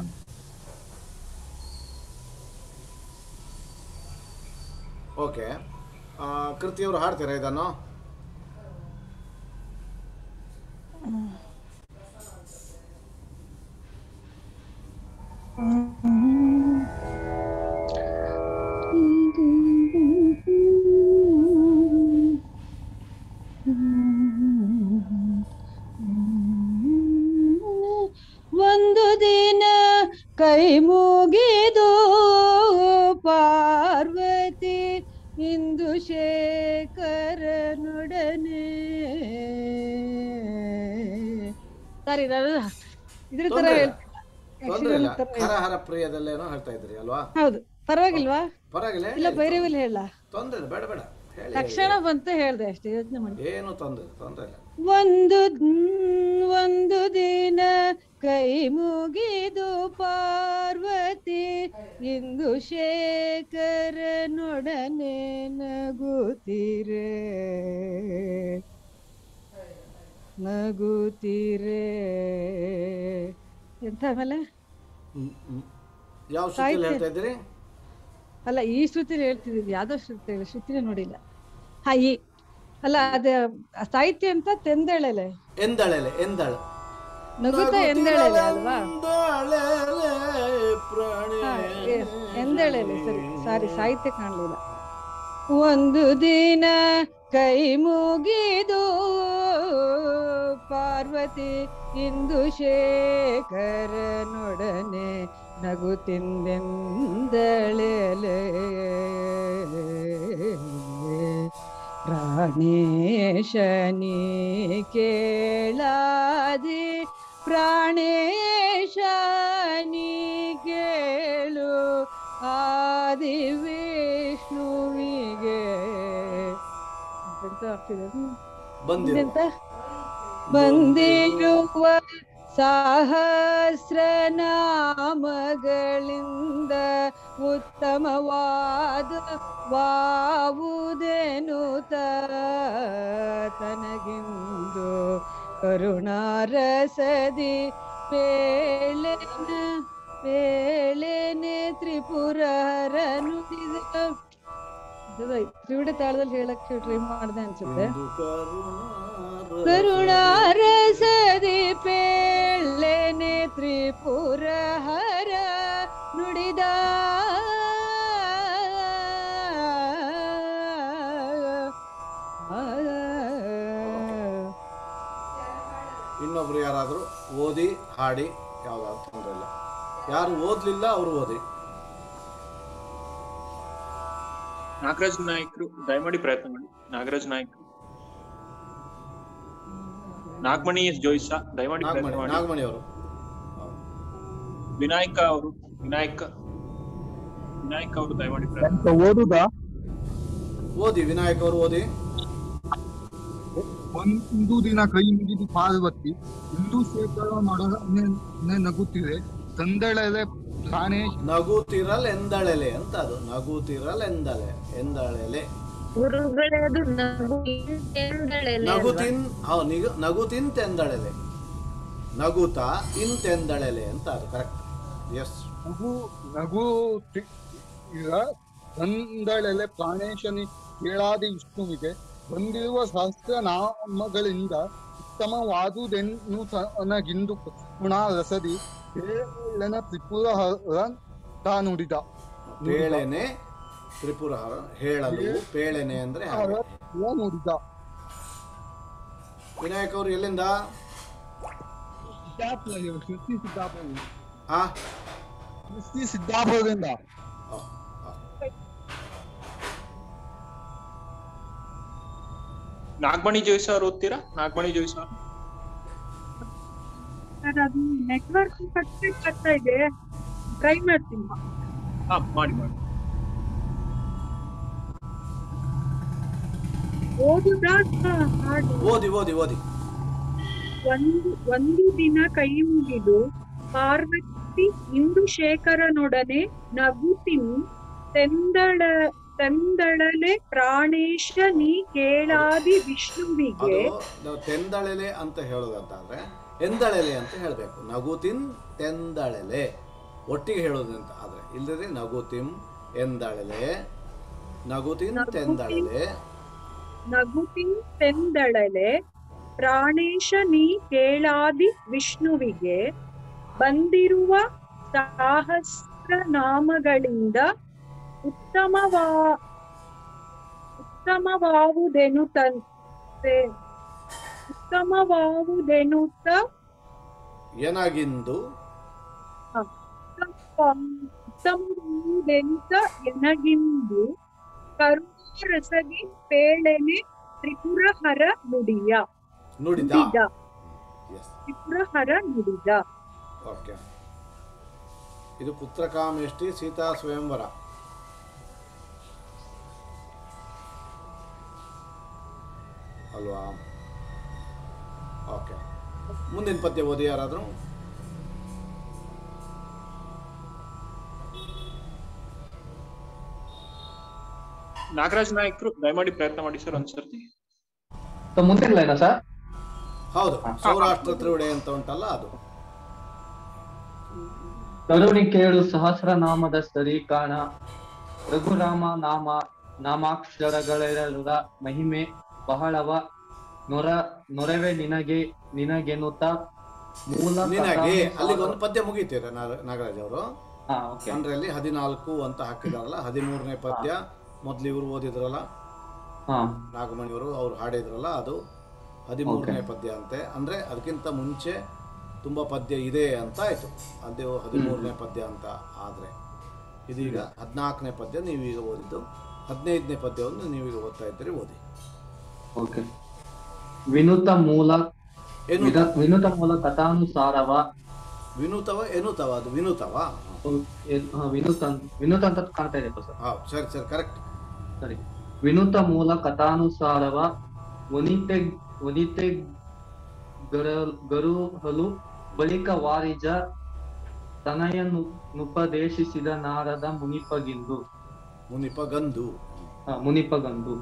ಓಕೆ ಕೃತಿಯವರು ಹಾಡ್ತೀರಾ ಇದನ್ನು ಒಂದು ದಿನ ಕೈ ಮುಗಿದು ಪಾರ್ವತಿ ಇಂದು ಶೇಖರನೊಡನೆ ಸಾರಿ ನಾನು ಇದ್ರ ತರ ತೊಂದ್ರೆ ಇಲ್ಲ. ಹೇಳ್ತೀನಿ. ತೊಂದ್ರೆ ಇಲ್ಲ Actually ತರ ಹರ ಹರ ಪ್ರಿಯದಲ್ಲೇನೋ ಹೇಳ್ತಾ ಇದ್ರಿ ಅಲ್ವಾ ಹೌದು ಪರವಾಗಿಲ್ವಾ ಪರವಾಗಿಲ್ಲ ಇಲ್ಲ ಬೈರೇವಿಲ್ ಹೇಳ ತೊಂದ್ರೆ ಇಲ್ಲ ಬೇಡ ಬೇಡ ಹೇಳಿ ತಕ್ಷಣ ಬಂತ ಹೇಳ್ದೆ ಅಷ್ಟೇ ಯೋಚನೆ ಮಾಡಿ ಏನು ತೊಂದ್ರೆ ಇಲ್ಲ, ತೊಂದ್ರೆ ಇಲ್ಲ ಒಂದು ದ್- ಒಂದು ದಿನ ಕೈ ಮುಗಿದು ಪಾರ್ವತಿ ಇಂದು ಶೇಖರನೊಡನೆ ನಗುತ್ತಿರೆ ನಗುತ್ತಿರೆ ಎಂತ ಆಮೇಲೆ ಯಾವ ಶ್ರುತಿಯಲ್ಲಿ ಸಾಹಿತ್ಯ- ಹೇಳ್ತಾ ಇದ್ದೀರಿ ಅಲ್ಲ ಈ ಶ್ರುತಿಲಿ ಹೇಳ್ತಿದ್ದೀನಿ ಯಾವ್ದೋ ಶ್ರುತಿ ಶ್ರುತಿನೇ ನೋಡಿಲ್ಲ ಹಾ ಈ ಅಲ್ಲ ಅದ ಸಾಹಿತ್ಯ ಅಂತ ತೆಂದೆಳೆಲೆ ಎಂದಳೆಲೆ ಎಂದಳ ನಗುತ್ತಾ ಎಂದೆಳೆಲೆ ಅಲ್ವಾ ಹಾ, ಎ- ಎಂದೆಳೆಲೆ ಸರಿ ಸಾರಿ ಸಾಹಿತ್ಯ ಕಾಣ್ಲಿಲ್ಲ ಒಂದು ದಿನ ಕೈ ಮುಗಿದು ಪಾರ್ವತಿ ಇಂದು ಶೇಖರನೊಡನೆ ನಗುತ್ತಿಂದೆಂದಳೆಲೆ ಪ್ರಾಣೇಶನಿ ಕೇಳಾದಿ ಪ್ರಾಣೇಶನಿ ಕೇಳು ಆದಿ ವಿಷ್ಣುವಿಗೆ ಎಂತ ಆಗ್ತಿದೆ ಹ್ಮ್. ಬಂದಿರು ಎಂತ ಬಂದಿರುವ ಸಹಸ್ರನಾಮಗಳಿಂದ ಉತ್ತಮವಾದ ವಾವುದೇನುತ ತನಗಿಂದು ಕರುಣಾರಸದಿ ಪೇಳೆನ ಪೇಳೆನೆ ತ್ರಿಪುರಹರ ನುಡಿದ ತ್ರಿವಿಡ ತಾಳದಲ್ಲಿ ಹೇಳಕ್ಕೆ ಟ್ರೈ ಮಾಡಿದೆ ಅನ್ಸುತ್ತೆ ಕರುಣಾರಸದಿ ಪೇಳೆನೆ ತ್ರಿಪುರಹರ ನುಡಿದ ಇನ್ನೊಬ್ರು ಯಾರಾದರೂ ಓದಿ ಹಾಡಿ ಯಾವ್ದಾದ್ರು ತೊಂದರೆ ಇಲ್ಲ ಯಾರು ಓದ್ಲಿಲ್ಲ ಅವರು ಓದಿ ನಾಗರಾಜ್ ನಾಯ್ಕರು ದಯಮಾಡಿ ಪ್ರಯತ್ನ ಮಾಡಿ ನಾಗರಾಜ್ ನಾಯ್ಕರು ನಾಗಮಣಿ ಎಸ್ ಜೋಯಿಸ ದಯಮಾಡಿ ಪ್ರಯತ್ನ ನಾಗಮಣಿ ಮಾಡಿ ನಾಗಮಣಿ ಅವರು ವಿನಾಯಕ ಅವರು ವಿನಾಯಕ ವಿನಾಯಕ್ ಅವರು ದಯಮಾಡಿ ಪ್ರಯತ್ನ ಓದುದಾ ಓದಿ ವಿನಾಯಕ್ ಅವರು ಓದಿ ಒಂದು ದಿನ ಕೈ ಮುಗಿದು ಪಾರ್ವತಿ ಇಂದು ಶೇಖರ ನೊಡನೆ ನಗುತ್ತಿದೆ ತಂದೆಳೆ ಪ್ರಾಣೇಶ್ ನಗುತ್ತಿರಲ್ ಎಂದಳೆಲೆ ಅಂತ ಅದು ನಗುತ್ತಿರಲ್ ಎಂದಳೆ ಎಂದಳೆಲೆ ಗುರುಗಳೇ ಅದು ನಗು ಎಂದಳೆಲೆ ನಗು ಅಲ್ವಾ? ತಿನ್ ಹೌದು ನಿಗ ನಗು ತಿಂತೆಂದಳೆಲೆ ನಗುತ ಇಂತೆಂದಳೆಲೆ ಅಂತ ಅದು ಕರೆಕ್ಟ್ ಎಸ್ ನಗು ನಗು ತಿ- ಈಗ ತಂದಳೆಲೆ ಪ್ರಾಣೇಶನಿ ಕೇಳಾದಿ ವಿಷ್ಣುವಿಗೆ ಬಂದಿರುವ ಸಹಸ್ರ ನಾಮಗಳಿಂದ ಉತ್ತಮವಾದುದೆನ್ನು ತನಗಿಂದು ಗುಣ ರಸದಿ ಹೇಳನ ತ್ರಿಪುರ ಹರ ತಾ ನುಡಿದ ಪೇಳೆನೆ ತ್ರಿಪುರಹರ ಹೇಳಲು ಪೇಳೆನೆ ಅಂದ್ರೆ ಹಾಗೆ. ಹರ ನುಡಿದ ವಿನಾಯಕ್ ಅವರು ಎಲ್ಲಿಂದ ಸಿದ್ದಾಪುರ ಇವರು, ಶ್ರೀ ಸಿದ್ದಾಪುರ ಆ ಶ್ರೀ ಸಿದ್ದಾಪುರದಿಂದ ನಾಗಮಣಿ ಜೋಯಿಸ ಅವರು ಓದ್ತೀರಾ ನಾಗಮಣಿ ಜೋಯಿಸ ಅವರು ಸರ್ ಅದು ನೆಟ್ವರ್ಕ್ ಕಟ್ ಆಗ್ತಾ ಇದೆ ಟ್ರೈ ಮಾಡ್ತೀನಿ ಹಾ ಮಾಡಿ ಮಾಡಿ ಓದುದಾ ಅಥವಾ ಹಾಡು ಓದಿ ಓದಿ ಓದಿ ಒಂದು ಒಂದು ದಿನ ಕೈ ಮುಗಿದು ಪಾರ್ವತಿ ಇಂದು ಶೇಖರನೊಡನೆ ನಗುತ್ತಿನಿ ತೆಂದಳ ತೆಂದಳಲೆ ಪ್ರಾಣೇಶ ನೀ ಕೇಳಾದಿ ವಿಷ್ಣುವಿಗೆ ಅದು ನಾವು ತೆಂದಳೆಲೆ ಅಂತ ಹೇಳೋದಂತಾದ್ರೆ ಎಂದಳೆಲೆ ಅಂತ ಹೇಳಬೇಕು ನಗುತಿನ್ ತೆಂದಳೆಲೆ ಒಟ್ಟಿಗೆ ಹೇಳೋದು ಅಂತ ಆದ್ರೆ ಇಲ್ಲದ್ರೆ ನಗುತಿಂ ಎಂದಳೆಲೆ ನಗುತಿನ್ ತೆಂದಳೆಲೆ ನಗುತಿನ್ ತೆಂದಳಲೆ ಪ್ರಾಣೇಶ ನೀ ಕೇಳಾದಿ ವಿಷ್ಣುವಿಗೆ ಬಂದಿರುವ ಸಹಸ್ರ ನಾಮಗಳಿಂದ ಉತ್ತಮವಾ ಉತ್ತಮವಾವುದೆನುತಂತೆ ಉತ್ತಮವಾವುದೆನುತ ಏನಾಗಿಂದು ಉತ್ತಮವಾವುದೆನುತ ಎನಗಿಂದು ಕರುಣಾರಸಗಿ ಪೇಳೆನೆ ತ್ರಿಪುರಹರ ನುಡಿಯ ನುಡಿದ ನುಡಿದ ತ್ರಿಪುರಹರ ನುಡಿದ ಓಕೆ ಇದು ಪುತ್ರಕಾಮೇಷ್ಟಿ ಸೀತಾ ಸ್ವಯಂವರ ಅಲ್ವಾ ಓಕೆ ಮುಂದಿನ ಪದ್ಯ ಓದಿ ಯಾರಾದರೂ ನಾಗರಾಜ್ ನಾಯ್ಕರು ದಯಮಾಡಿ ಪ್ರಯತ್ನ ಮಾಡಿ ಸರ್ ಒಂದ್ಸರ್ತಿ ಮುಂದಿನ ಲೈನಾ ಸರ್ ಹೌದು ಸೌರಾಷ್ಟ್ರ ತ್ರಿವಡೆ ಅಂತ ಉಂಟಲ್ಲ ಅದು ಕರುಣಿ ಕೇಳು ಸಹಸ್ರನಾಮದ ಸರಿ ಕಾಣ ರಘುರಾಮ ನಾಮ ನಾಮಾಕ್ಷರಗಳೆರಡರ ಮಹಿಮೆ ಬಹಳವ ನೊರ ನೊರವೆ ನಿನಗೆ ನಿನಗೆನ್ನುತ್ತ ಮೂಲ ನಿನಗೆ ಕಥಾನುಸಾರ- ಅಲ್ಲಿಗೆ ಒಂದು ಪದ್ಯ ಮುಗೀತೀರ ನಾಗರಾಜ್ ಅವರು ಹಾ, okay. ಅಂದ್ರೆ ಅಲ್ಲಿ ಹದಿನಾಲ್ಕು ಅಂತ ಹಾಕಿದಾರಲ್ಲ ಹದಿಮೂರನೇ ಪದ್ಯ ಮೊದ್ಲು ಇವರು ಓದಿದ್ರಲ್ಲ ಹಾ. ನಾಗಮಣಿಯವರು ಅವ್ರು ಹಾಡಿದ್ರಲ್ಲ ಅದು ಹದಿಮೂರನೇ ಪದ್ಯ ಅಂತೆ ಅಂದ್ರೆ ಅದಕ್ಕಿಂತ ಮುಂಚೆ ತುಂಬಾ ಪದ್ಯ ಇದೆ ಅಂತ ಆಯ್ತು ಅದು ಹದಿಮೂರನೇ ಪದ್ಯ ಅಂತ ಆದ್ರೆ ಇದೀಗ ಹದಿನಾಲ್ಕನೇ ಪದ್ಯ ನೀವೀಗ ಓದಿದ್ದು ಹದಿನೈದನೇ ಪದ್ಯವನ್ನು ನೀವೀಗ ಓದ್ತಾ ಇದ್ದೀರಿ ಓದಿ ಓಕೆ ವಿನುತ ಮೂಲ ಏನು? ವಿದ- ವಿನುತ ಮೂಲ ಕಥಾನುಸಾರವ ವಿನೂತವ ಎನ್ನುತ್ತವ ಅದು ವಿನೂತವ ಎಲ್- ಹಾ, ವಿನುತ ಅಂತ- ವಿನುತ ಅಂತ ಕಾಣ್ತಾ ಇದೆ ಸರ್ ಹಾ ಸರಿ ಸರಿ ಕರೆಕ್ಟ್ ಸರಿ ವಿನುತ ಮೂಲ ಕಥಾನುಸಾರವ ವನಿತೆ ವನಿತೆ ಗರ ಗರುಹಲು ಬಳಿಕ ವಾರಿಜ ತನಯನುಪದೇಶಿಸಿದ ನಾರದ ಮುನಿಪಗಿಂದು ಮುನಿಪಗಂದು ಆ, ಮುನಿಪಗಂದು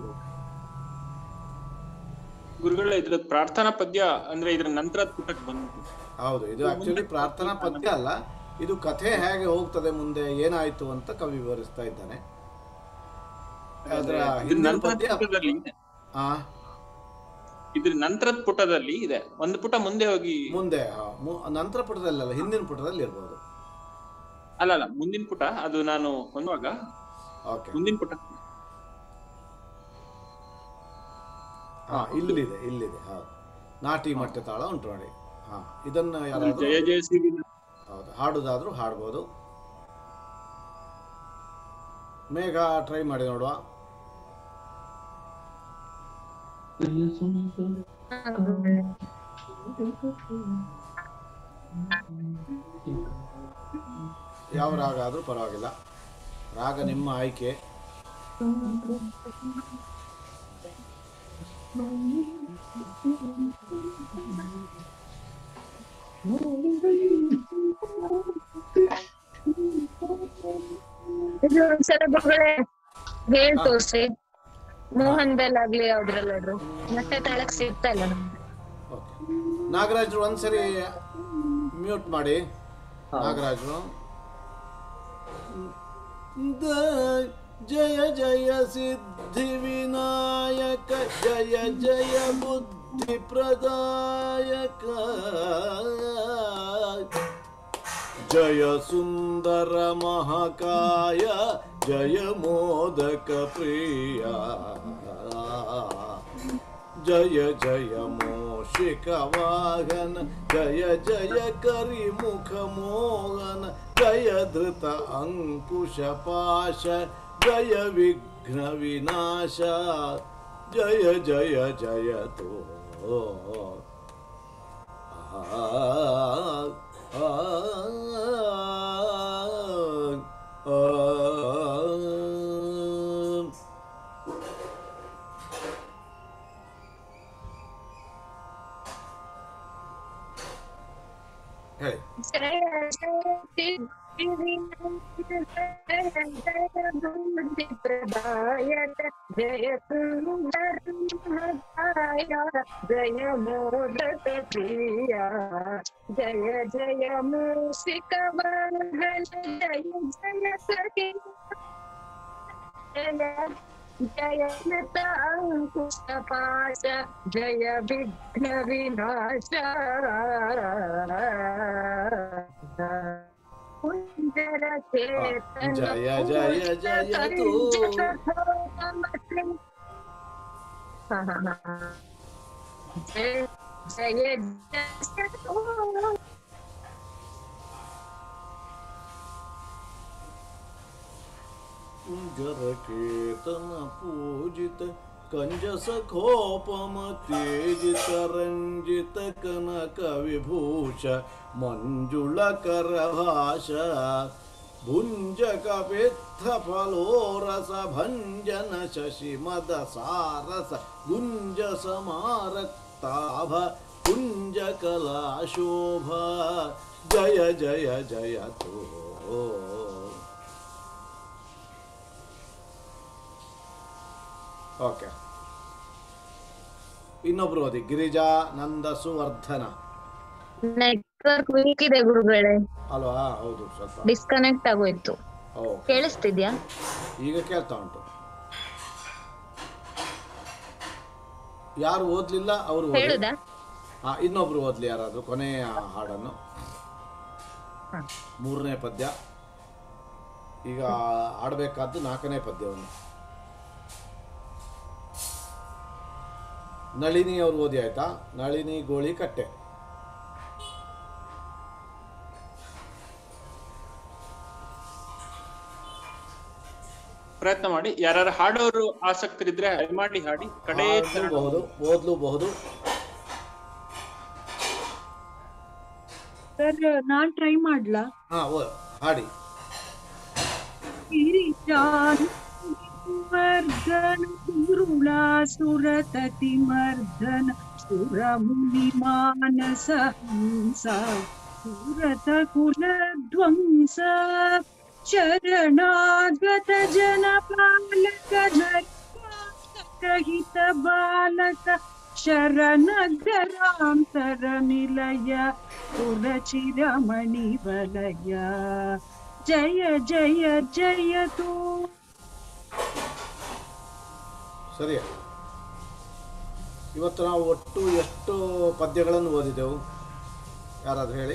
ಗುರುಗಳೇ ಇದ್ರ ಪ್ರಾರ್ಥನಾ ಪದ್ಯ ಅಂದ್ರೆ ಇದ್ರ ನಂತರ ಪುಟಕ್ಕೆ ಬಂತು ಹೌದು ಇದು ಆಕ್ಚುಲಿ ಪ್ರಾರ್ಥನಾ ಪದ್ಯ ಅಲ್ಲ ಇದು ಕಥೆ ಹೇಗೆ ಹೋಗ್ತದೆ ಮುಂದೆ ಏನಾಯ್ತು ಅಂತ ಕವಿ ವಿವರಿಸ್ತಾ ಇದ್ದಾನೆ ಅದರ ಇದ್ರ ಹಿಂದಿನ ನಂತರದ ಪದ್ಯ ಪುಟದಲ್ಲಿ ಇದೆ. ಆ ಇದ್ರ ನಂತರದ ಪುಟದಲ್ಲಿ ಇದೆ ಒಂದು ಪುಟ ಮುಂದೆ ಹೋಗಿ ಮುಂದೆ ಆ, ಮು- ನಂತರ ಪುಟದಲ್ಲಿ ಅಲ್ಲ ಹಿಂದಿನ ಪುಟದಲ್ಲಿ ಇರ್ಬೋದು ಅಲ್ಲ ಅಲ್ಲ ಮುಂದಿನ ಪುಟ ಅದು ನಾನು ಹೊಂದುವಾಗ ಮುಂದಿನ ಪುಟ ಹಾ ಇಲ್ಲಿದೆ ಇಲ್ಲಿದೆ ಹೌದು ನಾಟಿ ಮಟ್ಟೆ ತಾಳ ಉಂಟು ನೋಡಿ ಹಾ ಇದನ್ನ ಯಾರಾದ್ರೂ ಜಯ ಜಯ ಶ್ರೀ ಹೌದು ಹಾಡುದಾದ್ರೂ ಹಾಡ್ಬೋದು ಮೇಘ ಟ್ರೈ ಮಾಡಿ ನೋಡುವ ಯಾವ ರಾಗ ಆದ್ರೂ ಪರವಾಗಿಲ್ಲ ರಾಗ ನಿಮ್ಮ ಆಯ್ಕೆ ಇದು ಒಂದ್ಸಲ ಗುರುಗಳೇ ಹೇಳ್ ತೋರ್ಸಿ ಮೋಹನ್ ಬೆಲ್ ಆಗ್ಲಿ ಯಾವ್ದ್ರಲ್ಲಾದ್ರು ಮತ್ತೆ ತಾಳಕ್ ಸಿಗ್ತಾ ಇಲ್ಲ ನಮ್ಗೆ ನಾಗರಾಜ್ರು ಒಂದ್ಸರಿ ಮ್ಯೂಟ್ ಮಾಡಿ ನಾಗರಾಜ್ರು ದ- ಜಯ ಜಯ ಸಿದ್ಧಿ ವಿನಾಯಕ ಜಯ ಜಯ ಬುದ್ಧಿ ಪ್ರದಾಯಕ ಜಯ ಸುಂದರ ಮಹಾಕಾಯ ಜಯ ಮೋದಕ ಪ್ರಿಯ ಜಯ ಜಯ ಮೋಷಿಕ ವಾಹನ ಜಯ ಜಯ ಕರಿಮುಖ ಮೋಹನ ಜಯ ಧೃತ ಅಂಕುಶ ಪಾಶ ಜಯ ವಿಘ್ನ ವಿನಾಶ ಜಯ ಜಯ ಜಯ ತೋ ಆ ಆ ಆ ಹೇಳಿ ಜಯ ಜಯ ಸಿದ್ಧಿ ವಿನಾಯಕ ಜಯ ಜಯ ಬುದ್ಧಿ ಪ್ರದಾಯಕ ಜಯ ಸುಂದರ ಮಹಾಕಾಯ ಜಯ ಮೋದಕ ಪ್ರಿಯ ಜಯ ಜಯ ಮೂಷಿಕ ವಾಹನ ಜಯ ಜಯ ಸಖಿ ಜಯ ಜಯ ನತ ಅಂಕುಶ ಪಾಶ ಜಯ ವಿಘ್ನ ವಿನಾಶ ಕುಂಜರ ಚೇತನ ಜಯ ಜಯ ಜಯ ತೋ ಜಯ ಜಯ ಜಯ ತೋ ಜರಕೇತನ ಪೂಜಿತ ಕಂಜ ಸಖೋಪಮ ತೇಜಿತ ರಂಜಿತ ಕನಕ ವಿಭೂಷ ಮಂಜುಳ ಕರಭಾಷ ಭುಂಜಕ ಪಿತ್ತ ಫಲೋರಸ ಭಂಜನ ಶಶಿ ಮದ ಸಾರಸ ಗುಂಜ ಸಮಾರಕ್ತಾಭ ಕುಂಜ ಕಲಾಶೋಭ ಜಯ ಜಯ ಜಯ ತೋ ಓಕೆ ಇನ್ನೊಬ್ರು ಓದಿ ಗಿರಿಜಾ ನಂದ ಸುವರ್ಧನ ನೆಟ್ವರ್ಕ್ ವೀಕ್ ಇದೆ ಗುರುಗಳೇ ಅಲ್ವಾ ಹೌದು ಸ್ವಲ್ಪ ಡಿಸ್ಕನೆಕ್ಟ್ ಆಗೋಯ್ತು ಓ ಕೇಳಿಸ್ತಿದ್ಯಾ ಈಗ ಕೇಳ್ತಾ ಉಂಟು ಯಾರು ಓದ್ಲಿಲ್ಲ ಅವರು ಹೇಳುದಾ ಹಾ ಇನ್ನೊಬ್ರು ಓದ್ಲಿ ಯಾರಾದ್ರೂ ಕೊನೆಯ ಹಾಡನ್ನು ಮೂರನೇ ಪದ್ಯ ಈಗ ಆಡಬೇಕಾದ್ದು ನಾಲ್ಕನೇ ಪದ್ಯವನ್ನು ನಳಿನಿ ಅವ್ರು ಓದಿ ಆಯ್ತಾ ನಳಿನಿ ಗೋಳಿ ಕಟ್ಟೆ ಪ್ರಯತ್ನ ಮಾಡಿ ಯಾರು ಹಾಡೋರು ಆಸಕ್ತರಿದ್ರೆ ಮಾಡಿ ಹಾಡಿ ಕಡೆ ಹಾಡಲೂಬಹುದು ಓದ್ಲೂಬಹುದು ಸರ್ ನಾನ್ ಟ್ರೈ ಮಾಡ್ಲಾ ಹಾ ಓ ಹಾಡಿ ಗಿರಿಜಾರ್ಗನ ಸುರುಳಾಸುರತತಿ ಮರ್ದನ ಸುರಮುನಿ ಮಾನಸ ಹಂಸ ಸುರತ ಕುಲಧ್ವಂಸ ಶರಣಾಗತ ಜನಪಾಲಕ ರಹಿತ ಬಾಲಕ ಶರಣಗ್ರಾಂತರ ನಿಲಯ ಕುಲಚಿರಮಣಿ ವಲಯ ಜಯ ಜಯ ಜಯತು ಸರಿ ಇವತ್ತು ನಾವು ಒಟ್ಟು ಎಷ್ಟು ಪದ್ಯಗಳನ್ನು ಓದಿದೆವು ಯಾರಾದರೂ ಹೇಳಿ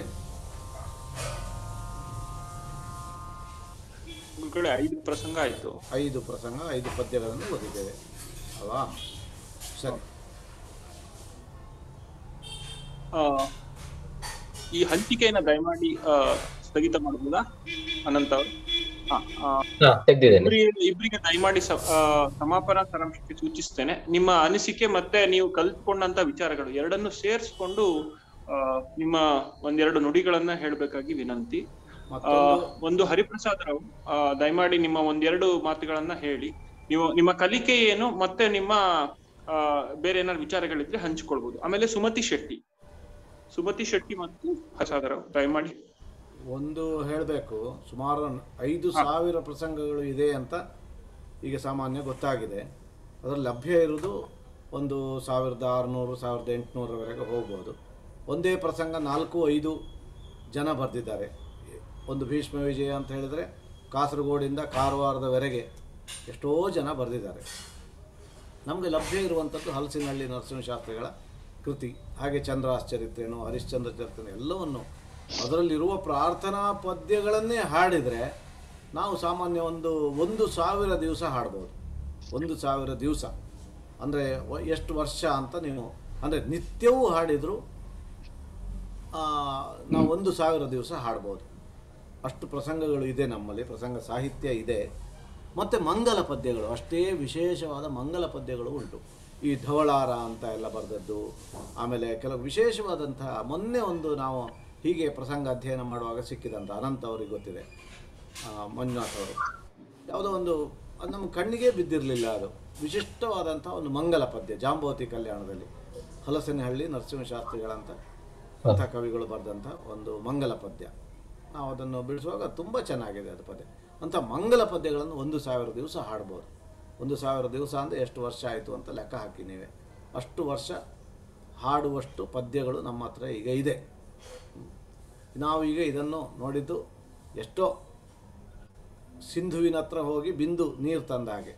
ಗುರುಗಳೇ ಐದು ಪ್ರಸಂಗ ಆಯ್ತು ಐದು ಪ್ರಸಂಗ ಐದು ಪದ್ಯಗಳನ್ನು ಓದಿದ್ದೇವೆ ಅಲ್ವಾ ಸರಿ ಆ, ಈ ಹಂಚಿಕೆಯನ್ನ ದಯಮಾಡಿ ಆ, ಸ್ಥಗಿತ ಮಾಡಬಹುದಾ ಅನಂತ ಅವರು ಹಾ, ಆ, ಹಾ, ತೆಗ್ದಿದ್ದೇನೆ. ಇಬ್ರಿಗೆ ಇಬ್ರಿಗೆ ದಯಮಾಡಿ ಸ- ಆ, ಸಮಾಪನ ಸಾರಾಂಶಕ್ಕೆ ಸೂಚಿಸ್ತೇನೆ ನಿಮ್ಮ ಅನಿಸಿಕೆ ಮತ್ತೆ ನೀವು ಕಲ್ತ್ಕೊಂಡಂತ ವಿಚಾರಗಳು ಎರಡನ್ನು ಸೇರಿಸ್ಕೊಂಡು ಆ, ನಿಮ್ಮ ಒಂದೆರಡು ನುಡಿಗಳನ್ನ ಹೇಳ್ಬೇಕಾಗಿ ವಿನಂತಿ ಆ, ಮತ್ತೊಂದು- ಒಂದು ಹರಿಪ್ರಸಾದ್ ರಾವ್ ಆ, ದಯಮಾಡಿ ನಿಮ್ಮ ಒಂದೆರಡು ಮಾತುಗಳನ್ನ ಹೇಳಿ ನೀವು ನಿಮ್ಮ ಕಲಿಕೆ ಏನು ಮತ್ತೆ ನಿಮ್ಮ ಆ, ಬೇರೆ ಏನಾದ್ರು ವಿಚಾರಗಳಿದ್ರೆ ಹಂಚಿಕೊಳ್ಬಹುದು ಆಮೇಲೆ ಸುಮತಿ ಶೆಟ್ಟಿ ಸುಮತಿ ಶೆಟ್ಟಿ ಮತ್ತು ಪ್ರಸಾದ್ ರಾವ್ ದಯಮಾಡಿ ಒಂದು ಹೇಳಬೇಕು ಸುಮಾರು ಐದು ಸಾವಿರ ಪ್ರಸಂಗಗಳು ಇದೆ ಅಂತ ಈಗ ಸಾಮಾನ್ಯ ಗೊತ್ತಾಗಿದೆ ಅದರಲ್ಲಿ ಲಭ್ಯ ಇರುವುದು ಒಂದು ಸಾವಿರದ ಆರುನೂರು ಸಾವಿರದ ಎಂಟುನೂರವರೆಗೆ ಹೋಗ್ಬೋದು ಒಂದೇ ಪ್ರಸಂಗ ನಾಲ್ಕು ಐದು ಜನ ಬರೆದಿದ್ದಾರೆ ಒಂದು ಭೀಷ್ಮ ವಿಜಯ ಅಂತ ಹೇಳಿದರೆ ಕಾಸರಗೋಡಿಂದ ಕಾರವಾರದವರೆಗೆ ಎಷ್ಟೋ ಜನ ಬರೆದಿದ್ದಾರೆ ನಮಗೆ ಲಭ್ಯ ಇರುವಂಥದ್ದು ಹಲಸಿನಹಳ್ಳಿ ನರಸಿಂಹಶಾಸ್ತ್ರಿಗಳ ಕೃತಿ ಹಾಗೆ ಚಂದ್ರಾಶ್ಚರಿತ್ರೇನು ಹರಿಶ್ಚಂದ್ರ ಚರಿತ್ರೆ ಎಲ್ಲವನ್ನು ಅದರಲ್ಲಿರುವ ಪ್ರಾರ್ಥನಾ ಪದ್ಯಗಳನ್ನೇ ಹಾಡಿದರೆ ನಾವು ಸಾಮಾನ್ಯ ಒಂದು ಒಂದು ಸಾವಿರ ದಿವಸ ಹಾಡ್ಬೋದು ಒಂದು ಸಾವಿರ ದಿವಸ ಅಂದರೆ ಎಷ್ಟು ವರ್ಷ ಅಂತ ನೀವು ಅಂದರೆ ನಿತ್ಯವೂ ಹಾಡಿದರೂ ಆ, ನಾವು ಒಂದು ಸಾವಿರ ದಿವಸ ಹಾಡ್ಬೋದು ಅಷ್ಟು ಪ್ರಸಂಗಗಳು ಇದೆ ನಮ್ಮಲ್ಲಿ ಪ್ರಸಂಗ ಸಾಹಿತ್ಯ ಇದೆ ಮತ್ತು ಮಂಗಲ ಪದ್ಯಗಳು ಅಷ್ಟೇ ವಿಶೇಷವಾದ ಮಂಗಲ ಪದ್ಯಗಳು ಉಂಟು ಈ ಧವಳಾರ ಅಂತ ಎಲ್ಲ ಬರೆದದ್ದು ಆಮೇಲೆ ಕೆಲವು ವಿಶೇಷವಾದಂತಹ ಮೊನ್ನೆ ಒಂದು ನಾವು ಹೀಗೆ ಪ್ರಸಂಗ ಅಧ್ಯಯನ ಮಾಡುವಾಗ ಸಿಕ್ಕಿದಂಥ ಅನಂತ್ ಅವರಿಗೆ ಗೊತ್ತಿದೆ ಆ, ಮಂಜುನಾಥ್ ಅವರು ಯಾವುದೋ ಒಂದು ಅದು ನಮ್ಮ ಕಣ್ಣಿಗೆ ಬಿದ್ದಿರಲಿಲ್ಲ ಅದು ವಿಶಿಷ್ಟವಾದಂಥ ಒಂದು ಮಂಗಲ ಪದ್ಯ ಜಾಂಬವತಿ ಕಲ್ಯಾಣದಲ್ಲಿ ಹಲಸನಹಳ್ಳಿ ನರಸಿಂಹಶಾಸ್ತ್ರಿಗಳಂತ ಅಂಥ ಕವಿಗಳು ಬರೆದಂಥ ಒಂದು ಮಂಗಲ ಪದ್ಯ ನಾವು ಅದನ್ನು ಬಿಡಿಸುವಾಗ ತುಂಬ ಚೆನ್ನಾಗಿದೆ ಅದು ಪದ್ಯ ಅಂಥ ಮಂಗಲ ಪದ್ಯಗಳನ್ನು ಒಂದು ಸಾವಿರ ದಿವಸ ಹಾಡ್ಬೋದು ಒಂದು ಸಾವಿರ ದಿವಸ ಅಂದರೆ ಎಷ್ಟು ವರ್ಷ ಆಯಿತು ಅಂತ ಲೆಕ್ಕ ಹಾಕಿ ನೀವೇ ಅಷ್ಟು ವರ್ಷ ಹಾಡುವಷ್ಟು ಪದ್ಯಗಳು ನಮ್ಮ ಹತ್ರ ಈಗ ಇದೆ ನಾವು ಈಗ ಇದನ್ನು ನೋಡಿದ್ದು ಎಷ್ಟೋ ಸಿಂಧುವಿನ ಹತ್ರ ಹೋಗಿ ಬಿಂದು ನೀರು ತಂದ ಹಾಗೆ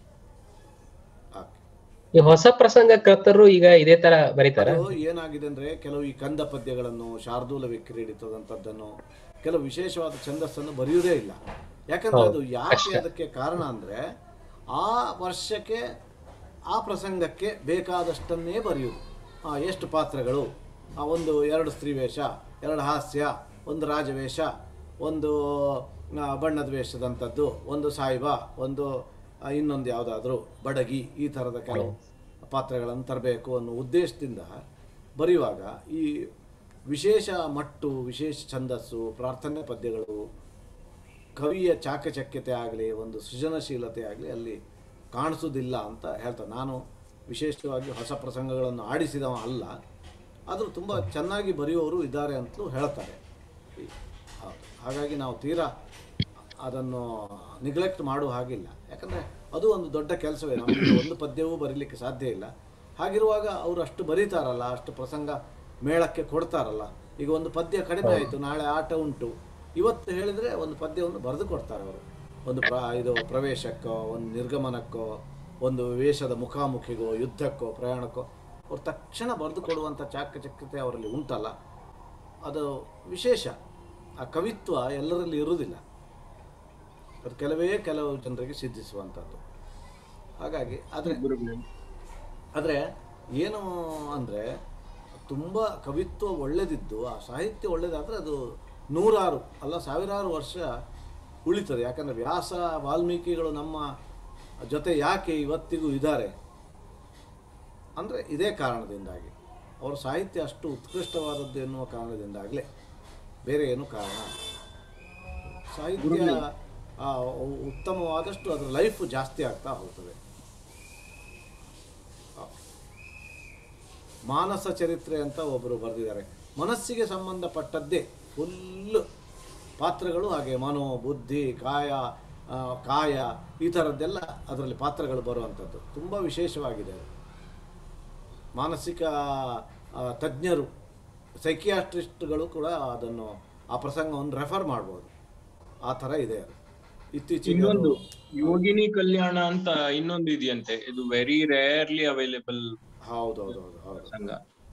ಈ ಹೊಸ ಪ್ರಸಂಗ ಕರ್ತರು ಈಗ ಇದೇ ತರ ಬರೀತಾರ ಅದು ಏನಾಗಿದೆ ಅಂದ್ರೆ ಕೆಲವು ಈ ಕಂದ ಪದ್ಯಗಳನ್ನು ಶಾರ್ದೂಲ ವಿಕ್ರೀಡಿತದಂಥದ್ದನ್ನು ಕೆಲವು ವಿಶೇಷವಾದ ಛಂದಸ್ಸನ್ನು ಬರೆಯುವುದೇ ಇಲ್ಲ ಯಾಕಂದ್ರೆ ಹೌದು, ಅದು ಯಾಕೆ ಕಷ್ಟ. ಅದಕ್ಕೆ ಕಾರಣ ಅಂದ್ರೆ ಆ ವರ್ಷಕ್ಕೆ ಆ ಪ್ರಸಂಗಕ್ಕೆ ಬೇಕಾದಷ್ಟನ್ನೇ ಬರೆಯುವುದು ಆ, ಎಷ್ಟು ಪಾತ್ರಗಳು ಆ, ಒಂದು ಎರಡು ಸ್ತ್ರೀವೇಷ ಎರಡು ಹಾಸ್ಯ ಒಂದು ರಾಜವೇಷ ಒಂದು ಆ, ಬಣ್ಣದ ವೇಷದಂಥದ್ದು ಒಂದು ಸಾಯಿಬ ಒಂದು ಆ, ಇನ್ನೊಂದು ಯಾವುದಾದ್ರೂ ಬಡಗಿ ಈ ಥರದ ಕೆಲವು ಪಾತ್ರಗಳನ್ನು ತರಬೇಕು ಅನ್ನೋ ಉದ್ದೇಶದಿಂದ ಬರೆಯುವಾಗ ಈ ವಿಶೇಷ ಮಟ್ಟು ವಿಶೇಷ ಛಂದಸ್ಸು ಪ್ರಾರ್ಥನೆ ಪದ್ಯಗಳು ಕವಿಯ ಚಾಕಚಕ್ಯತೆ ಆಗಲಿ ಒಂದು ಸೃಜನಶೀಲತೆ ಆಗಲಿ ಅಲ್ಲಿ ಕಾಣಿಸೋದಿಲ್ಲ ಅಂತ ಹೇಳ್ತಾರೆ ನಾನು ವಿಶೇಷವಾಗಿ ಹೊಸ ಪ್ರಸಂಗಗಳನ್ನು ಆಡಿಸಿದವ ಅಲ್ಲ ಆದರೂ ತುಂಬ ಚೆನ್ನಾಗಿ ಬರೆಯುವವರು ಇದ್ದಾರೆ ಅಂತಲೂ ಹೇಳ್ತಾರೆ ಹೌದು. ಹಾಗಾಗಿ ನಾವು ತೀರಾ ಅದನ್ನು ನಿಗ್ಲೆಕ್ಟ್ ಮಾಡುವ ಹಾಗಿಲ್ಲ ಯಾಕಂದರೆ ಅದು ಒಂದು ದೊಡ್ಡ ಕೆಲಸವೇ ನಮಗೆ ಒಂದು ಪದ್ಯವೂ ಬರೀಲಿಕ್ಕೆ ಸಾಧ್ಯ ಇಲ್ಲ ಹಾಗಿರುವಾಗ ಅವರು ಅಷ್ಟು ಬರೀತಾರಲ್ಲ ಅಷ್ಟು ಪ್ರಸಂಗ ಮೇಳಕ್ಕೆ ಕೊಡ್ತಾರಲ್ಲ ಈಗ ಒಂದು ಪದ್ಯ ಕಡಿಮೆ ಆಯಿತು ನಾಳೆ ಆಟ ಉಂಟು ಇವತ್ತು ಹೇಳಿದರೆ ಒಂದು ಪದ್ಯವನ್ನು ಬರೆದು ಕೊಡ್ತಾರೆ ಅವರು ಒಂದು ಪ್ರ ಇದು ಪ್ರವೇಶಕ್ಕೋ ಒಂದು ನಿರ್ಗಮನಕ್ಕೋ ಒಂದು ವೇಷದ ಮುಖಾಮುಖಿಗೋ ಯುದ್ಧಕ್ಕೋ ಪ್ರಯಾಣಕ್ಕೋ ಅವ್ರು ತಕ್ಷಣ ಬರೆದು ಕೊಡುವಂಥ ಚಾಕಚಕ್ಯತೆ ಅವರಲ್ಲಿ ಉಂಟಲ್ಲ ಅದು ವಿಶೇಷ ಆ ಕವಿತ್ವ ಎಲ್ಲರಲ್ಲಿ ಇರುವುದಿಲ್ಲ ಅದು ಕೆಲವೇ ಕೆಲವು ಜನರಿಗೆ ಸಿದ್ಧಿಸುವಂಥದ್ದು ಹಾಗಾಗಿ ಆದರೆ ಆದರೆ ಏನು ಅಂದರೆ ತುಂಬ ಕವಿತ್ವ ಒಳ್ಳೆದಿದ್ದು ಆ ಸಾಹಿತ್ಯ ಒಳ್ಳೆದಾದರೆ ಅದು ನೂರಾರು ಅಲ್ಲ ಸಾವಿರಾರು ವರ್ಷ ಉಳಿತದೆ ಯಾಕಂದರೆ ವ್ಯಾಸ ವಾಲ್ಮೀಕಿಗಳು ನಮ್ಮ ಜೊತೆ ಯಾಕೆ ಇವತ್ತಿಗೂ ಇದ್ದಾರೆ ಅಂದರೆ ಇದೇ ಕಾರಣದಿಂದಾಗಿ ಅವರ ಸಾಹಿತ್ಯ ಅಷ್ಟು ಉತ್ಕೃಷ್ಟವಾದದ್ದು ಎನ್ನುವ ಕಾರಣದಿಂದಾಗಲೇ ಬೇರೆ ಏನು ಕಾರಣ ಅಲ್ಲ. ಸಾಹಿತ್ಯ ಆ, ಉ- ಉತ್ತಮವಾದಷ್ಟು ಅದರ ಲೈಫ್ ಜಾಸ್ತಿ ಆಗ್ತಾ ಹೋಗ್ತದೆ ಆ. ಮಾನಸ ಚರಿತ್ರೆ ಅಂತ ಒಬ್ಬರು ಬರೆದಿದ್ದಾರೆ ಮನಸ್ಸಿಗೆ ಸಂಬಂಧಪಟ್ಟದ್ದೇ ಫುಲ್ಲು ಪಾತ್ರಗಳು ಹಾಗೆ ಮನೋ ಬುದ್ಧಿ ಕಾಯ ಆ, ಕಾಯ ಈ ಥರದ್ದೆಲ್ಲ ಅದರಲ್ಲಿ ಪಾತ್ರಗಳು ಬರುವಂಥದ್ದು ತುಂಬ ವಿಶೇಷವಾಗಿದೆ ಅದು ಮಾನಸಿಕ ಆ, ತಜ್ಞರು ಸೈಕಿಯಾಟ್ರಿಸ್ಟ್ಗಳು ಕೂಡ ಅದನ್ನು ಆ ಪ್ರಸಂಗವನ್ನು ರೆಫರ್ ಮಾಡ್ಬೋದು ಆ ಥರ ಇದೆ ಅದು ಇತ್ತೀಚೆಗೆ ಇನ್ನೊಂದು ಅದು- ಯೋಗಿನಿ ಕಲ್ಯಾಣ ಅಂತ ಇನ್ನೊಂದು ಇದೆಯಂತೆ ಇದು ವೆರಿ ರೇರ್ಲಿ ಅವೈಲೇಬಲ್ ಹೌದೌದೌದು ಹೌದು ಸಂಘ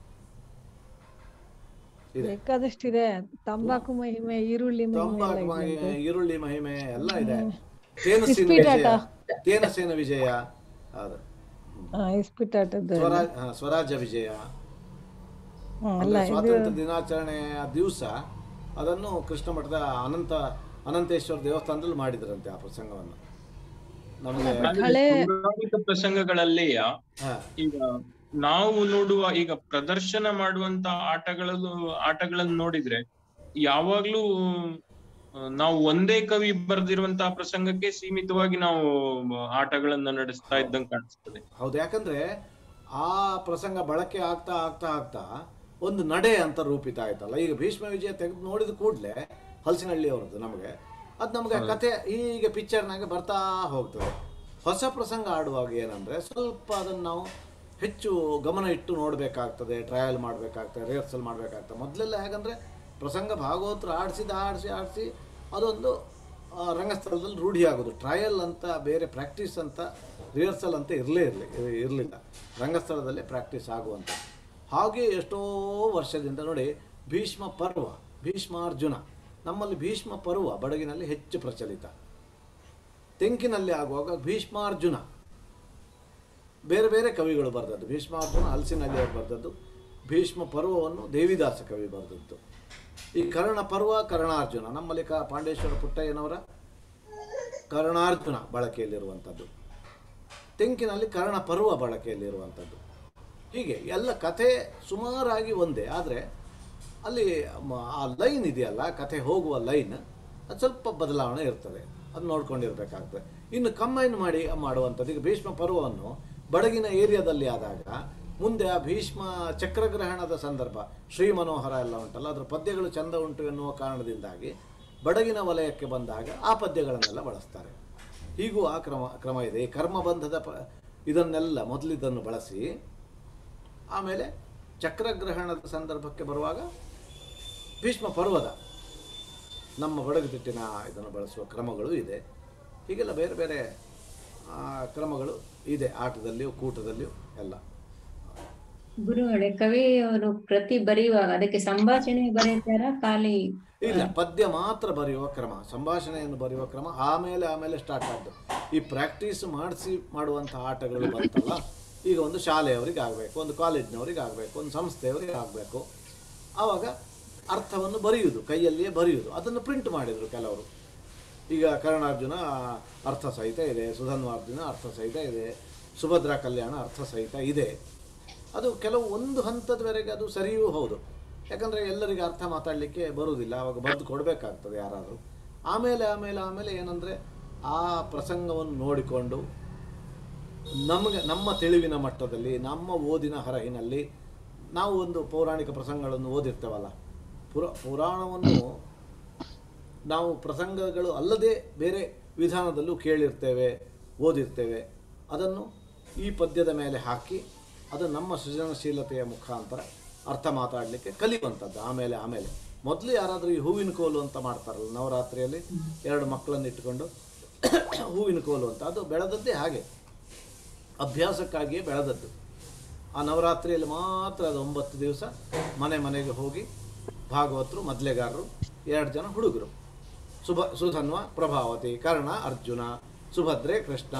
ಬೇಕಾದಷ್ಟಿದೆ ತಂಬಾಕು ಮಹಿಮೆ ಈರುಳ್ಳಿ ಮಹಿಮೆ ಎಲ್ಲ ತಂಬಾಕು ಮಹಿಮೆ, ಇದೆಯಂತೆ. ಈರುಳ್ಳಿ ಮಹಿಮೆ ಎಲ್ಲ ಇದೆ ಹ್ಮ್. ತೇನಸ್ಸಿನ ಇಸ್ಪೀಟಾಟ. ವಿಜಯ ತೇನಸ್ಸಿನ ವಿಜಯ ಹೌದು ಆ, ಇಸ್ಪಿಟಾಟದ್ದು ಸ್ವರಾಜ್ ಹಾ, ಸ್ವರಾಜ್ಯ ವಿಜಯ ಹ್ಮ್, ಅಂದ್ರೆ ಅಲ್ಲ ಇದು ಸ್ವಾತಂತ್ರ್ಯ ದಿನಾಚರಣೆಯ ದಿವಸ ಅದನ್ನು ಕೃಷ್ಣ ಮಠದ ಅನಂತ ಅನಂತೇಶ್ವರ ದೇವಸ್ಥಾನದಲ್ಲಿ ಮಾಡಿದ್ರಂತೆ ಆ ಪ್ರಸಂಗವನ್ನು ನಮಗೆ ಆದ್ರೆ ಪೌರಾಣಿಕ ಪ್ರಸಂಗಗಳಲ್ಲಿ ಹಾ. ಈಗ ನಾವು ನೋಡುವ ಈಗ ಪ್ರದರ್ಶನ ಮಾಡುವಂತ ಆಟಗಳು ಆಟಗಳನ್ನು ನೋಡಿದ್ರೆ ಯಾವಾಗ್ಲೂ ಆ, ನಾವು ಒಂದೇ ಕವಿ ಬರೆದಿರುವಂತಹ ಪ್ರಸಂಗಕ್ಕೆ ಸೀಮಿತವಾಗಿ ನಾವು ಆಟಗಳನ್ನ ನಡೆಸ್ತಾ ಇದ್ದಂಗೆ ಕಾಣಿಸ್ತದೆ ಹೌದು ಯಾಕಂದ್ರೆ ಆ ಪ್ರಸಂಗ ಬಳಕೆ ಆಗ್ತಾ ಆಗ್ತಾ ಆಗ್ತಾ ಒಂದು ನಡೆ ಅಂತ ರೂಪಿತ ಆಯ್ತಲ್ಲ ಈಗ ಭೀಷ್ಮ ವಿಜಯ ತೆಗೆದು ನೋಡಿದ ಕೂಡಲೇ ಹಲಸಿನಹಳ್ಳಿ ಅವ್ರದ್ದು ನಮಗೆ ಅದು ನಮಗೆ ಹೌದು. ಕತೆ ಹೀಗೆ ಪಿಕ್ಚರ್ನಾಗ ಬರ್ತಾ ಹೋಗ್ತದೆ ಹೊಸ ಪ್ರಸಂಗ ಆಡುವಾಗ ಏನಂದ್ರೆ ಸ್ವಲ್ಪ ಅದನ್ನು ನಾವು ಹೆಚ್ಚು ಗಮನ ಇಟ್ಟು ನೋಡಬೇಕಾಗ್ತದೆ ಟ್ರಯಲ್ ಮಾಡಬೇಕಾಗ್ತದೆ ರಿಹರ್ಸಲ್ ಮಾಡಬೇಕಾಗ್ತದೆ ಮೊದಲೆಲ್ಲ ಹೇಗಂದ್ರೆ ಪ್ರಸಂಗ ಭಾಗವತರು ಆಡಿಸಿದ ಆಡಿಸಿ ಆಡಿಸಿ ಅದೊಂದು ಆ, ರಂಗಸ್ಥಳದಲ್ಲಿ ರೂಢಿ ಆಗೋದು ಟ್ರಯಲ್ ಅಂತ ಬೇರೆ ಪ್ರಾಕ್ಟೀಸ್ ಅಂತ ರಿಹರ್ಸಲ್ ಅಂತ ಇರಲೇ ಇರಲಿ ಇರಲಿಲ್ಲ ರಂಗಸ್ಥಳದಲ್ಲೇ ಪ್ರಾಕ್ಟೀಸ್ ಆಗುವಂಥ ಹಾಗೆ ಎಷ್ಟೋ ವರ್ಷದಿಂದ ನೋಡಿ ಭೀಷ್ಮ ಪರ್ವ ಭೀಷ್ಮಾರ್ಜುನ ನಮ್ಮಲ್ಲಿ ಭೀಷ್ಮ ಪರ್ವ ಬಡಗಿನಲ್ಲಿ ಹೆಚ್ಚು ಪ್ರಚಲಿತ ತೆಂಕಿನಲ್ಲಿ ಆಗುವಾಗ ಭೀಷ್ಮಾರ್ಜುನ ಬೇರೆ ಬೇರೆ ಕವಿಗಳು ಬರೆದದ್ದು ಭೀಷ್ಮಾರ್ಜುನ ಹಲಸಿನಲ್ಲಿ ಅವರು ಬರೆದದ್ದು ಭೀಷ್ಮ ಪರ್ವವನ್ನು ದೇವಿದಾಸ ಕವಿ ಬರೆದದ್ದು ಈ ಕರ್ಣ ಪರ್ವ ಕರ್ಣಾರ್ಜುನ ನಮ್ಮಲ್ಲಿ ಕ ಪಾಂಡೇಶ್ವರ ಪುಟ್ಟಯ್ಯನವರ ಕರ್ಣಾರ್ಜುನ ಬಳಕೆಯಲ್ಲಿರುವಂಥದ್ದು ತೆಂಕಿನಲ್ಲಿ ಕರ್ಣ ಪರ್ವ ಬಳಕೆಯಲ್ಲಿರುವಂಥದ್ದು ಹೀಗೆ ಎಲ್ಲ ಕಥೆ ಸುಮಾರಾಗಿ ಒಂದೇ ಆದರೆ ಅಲ್ಲಿ ಮ- ಆ ಲೈನ್ ಇದೆಯಲ್ಲ ಕಥೆ ಹೋಗುವ ಲೈನ್ ಅದು ಸ್ವಲ್ಪ ಬದಲಾವಣೆ ಇರ್ತದೆ ಅದು ನೋಡ್ಕೊಂಡಿರ್ಬೇಕಾಗ್ತದೆ ಇನ್ನು ಕಂಬೈನ್ ಮಾಡಿ ಮಾಡುವಂಥದ್ದು ಈಗ ಭೀಷ್ಮ ಪರ್ವವನ್ನು ಬಡಗಿನ ಏರಿಯಾದಲ್ಲಿ ಆದಾಗ ಮುಂದೆ ಆ ಭೀಷ್ಮ ಚಕ್ರಗ್ರಹಣದ ಸಂದರ್ಭ ಶ್ರೀ ಮನೋಹರ ಎಲ್ಲ ಉಂಟಲ್ಲ ಅದರ ಪದ್ಯಗಳು ಚಂದ ಉಂಟು ಎನ್ನುವ ಕಾರಣದಿಂದಾಗಿ ಬಡಗಿನ ವಲಯಕ್ಕೆ ಬಂದಾಗ ಆ ಪದ್ಯಗಳನ್ನೆಲ್ಲ ಬಳಸ್ತಾರೆ ಹೀಗೂ ಆ ಕ್ರಮ ಕ್ರಮ ಇದೆ ಈ ಕರ್ಮಬಂಧದ ಪ ಇದನ್ನೆಲ್ಲ ಮೊದಲಿದ್ದನ್ನು ಬಳಸಿ ಆಮೇಲೆ ಚಕ್ರಗ್ರಹಣದ ಸಂದರ್ಭಕ್ಕೆ ಬರುವಾಗ ಭೀಷ್ಮ ಪರ್ವದ ನಮ್ಮ ಬಡಗುತಿಟ್ಟಿನ ಇದನ್ನು ಬಳಸುವ ಕ್ರಮಗಳು ಇದೆ ಹೀಗೆಲ್ಲ ಬೇರೆ ಬೇರೆ ಆ, ಕ್ರಮಗಳು ಇದೆ ಆಟದಲ್ಲಿಯೂ ಕೂಟದಲ್ಲಿಯೂ ಎಲ್ಲ ಗುರುಗಳೇ ಕವಿಯವರು ಪ್ರತಿ ಬರೆಯುವಾಗ ಅದಕ್ಕೆ ಸಂಭಾಷಣೆ ಬರೀತಾರ ಖಾಲಿ ಇಲ್ಲ ಪದ್ಯ ಮಾತ್ರ ಬರೆಯುವ ಕ್ರಮ ಸಂಭಾಷಣೆಯನ್ನು ಬರೆಯುವ ಕ್ರಮ ಆಮೇಲೆ ಆಮೇಲೆ ಸ್ಟಾರ್ಟ್ ಆದ್ದು ಈ ಪ್ರಾಕ್ಟೀಸ್ ಮಾಡಿಸಿ ಮಾಡುವಂಥ ಆಟಗಳು ಬಂತಲ್ಲ ಈಗ ಒಂದು ಶಾಲೆಯವರಿಗೆ ಆಗಬೇಕು ಒಂದು ಕಾಲೇಜ್ನವರಿಗೆ ಆಗಬೇಕು ಒಂದು ಸಂಸ್ಥೆಯವರಿಗೆ ಆಗಬೇಕು ಆವಾಗ ಅರ್ಥವನ್ನು ಬರೆಯುವುದು ಕೈಯಲ್ಲಿಯೇ ಬರೆಯುವುದು ಅದನ್ನು ಪ್ರಿಂಟ್ ಮಾಡಿದರು ಕೆಲವರು ಈಗ ಕರ್ಣಾರ್ಜುನ ಅರ್ಥ ಸಹಿತ ಇದೆ ಸುಧನ್ವಾರ್ಜುನ ಅರ್ಥ ಸಹಿತ ಇದೆ ಸುಭದ್ರಾ ಕಲ್ಯಾಣ ಅರ್ಥ ಸಹಿತ ಇದೆ ಅದು ಕೆಲವು ಒಂದು ಹಂತದವರೆಗೆ ಅದು ಸರಿಯೂ ಹೌದು ಯಾಕಂದರೆ ಎಲ್ಲರಿಗೆ ಅರ್ಥ ಮಾತಾಡಲಿಕ್ಕೆ ಬರುವುದಿಲ್ಲ ಆವಾಗ ಬರೆದು ಕೊಡಬೇಕಾಗ್ತದೆ ಯಾರಾದರೂ ಆಮೇಲೆ ಆಮೇಲೆ ಆಮೇಲೆ ಏನಂದರೆ ಆ ಪ್ರಸಂಗವನ್ನು ನೋಡಿಕೊಂಡು ನಮಗೆ ನಮ್ಮ ತಿಳಿವಿನ ಮಟ್ಟದಲ್ಲಿ ನಮ್ಮ ಓದಿನ ಹರಹಿನಲ್ಲಿ ನಾವು ಒಂದು ಪೌರಾಣಿಕ ಪ್ರಸಂಗಗಳನ್ನು ಓದಿರ್ತೇವಲ್ಲ ಪುರ ಪುರಾಣವನ್ನು ನಾವು ಪ್ರಸಂಗಗಳು ಅಲ್ಲದೆ ಬೇರೆ ವಿಧಾನದಲ್ಲೂ ಕೇಳಿರ್ತೇವೆ ಓದಿರ್ತೇವೆ ಅದನ್ನು ಈ ಪದ್ಯದ ಮೇಲೆ ಹಾಕಿ ಅದು ನಮ್ಮ ಸೃಜನಶೀಲತೆಯ ಮುಖಾಂತರ ಅರ್ಥ ಮಾತಾಡಲಿಕ್ಕೆ ಕಲಿಯುವಂಥದ್ದು ಆಮೇಲೆ ಆಮೇಲೆ ಮೊದಲು ಯಾರಾದರೂ ಈ ಹೂವಿನ ಕೋಲು ಅಂತ ಮಾಡ್ತಾರಲ್ಲ ನವರಾತ್ರಿಯಲ್ಲಿ ಎರಡು ಮಕ್ಕಳನ್ನು ಇಟ್ಕೊಂಡು ಹೂವಿನ ಕೋಲು ಅಂತ ಅದು ಬೆಳೆದದ್ದೇ ಹಾಗೆ ಅಭ್ಯಾಸಕ್ಕಾಗಿಯೇ ಬೆಳೆದದ್ದು ಆ ನವರಾತ್ರಿಯಲ್ಲಿ ಮಾತ್ರ ಅದು ಒಂಬತ್ತು ದಿವಸ ಮನೆ ಮನೆಗೆ ಹೋಗಿ ಭಾಗವತರು ಮದ್ಲೆಗಾರರು ಎರಡು ಜನ ಹುಡುಗರು ಸುಭ ಸುಧನ್ವ ಪ್ರಭಾವತಿ ಕರ್ಣ ಅರ್ಜುನ ಸುಭದ್ರೆ ಕೃಷ್ಣ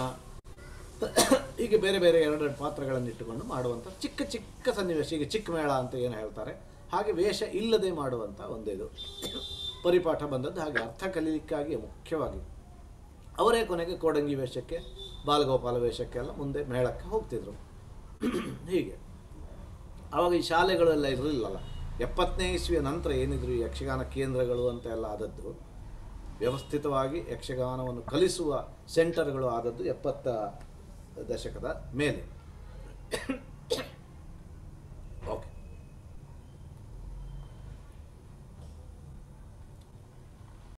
ಹೀಗೆ ಬೇರೆ ಬೇರೆ ಎರಡೆರಡು ಪಾತ್ರಗಳನ್ನು ಇಟ್ಟುಕೊಂಡು ಮಾಡುವಂಥ ಚಿಕ್ಕ ಚಿಕ್ಕ ಸನ್ನಿವೇಶ ಈಗ ಚಿಕ್ಕ ಮೇಳ ಅಂತ ಏನು ಹೇಳ್ತಾರೆ ಹಾಗೆ ವೇಷ ಇಲ್ಲದೆ ಮಾಡುವಂಥ ಒಂದಿದು ಪರಿಪಾಠ ಬಂದದ್ದು ಹಾಗೆ ಅರ್ಥ ಕಲೀಲಿಕ್ಕಾಗಿ ಮುಖ್ಯವಾಗಿ ಅವರೇ ಕೊನೆಗೆ ಕೋಡಂಗಿ ವೇಷಕ್ಕೆ ಬಾಲಗೋಪಾಲ ವೇಷಕ್ಕೆಲ್ಲ ಮುಂದೆ ಮೇಳಕ್ಕೆ ಹೋಗ್ತಿದ್ರು ಹೀಗೆ ಆವಾಗ ಈ ಶಾಲೆಗಳೆಲ್ಲ ಇರಲಿಲ್ಲಲ್ಲ ಎಪ್ಪತ್ತನೇ ಇಸ್ವಿಯ ನಂತರ ಏನಿದ್ರು ಈ ಯಕ್ಷಗಾನ ಕೇಂದ್ರಗಳು ಅಂತ ಎಲ್ಲ ಆದದ್ದು ವ್ಯವಸ್ಥಿತವಾಗಿ ಯಕ್ಷಗಾನವನ್ನು ಕಲಿಸುವ ಸೆಂಟರ್ಗಳು ಆದದ್ದು ಎಪ್ಪತ್ತ ದಶಕದ ಮೇಲೆ